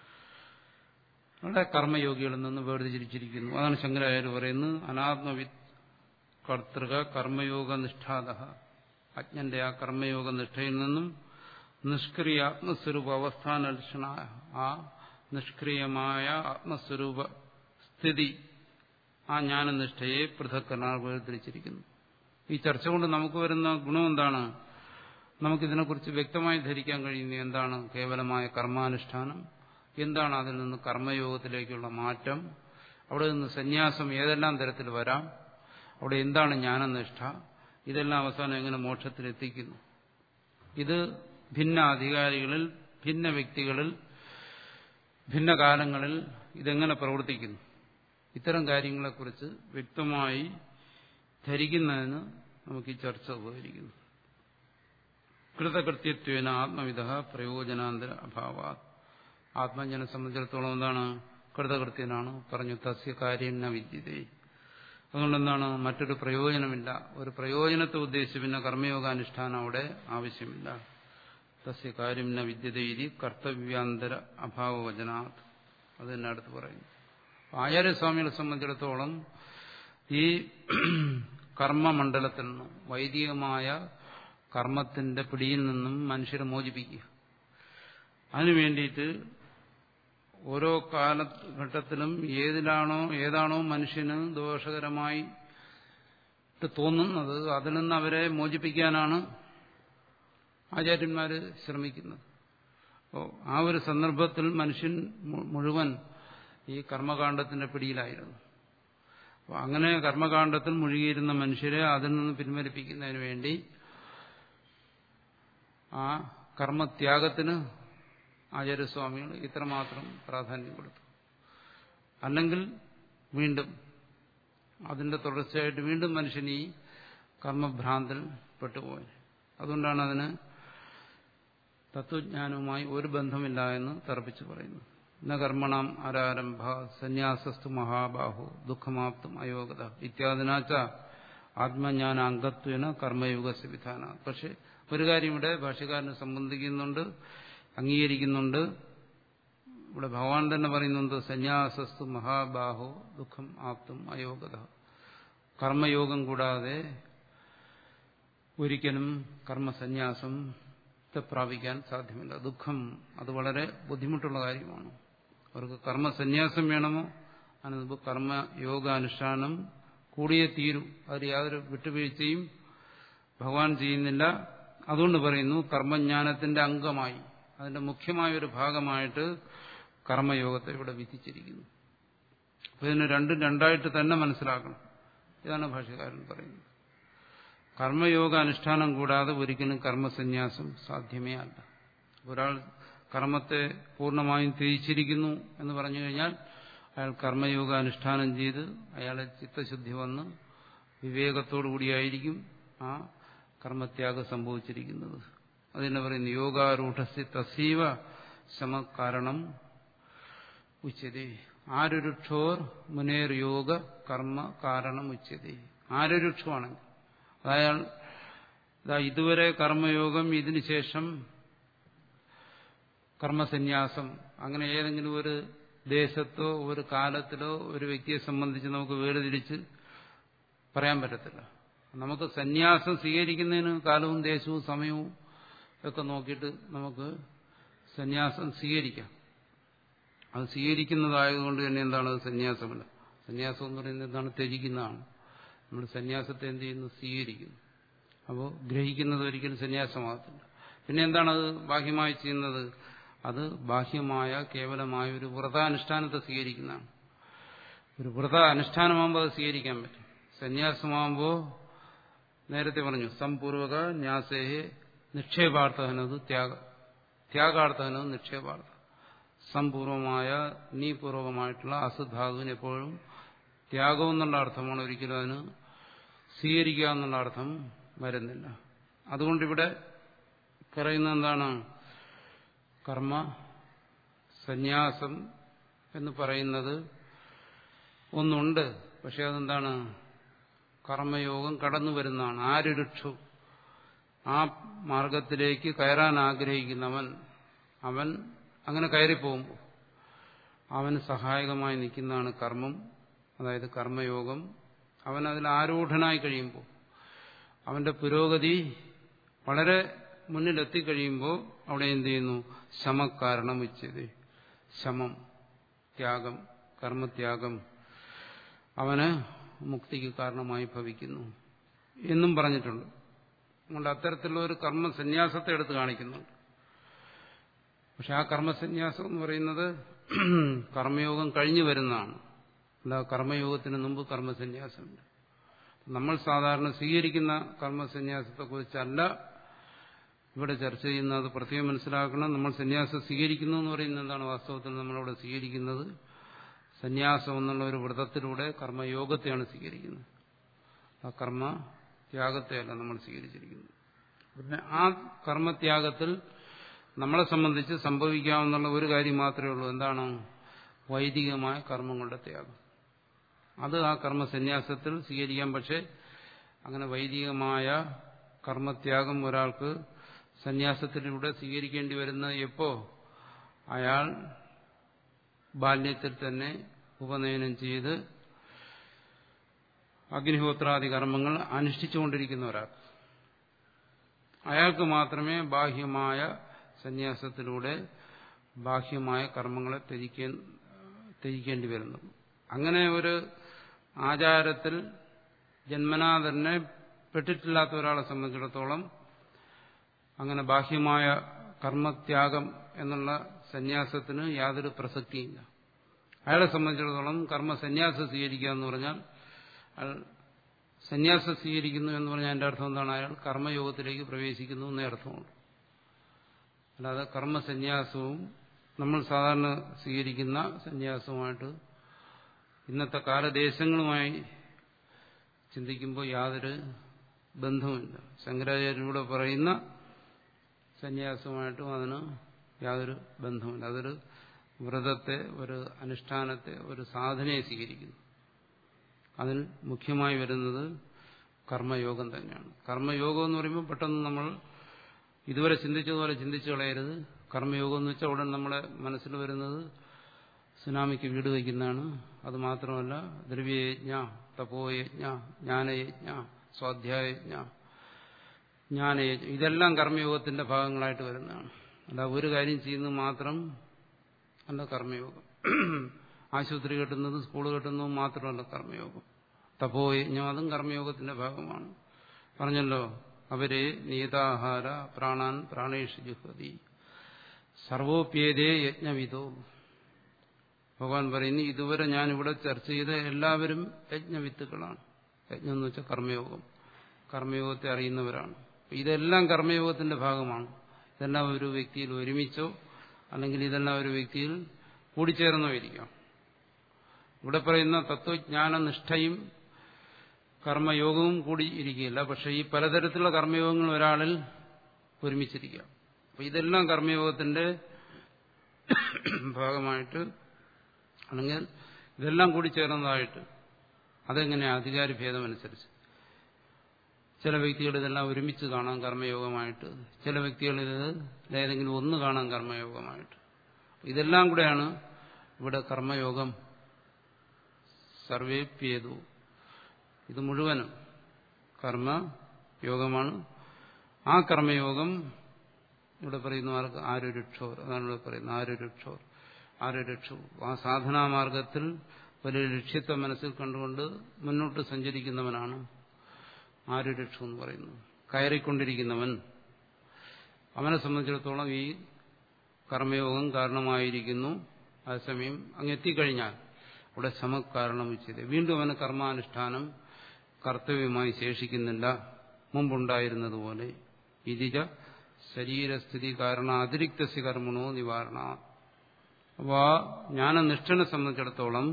A: അവിടെ കർമ്മയോഗികളിൽ നിന്ന് വേർതിരിച്ചിരിക്കുന്നു അതാണ് ശങ്കരാചാര്യ പറയുന്നത് അനാത്മവിത് കർത്തൃക കർമ്മയോഗ നിഷ്ഠാത അജ്ഞന്റെ ആ കർമ്മയോഗ നിഷ്ഠയിൽ നിന്നും നിഷ്ക്രിയ ആത്മസ്വരൂപ അവസ്ഥാന ലക്ഷണ ആ നിഷ്ക്രിയമായ ആത്മസ്വരൂപ സ്ഥിതി ആ ജ്ഞാനനിഷ്ഠയെ പൃഥക്കനാൽ വേർതിരിച്ചിരിക്കുന്നു ഈ ചർച്ച കൊണ്ട് നമുക്ക് വരുന്ന ഗുണം എന്താണ് നമുക്കിതിനെക്കുറിച്ച് വ്യക്തമായി ധരിക്കാൻ കഴിയുന്നത് എന്താണ് കേവലമായ കർമാനുഷ്ഠാനം എന്താണ് അതിൽ നിന്ന് കർമ്മയോഗത്തിലേക്കുള്ള മാറ്റം അവിടെ നിന്ന് സന്യാസം ഏതെല്ലാം തരത്തിൽ വരാം അവിടെ എന്താണ് ജ്ഞാനനിഷ്ഠ ഇതെല്ലാം അവസാനം എങ്ങനെ മോക്ഷത്തിലെത്തിക്കുന്നു ഇത് ഭിന്ന അധികാരികളിൽ ഭിന്ന വ്യക്തികളിൽ ഭിന്ന കാലങ്ങളിൽ ഇതെങ്ങനെ പ്രവർത്തിക്കുന്നു ഇത്തരം കാര്യങ്ങളെക്കുറിച്ച് വ്യക്തമായി ധരിക്കുന്നതിന് നമുക്ക് ഈ ചർച്ച ഉപകരിക്കുന്നു കൃതകൃത്യത്വേന ആത്മവിധ പ്രയോജനാന്തര അഭാവ ആത്മജ്ഞനെ സംബന്ധിച്ചിടത്തോളം എന്താണ് കൃതകൃത്യനാണ് പറഞ്ഞു തസ്യ കാര്യം ന വിദ്യതേ അതുകൊണ്ട് എന്താണ് മറ്റൊരു പ്രയോജനമില്ല ഒരു പ്രയോജനത്തെ ഉദ്ദേശിച്ച് പിന്നെ കർമ്മയോഗാനുഷ്ഠാനം അവിടെ ആവശ്യമില്ല തസ്യ കാര്യം ന വിദ്യതയിരി കർത്തവ്യാന്തര അഭാവവചനാത് അത് തന്നെ അടുത്ത് പറയുന്നു ആചാര്യസ്വാമികളെ സംബന്ധിച്ചിടത്തോളം ഈ കർമ്മമണ്ഡലത്തിൽ നിന്നും വൈദികമായ കർമ്മത്തിന്റെ പിടിയിൽ നിന്നും മനുഷ്യരെ മോചിപ്പിക്കുക അതിനു വേണ്ടിയിട്ട് ഓരോ കാലഘട്ടത്തിലും ഏതിലാണോ ഏതാണോ മനുഷ്യന് ദോഷകരമായി തോന്നുന്നത് അതിൽ നിന്ന് അവരെ മോചിപ്പിക്കാനാണ് ആചാര്യന്മാർ ശ്രമിക്കുന്നത് അപ്പോൾ ആ ഒരു സന്ദർഭത്തിൽ മനുഷ്യൻ മുഴുവൻ ഈ കർമ്മകാണ്ഡത്തിന്റെ പിടിയിലായിരുന്നു അപ്പോൾ അങ്ങനെ കർമ്മകാണ്ഡത്തിൽ മുഴുകിയിരുന്ന മനുഷ്യരെ അതിൽ നിന്ന് പിൻവലിപ്പിക്കുന്നതിന് വേണ്ടി ആ കർമ്മത്യാഗത്തിന് ആചാര്യസ്വാമികൾ ഇത്രമാത്രം പ്രാധാന്യം കൊടുത്തു അല്ലെങ്കിൽ വീണ്ടും അതിന്റെ തുടർച്ചയായിട്ട് വീണ്ടും മനുഷ്യൻ ഈ കർമ്മഭ്രാന്തിൽ പെട്ടുപോയി അതുകൊണ്ടാണ് അതിന് തത്വജ്ഞാനവുമായി ഒരു ബന്ധമില്ല എന്ന് തറപ്പിച്ച് പറയുന്നു ന കർമ്മണം ആരാരംഭ സന്യാസസ്തു മഹാബാഹു ദുഃഖമാപ്തും അയോഗ്യത ഇത്യാദിനാച്ച ആത്മജ്ഞാന അംഗത്വേന കർമ്മയോഗ വിധാന പക്ഷെ ഒരു കാര്യം ഇവിടെ ഭാഷകാരനെ സംബന്ധിക്കുന്നുണ്ട് അംഗീകരിക്കുന്നുണ്ട് ഇവിടെ ഭഗവാൻ തന്നെ പറയുന്നുണ്ട് സന്യാസസ്തു മഹാബാഹോ ദുഃഖം ആപ്തും അയോഗ്യത കർമ്മയോഗം കൂടാതെ ഒരിക്കലും കർമ്മസന്യാസം പ്രാപിക്കാൻ സാധ്യമല്ല ദുഃഖം അത് വളരെ ബുദ്ധിമുട്ടുള്ള കാര്യമാണ് അവർക്ക് കർമ്മസന്യാസം വേണമോ അതിന് കർമ്മയോഗാനുഷ്ഠാനം കൂടിയേ തീരൂ അതിൽ യാതൊരു വിട്ടുവീഴ്ചയും ഭഗവാൻ ചെയ്യുന്നില്ല അതുകൊണ്ട് പറയുന്നു കർമ്മജ്ഞാനത്തിന്റെ അംഗമായി അതിന്റെ മുഖ്യമായ ഒരു ഭാഗമായിട്ട് കർമ്മയോഗത്തെ ഇവിടെ വിധിച്ചിരിക്കുന്നു അപ്പൊ ഇതിന് രണ്ടും രണ്ടായിട്ട് തന്നെ മനസ്സിലാക്കണം ഇതാണ് ഭാഷകാരൻ പറയുന്നത് കർമ്മയോഗ അനുഷ്ഠാനം കൂടാതെ ഒരിക്കലും കർമ്മസന്യാസം സാധ്യമേ അല്ല ഒരാൾ കർമ്മത്തെ പൂർണ്ണമായും ത്യജിച്ചിരിക്കുന്നു എന്ന് പറഞ്ഞു കഴിഞ്ഞാൽ അയാൾ കർമ്മയോഗ അനുഷ്ഠാനം ചെയ്ത് അയാളെ ചിത്തശുദ്ധി വന്ന് വിവേകത്തോടുകൂടിയായിരിക്കും ആ കർമ്മത്യാഗം സംഭവിച്ചിരിക്കുന്നത് അതിനെ പറയുന്നു യോഗാരൂഢസ്യ തസീവ ശമകാരണം ഉച്ചതി ആരുരുക്ഷോർ മുനേർ യോഗ കർമ്മ കാരണം ഉച്ചതി ആരുരുക്ഷമാണെങ്കിൽ അയാൾ ഇതുവരെ കർമ്മയോഗം ഇതിനു ശേഷം കർമ്മസന്യാസം അങ്ങനെ ഏതെങ്കിലും ഒരു ദേശത്തോ ഒരു കാലത്തിലോ ഒരു വ്യക്തിയെ സംബന്ധിച്ച് നമുക്ക് വേർതിരിച്ച് പറയാൻ പറ്റത്തില്ല നമുക്ക് സന്യാസം സ്വീകരിക്കുന്നതിന് കാലവും ദേശവും സമയവും ഒക്കെ നോക്കിയിട്ട് നമുക്ക് സന്യാസം സ്വീകരിക്കാം അത് സ്വീകരിക്കുന്നതായതുകൊണ്ട് തന്നെ എന്താണ് അത് സന്യാസമല്ല സന്യാസം എന്ന് പറയുന്നത് എന്താണ് ത്യജിക്കുന്നതാണ് നമ്മൾ സന്യാസത്തെ എന്ത് ചെയ്യുന്നു സ്വീകരിക്കുന്നു അപ്പോൾ ഗ്രഹിക്കുന്നത് ഒരിക്കലും സന്യാസമാകത്തില്ല പിന്നെ എന്താണത് ബാഹ്യമായി ചെയ്യുന്നത് അത് ബാഹ്യമായ കേവലമായ ഒരു വ്രതാനുഷ്ഠാനത്തെ സ്വീകരിക്കുന്നതാണ് ഒരു വ്രത അനുഷ്ഠാനമാകുമ്പോൾ അത് സ്വീകരിക്കാൻ പറ്റും സന്യാസമാകുമ്പോൾ നേരത്തെ പറഞ്ഞു സംപൂർവക ന്യാസേഹെ നിക്ഷേപാർത്ഥനത് ത്യാഗ ത്യാഗാർത്ഥനത് നിക്ഷേപാർത്ഥ സംപൂർവമായ നീപൂർവകമായിട്ടുള്ള അസുധാതുവിന് എപ്പോഴും ത്യാഗം എന്നുള്ള അർത്ഥമാണ് ഒരിക്കലും അതിന് സ്വീകരിക്കുക എന്നുള്ള അർത്ഥം വരുന്നില്ല അതുകൊണ്ടിവിടെ പറയുന്ന എന്താണ് കർമ്മ സന്യാസം എന്ന് പറയുന്നത് ഒന്നുണ്ട് പക്ഷെ അതെന്താണ് കർമ്മയോഗം കടന്നു വരുന്നതാണ് ആരുരുക്ഷു ആ മാർഗത്തിലേക്ക് കയറാൻ ആഗ്രഹിക്കുന്നവൻ അവൻ അങ്ങനെ കയറിപ്പോകുമ്പോൾ അവന് സഹായകമായി നിൽക്കുന്നതാണ് കർമ്മം അതായത് കർമ്മയോഗം അവൻ അതിൽ ആരൂഢനായി കഴിയുമ്പോൾ അവന്റെ പുരോഗതി വളരെ മുന്നിലെത്തിക്കഴിയുമ്പോൾ അവിടെ എന്ത് ചെയ്യുന്നു ശമക്കാരണം ഉച്ചത് ശമം ത്യാഗം കർമ്മത്യാഗം അവന് മുക്തിക്ക് കാരണമായി ഭവിക്കുന്നു എന്നും പറഞ്ഞിട്ടുണ്ട് അതുകൊണ്ട് അത്തരത്തിലുള്ള ഒരു കർമ്മസന്യാസത്തെ എടുത്ത് കാണിക്കുന്നുണ്ട് പക്ഷെ ആ കർമ്മസന്യാസം എന്ന് പറയുന്നത് കർമ്മയോഗം കഴിഞ്ഞു വരുന്നതാണ് അല്ല കർമ്മയോഗത്തിന് മുമ്പ് കർമ്മസന്യാസമുണ്ട് നമ്മൾ സാധാരണ സ്വീകരിക്കുന്ന കർമ്മസന്യാസത്തെക്കുറിച്ചല്ല ഇവിടെ ചർച്ച ചെയ്യുന്നത് പ്രത്യേകം മനസ്സിലാക്കണം നമ്മൾ സന്യാസം സ്വീകരിക്കുന്നു എന്ന് പറയുന്നത് എന്താണ് വാസ്തവത്തിൽ നമ്മളവിടെ സ്വീകരിക്കുന്നത് സന്യാസം എന്നുള്ള ഒരു വ്രതത്തിലൂടെ കർമ്മയോഗത്തെയാണ് സ്വീകരിക്കുന്നത് ആ കർമ്മ ത്യാഗത്തെയല്ല നമ്മൾ സ്വീകരിച്ചിരിക്കുന്നത് പിന്നെ ആ കർമ്മത്യാഗത്തിൽ നമ്മളെ സംബന്ധിച്ച് സംഭവിക്കാവുന്ന ഒരു കാര്യം മാത്രമേ ഉള്ളൂ എന്താണ് വൈദികമായ കർമ്മങ്ങളുടെ ത്യാഗം അത് ആ കർമ്മസന്യാസത്തിൽ സ്വീകരിക്കാം പക്ഷെ അങ്ങനെ വൈദികമായ കർമ്മത്യാഗം ഒരാൾക്ക് സന്യാസത്തിലൂടെ സ്വീകരിക്കേണ്ടി വരുന്ന എപ്പോ അയാൾ ബാല്യത്തിൽ തന്നെ ഉപനയനം ചെയ്ത് അഗ്നിഹോത്രാദി കർമ്മങ്ങൾ അനുഷ്ഠിച്ചുകൊണ്ടിരിക്കുന്ന ഒരാൾക്ക് അയാൾക്ക് മാത്രമേ ബാഹ്യമായ സന്യാസത്തിലൂടെ ബാഹ്യമായ കർമ്മങ്ങളെ ത്യജിക്കാൻ ത്യജിക്കേണ്ടി വരുന്നുള്ളൂ അങ്ങനെ ഒരു ആചാരത്തിൽ ജന്മനാ തന്നെ പെട്ടിട്ടില്ലാത്ത ഒരാളെ സംബന്ധിച്ചിടത്തോളം അങ്ങനെ ബാഹ്യമായ കർമ്മത്യാഗം എന്നുള്ള സന്യാസത്തിന് യാതൊരു പ്രസക്തിയില്ല അയാളെ സംബന്ധിച്ചിടത്തോളം കർമ്മ സന്യാസം സ്വീകരിക്കുക എന്ന് പറഞ്ഞാൽ അയാൾ സന്യാസം സ്വീകരിക്കുന്നു എന്ന് പറഞ്ഞാൽ എൻ്റെ അർത്ഥം എന്താണ് അയാൾ കർമ്മയോഗത്തിലേക്ക് പ്രവേശിക്കുന്നു എന്നേ അർത്ഥമുള്ളൂ അല്ലാതെ കർമ്മസന്യാസവും നമ്മൾ സാധാരണ സ്വീകരിക്കുന്ന സന്യാസവുമായിട്ട് ഇന്നത്തെ കാലദേശങ്ങളുമായി ചിന്തിക്കുമ്പോൾ യാതൊരു ബന്ധവുമില്ല ശങ്കരാചാര്യരുടെ പറയുന്ന സന്യാസവുമായിട്ടും അതിന് യാതൊരു ബന്ധവുമില്ല അതൊരു വ്രതത്തെ ഒരു അനുഷ്ഠാനത്തെ ഒരു സാധനയെ സ്വീകരിക്കുന്നു അതിൽ മുഖ്യമായി വരുന്നത് കർമ്മയോഗം തന്നെയാണ് കർമ്മയോഗം എന്ന് പറയുമ്പോൾ പെട്ടെന്ന് നമ്മൾ ഇതുവരെ ചിന്തിച്ചതുപോലെ ചിന്തിച്ചു കളയരുത് കർമ്മയോഗം എന്ന് വെച്ചാൽ ഉടൻ നമ്മളെ മനസ്സിൽ വരുന്നത് സുനാമിക്ക് വീട് വയ്ക്കുന്നതാണ് അത് മാത്രമല്ല ദ്രവ്യയജ്ഞ തപോയജ്ഞ ജ്ഞാനയജ്ഞ സ്വാധ്യായജ്ഞ ജ്ഞാനയജ്ഞ ഇതെല്ലാം കർമ്മയോഗത്തിന്റെ ഭാഗങ്ങളായിട്ട് വരുന്നതാണ് അല്ല ഒരു കാര്യം ചെയ്യുന്നത് മാത്രം അല്ല കർമ്മയോഗം ആശുപത്രി കെട്ടുന്നത് സ്കൂൾ കെട്ടുന്നതും മാത്രമല്ല കർമ്മയോഗം തപോയജ്ഞം അതും കർമ്മയോഗത്തിന്റെ ഭാഗമാണ് പറഞ്ഞല്ലോ അവരെ നീതാഹാര പ്രാണാൻ പ്രാണേഷ് ജുഹതി സർവോപ്യേതേ യജ്ഞവിധോ ഭഗവാൻ പറയുന്നു ഇതുവരെ ഞാൻ ഇവിടെ ചർച്ച ചെയ്ത എല്ലാവരും യജ്ഞവിത്തുക്കളാണ് യജ്ഞം എന്ന് വെച്ചാൽ കർമ്മയോഗം കർമ്മയോഗത്തെ അറിയുന്നവരാണ് ഇതെല്ലാം കർമ്മയോഗത്തിന്റെ ഭാഗമാണ് ഇതെല്ലാം ഒരു വ്യക്തിയിൽ ഒരുമിച്ചോ അല്ലെങ്കിൽ ഇതെല്ലാം ഒരു വ്യക്തിയിൽ കൂടിച്ചേർന്നോ ഇരിക്കാം ഇവിടെ പറയുന്ന തത്വജ്ഞാന നിഷ്ഠയും കർമ്മയോഗവും കൂടി ഇരിക്കുകയില്ല പക്ഷെ ഈ പലതരത്തിലുള്ള കർമ്മയോഗങ്ങൾ ഒരാളിൽ ഒരുമിച്ചിരിക്കാം അപ്പൊ ഇതെല്ലാം കർമ്മയോഗത്തിന്റെ ഭാഗമായിട്ട് അല്ലെങ്കിൽ ഇതെല്ലാം കൂടി ചേർന്നതായിട്ട് അതെങ്ങനെയാ അധികാരി ഭേദമനുസരിച്ച് ചില വ്യക്തികൾ ഇതെല്ലാം ഒരുമിച്ച് കാണാം കർമ്മയോഗമായിട്ട് ചില വ്യക്തികൾ ഇത് ഏതെങ്കിലും ഒന്ന് കാണാം കർമ്മയോഗമായിട്ട് ഇതെല്ലാം കൂടെയാണ് ഇവിടെ കർമ്മയോഗം സർവേപ്യേതു ഇത് മുഴുവനും കർമ്മയോഗമാണ് ആ കർമ്മയോഗം ഇവിടെ പറയുന്ന ആർക്ക് ആരൊരുക്ഷോർ അതാണ് ഇവിടെ പറയുന്നത് ആരൊരുക്ഷോർ ആരൊരുക്ഷോ ആ സാധനാമാർഗത്തിൽ വലിയ ലക്ഷ്യത്തെ മനസ്സിൽ കണ്ടുകൊണ്ട് മുന്നോട്ട് സഞ്ചരിക്കുന്നവനാണ് ആരുരക്ഷം എന്ന് പറയുന്നു കയറിക്കൊണ്ടിരിക്കുന്നവൻ അവനെ സംബന്ധിച്ചിടത്തോളം ഈ കർമ്മയോഗം കാരണമായിരിക്കുന്നു അതേസമയം അങ്ങ് എത്തിക്കഴിഞ്ഞാൽ അവിടെ സമകാരണം വെച്ചത് വീണ്ടും അവന് കർമാനുഷ്ഠാനം കർത്തവ്യമായി ശേഷിക്കുന്നില്ല മുമ്പുണ്ടായിരുന്നതുപോലെ ഇതിജ ശരീരസ്ഥിതി കാരണം അതിരിക്തസ്യ കർമ്മണോ നിവാരണ അപ്പോൾ ആ ജ്ഞാനനിഷ്ഠനെ സംബന്ധിച്ചിടത്തോളം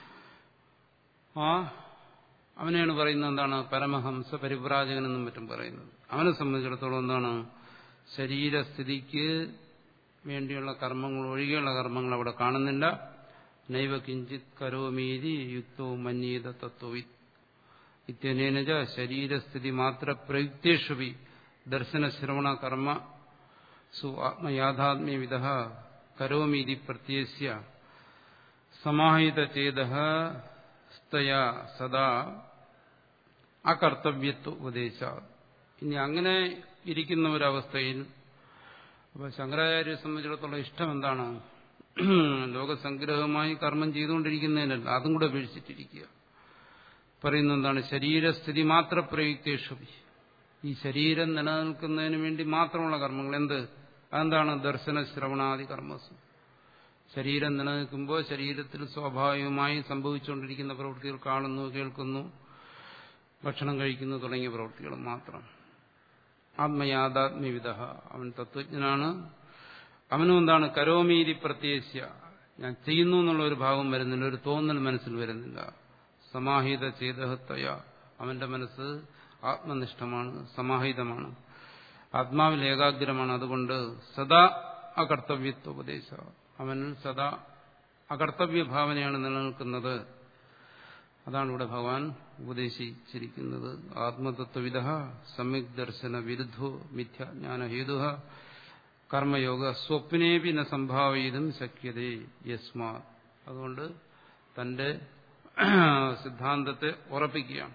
A: ആ അവനെയാണ് പറയുന്നത് എന്താണ് പരമഹംസ പരിവ്രാജകൻ എന്നും മറ്റും പറയുന്നത് അവനെ സംബന്ധിച്ചിടത്തോളം എന്താണ് ശരീരസ്ഥിതിക്ക് വേണ്ടിയുള്ള കർമ്മങ്ങൾ ഒഴികെയുള്ള കർമ്മങ്ങൾ അവിടെ കാണുന്നില്ല നൈവ കിഞ്ചിത് കരോമീതി യുക്തോ മന്യീത തത്വവി ഇത്യനേനജ ശരീരസ്ഥിതി മാത്ര പ്രയുക്തേഷുവി ദർശന ശ്രവണ കർമ്മ സു ആത്മയാഥാത്മ്യവിധ കരോമീതി പ്രത്യസ്യ സമാഹിത ചേത സ്തയാ സദാ അകർത്തവ്യത്വ ഉപദേശ ഇനി അങ്ങനെ ഇരിക്കുന്ന ഒരവസ്ഥയിൽ അപ്പൊ ശങ്കരാചാര്യെ സംബന്ധിച്ചിടത്തോളം ഇഷ്ടം എന്താണ് ലോകസംഗ്രഹമായി കർമ്മം ചെയ്തുകൊണ്ടിരിക്കുന്നതിനല്ല അതും കൂടെ വീഴ്ചിട്ടിരിക്കുക പറയുന്ന എന്താണ് ശരീരസ്ഥിതി മാത്ര പ്രയുക്തേഷു ഈ ശരീരം നിലനിൽക്കുന്നതിന് വേണ്ടി മാത്രമുള്ള കർമ്മങ്ങൾ എന്ത് അതെന്താണ് ദർശന ശ്രവണാദി കർമ്മസ് ശരീരം നിലനിൽക്കുമ്പോൾ ശരീരത്തിൽ സ്വാഭാവികമായി സംഭവിച്ചുകൊണ്ടിരിക്കുന്ന പ്രവൃത്തികൾ കാണുന്നു കേൾക്കുന്നു ഭക്ഷണം കഴിക്കുന്നു തുടങ്ങിയ പ്രവൃത്തികൾ മാത്രം ആത്മയാഥാത്മ്യവിധ അവൻ തത്വജ്ഞനാണ് അവനും എന്താണ് കരോമീതി പ്രത്യേകിച്ച ഞാൻ ചെയ്യുന്നു എന്നുള്ള ഒരു ഭാവം വരുന്നില്ല ഒരു തോന്നൽ മനസ്സിൽ വരുന്നില്ല സമാഹിത ചേതഹത്തയ അവന്റെ മനസ്സ് ആത്മനിഷ്ഠമാണ് സമാഹിതമാണ് ആത്മാവിൽ ഏകാഗ്രമാണ് അതുകൊണ്ട് സദാ അകർത്തവ്യത്വോപദേശ അവനിൽ സദാ അകർത്തവ്യ ഭാവനയാണ് നിലനിൽക്കുന്നത് അതാണ് ഇവിടെ ഭഗവാൻ ഉപദേശിച്ചിരിക്കുന്നത് ആത്മതത്വവിധ സമ്യക് ദർശന വിരുദ്ധോ മിഥ്യാജ്ഞാന ഹേതു കർമ്മയോഗ സ്വപ്നേപി ന സംഭാവയിതും ശക്യതേ യസ്മാ അതുകൊണ്ട് തന്റെ സിദ്ധാന്തത്തെ ഉറപ്പിക്കുകയാണ്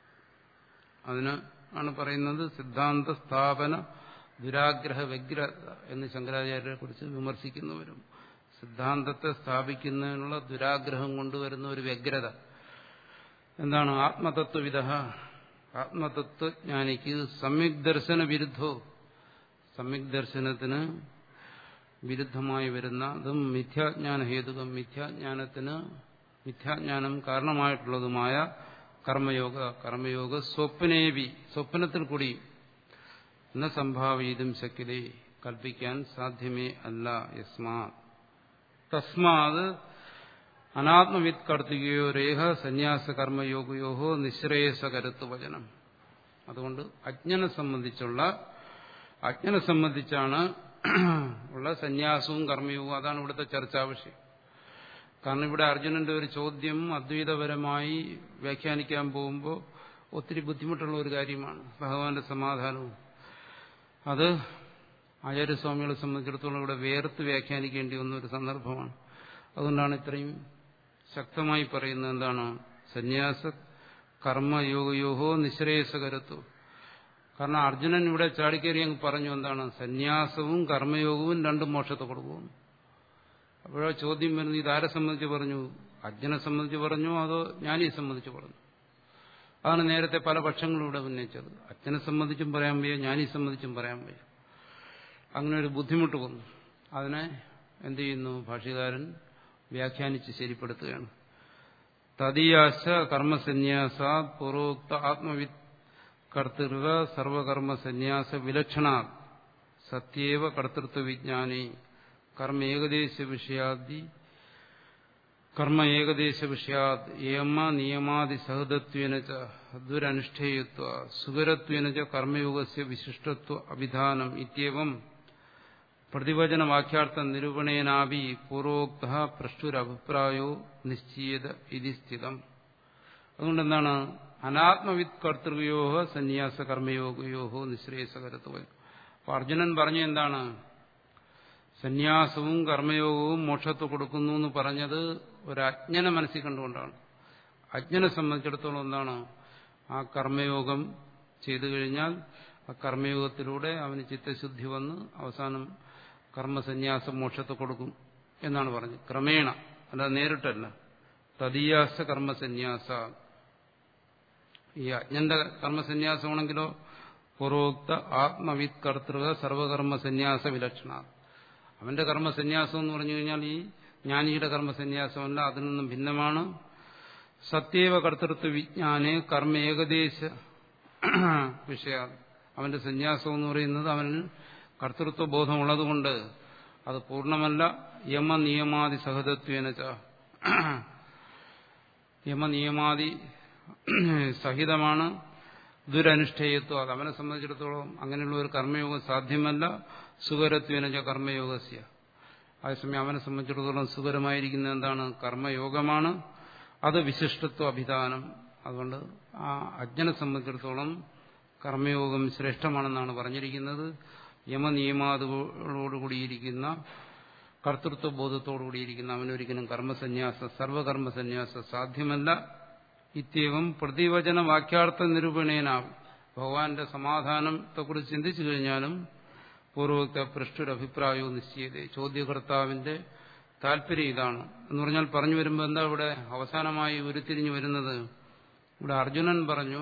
A: അതിന് ആണ് പറയുന്നത് സിദ്ധാന്ത സ്ഥാപന ദുരാഗ്രഹ വ്യഗ്ര എന്ന് ശങ്കരാചാര്യരെ കുറിച്ച് വിമർശിക്കുന്നവരും സിദ്ധാന്തത്തെ സ്ഥാപിക്കുന്നതിനുള്ള ദുരാഗ്രഹം കൊണ്ടുവരുന്ന ഒരു വ്യഗ്രത എന്താണ് ആത്മതത്വവിധ ആത്മതത്വജ്ഞാനിക്ക് സമ്യക് ദർശന വിരുദ്ധോ സമ്യക് ദർശനത്തിന് വിരുദ്ധമായി വരുന്ന അതും മിഥ്യാജ്ഞാന ഹേതുകം മിഥ്യാജ്ഞാനത്തിന് മിഥ്യാജ്ഞാനം കാരണമായിട്ടുള്ളതുമായ കർമ്മയോഗ കർമ്മയോഗ സ്വപ്നേവി സ്വപ്നത്തിൽ കൂടി എന്ന സംഭാവീതും ശക്യതേ കൽപ്പിക്കാൻ സാധ്യമേ അല്ല യസ്മാ തസ്മാത് അനാത്മവിത് കർത്തികയോ രേഖ സന്യാസ കർമ്മയോഗയോഹോ നിശ്രേയസ കരുത്തു വചനം അതുകൊണ്ട് അജ്ഞനെ സംബന്ധിച്ചുള്ള അജ്ഞനെ സംബന്ധിച്ചാണ് ഉള്ള സന്യാസവും കർമ്മയോഗവും അതാണ് ഇവിടുത്തെ ചർച്ചാ വിഷയം കാരണം ഇവിടെ അർജുനന്റെ ഒരു ചോദ്യം അദ്വൈതപരമായി വ്യാഖ്യാനിക്കാൻ പോകുമ്പോൾ ഒത്തിരി ബുദ്ധിമുട്ടുള്ള ഒരു കാര്യമാണ് ഭഗവാന്റെ സമാധാനവും അത് ആചാര്യസ്വാമികളെ സംബന്ധിച്ചിടത്തോളം ഇവിടെ വേർത്ത് വ്യാഖ്യാനിക്കേണ്ടി വന്ന ഒരു സന്ദർഭമാണ് അതുകൊണ്ടാണ് ഇത്രയും ശക്തമായി പറയുന്നത് എന്താണ് സന്യാസ കർമ്മയോഗയോഹോ നിശ്രേയസകരത്വം കാരണം അർജുനൻ ഇവിടെ ചാടിക്കേറി അങ്ങ് പറഞ്ഞു എന്താണ് സന്യാസവും കർമ്മയോഗവും രണ്ടും മോക്ഷത്തെ കൊടുക്കുന്നു അപ്പോഴാ ചോദ്യം വരുന്നത് ഇതാരെ സംബന്ധിച്ച് പറഞ്ഞു അജ്ഞനെ സംബന്ധിച്ച് പറഞ്ഞു അതോ ജ്ഞാനിയെ സംബന്ധിച്ച് പറഞ്ഞു അതാണ് നേരത്തെ പല പക്ഷങ്ങളും ഇവിടെ ഉന്നയിച്ചത് അച്ഛനെ സംബന്ധിച്ചും പറയാൻ വയ്യ ജ്ഞാനിയെ സംബന്ധിച്ചും പറയാൻ വയ്യ അങ്ങനെ ഒരു ബുദ്ധിമുട്ട് വന്നു അതിനെ എന്ത് ചെയ്യുന്നു ഭാഷ്യകാരൻ വ്യാഖ്യാനിച്ച് ശരിപ്പെടുത്തുകയാണ് തദീയാശ കർമ്മസന്യാസ പൂർവോക്ത ആത്മവിത് കർത്തൃക സർവകർമ്മ സന്യാസ വിലക്ഷണ സത്യേവ കർത്തൃത്വ വിജ്ഞാനി കർമ്മ ഏകദേശ വിഷയാദി കർമ്മ ഏകദേശ വിഷയാത് ഏമ നിയമാദി സഹൃദത്വേന ദുരനുഷ്ഠേയത്വ സുഖരത്വേന കർമ്മയോഗസ്യ വിശിഷ്ടത്വ അഭിധാനം ഇത്യവം പ്രതിവചന വാക്യാർത്ഥ നിരൂപണേനാവി പൂർവോക്ത പ്രഷ്ടുരഭിപ്രായോ നിശ്ചീയത ഇതി സ്ഥിതം അതുകൊണ്ട് എന്താണ് അനാത്മവിത് കർത്തൃകയോഹ സന്യാസ കർമ്മയോഗയോഹോ നിശ്രേയസകരത്വ അപ്പൊ അർജുനൻ പറഞ്ഞ എന്താണ് സന്യാസവും കർമ്മയോഗവും മോക്ഷത്തെ കൊടുക്കുന്നു എന്ന് പറഞ്ഞത് ഒരു അജ്ഞനെ മനസ്സിൽ കണ്ടുകൊണ്ടാണ് അജ്ഞനെ സംബന്ധിച്ചിടത്തോളം എന്താണ് ആ കർമ്മയോഗം ചെയ്തു കഴിഞ്ഞാൽ ആ കർമ്മയോഗത്തിലൂടെ അവന് ചിത്തശുദ്ധി വന്ന് അവസാനം കർമ്മസന്യാസം മോക്ഷത്തെ കൊടുക്കും എന്നാണ് പറഞ്ഞത് ക്രമേണ അല്ലാതെ നേരിട്ടല്ല തദീയാസ കർമ്മസന്യാസ ഈ അജ്ഞന്റെ കർമ്മസന്യാസമാണെങ്കിലോ പൂർവോക്ത ആത്മവിത് കർത്തൃക സർവകർമ്മ സന്യാസ വിലക്ഷണ അവന്റെ കർമ്മസന്യാസം എന്ന് പറഞ്ഞു കഴിഞ്ഞാൽ ഈ ജ്ഞാനിയുടെ കർമ്മസന്യാസമല്ല അതിൽ നിന്നും ഭിന്നമാണ് സത്യവ കർത്തൃത്വ വിജ്ഞാനെ കർമ്മ ഏകദേശ വിഷയ അവന്റെ സന്യാസം എന്ന് പറയുന്നത് അവനിൽ കർത്തൃത്വ ബോധമുള്ളതുകൊണ്ട് അത് പൂർണ്ണമല്ല യമ നിയമാദി സഹതത്വേന യമ നിയമാദി സഹിതമാണ് ദുരനുഷ്ഠേയത്വം അത് അവനെ സംബന്ധിച്ചിടത്തോളം അങ്ങനെയുള്ള ഒരു കർമ്മയോഗം സാധ്യമല്ല സുഖരത്വേന കർമ്മയോഗസ്യ അതേസമയം അവനെ സംബന്ധിച്ചിടത്തോളം സുഖരമായിരിക്കുന്ന എന്താണ് കർമ്മയോഗമാണ് അത് വിശിഷ്ടത്വ അഭിധാനം അതുകൊണ്ട് ആ അജ്ഞനെ സംബന്ധിച്ചിടത്തോളം കർമ്മയോഗം ശ്രേഷ്ഠമാണെന്നാണ് പറഞ്ഞിരിക്കുന്നത് യമനിയമാതോടുകൂടിയിരിക്കുന്ന കർത്തൃത്വ ബോധത്തോടുകൂടിയിരിക്കുന്ന അവനൊരിക്കലും കർമ്മസന്യാസ സർവകർമ്മസന്യാസ സാധ്യമല്ല ഇത്യവം പ്രതിവചന വാക്യാർത്ഥ നിരൂപണേനാവും ഭഗവാന്റെ സമാധാനത്തെക്കുറിച്ച് ചിന്തിച്ചു കഴിഞ്ഞാലും പൂർവോക്ത പൃഷ്ഠുര അഭിപ്രായവും നിശ്ചയത ചോദ്യകർത്താവിന്റെ താല്പര്യം ഇതാണ് എന്ന് പറഞ്ഞാൽ പറഞ്ഞു വരുമ്പോൾ എന്താ ഇവിടെ അവസാനമായി ഉരുത്തിരിഞ്ഞു വരുന്നത് ഇവിടെ അർജുനൻ പറഞ്ഞു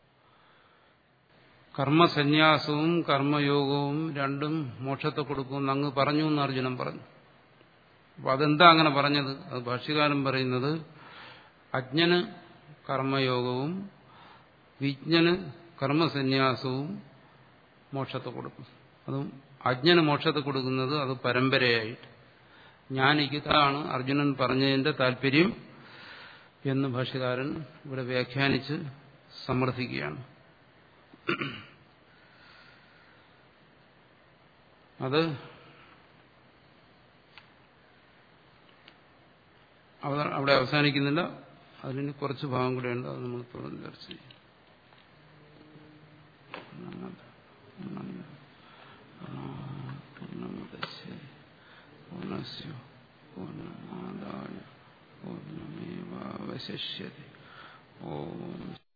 A: കർമ്മസന്യാസവും കർമ്മയോഗവും രണ്ടും മോക്ഷത്തെ കൊടുക്കുമെന്ന് അങ്ങ് പറഞ്ഞു എന്ന് അർജുനൻ പറഞ്ഞു അപ്പൊ അതെന്താ അങ്ങനെ പറഞ്ഞത് അത് ഭാഷ്യകാലം പറയുന്നത് അജ്ഞന് കർമ്മയോഗവും വിജ്ഞന് കർമ്മസന്യാസവും മോക്ഷത്തെ കൊടുക്കും അതും അജ്ഞന് മോക്ഷത്തെ കൊടുക്കുന്നത് അത് പരമ്പരയായിട്ട് ജ്ഞാനിക്ക് അതാണ് അർജുനൻ പറഞ്ഞതിന്റെ താല്പര്യം എന്ന് ഭാഷ്യകാരൻ ഇവിടെ വ്യാഖ്യാനിച്ച് സമർത്ഥിക്കുകയാണ് അത് അവിടെ അവസാനിക്കുന്നില്ല അതിന് കുറച്ച് ഭാഗം കൂടെയുണ്ട് അത് നമ്മൾ തുടർന്ന് ചർച്ച ചെയ്യും പൂർണ്ണമുദശ്ശേ പൂർണ്ണസ്യ പൂർണ്ണമാദായ പൂർണ്ണമേവാവശിഷ്യത്തെ ഓം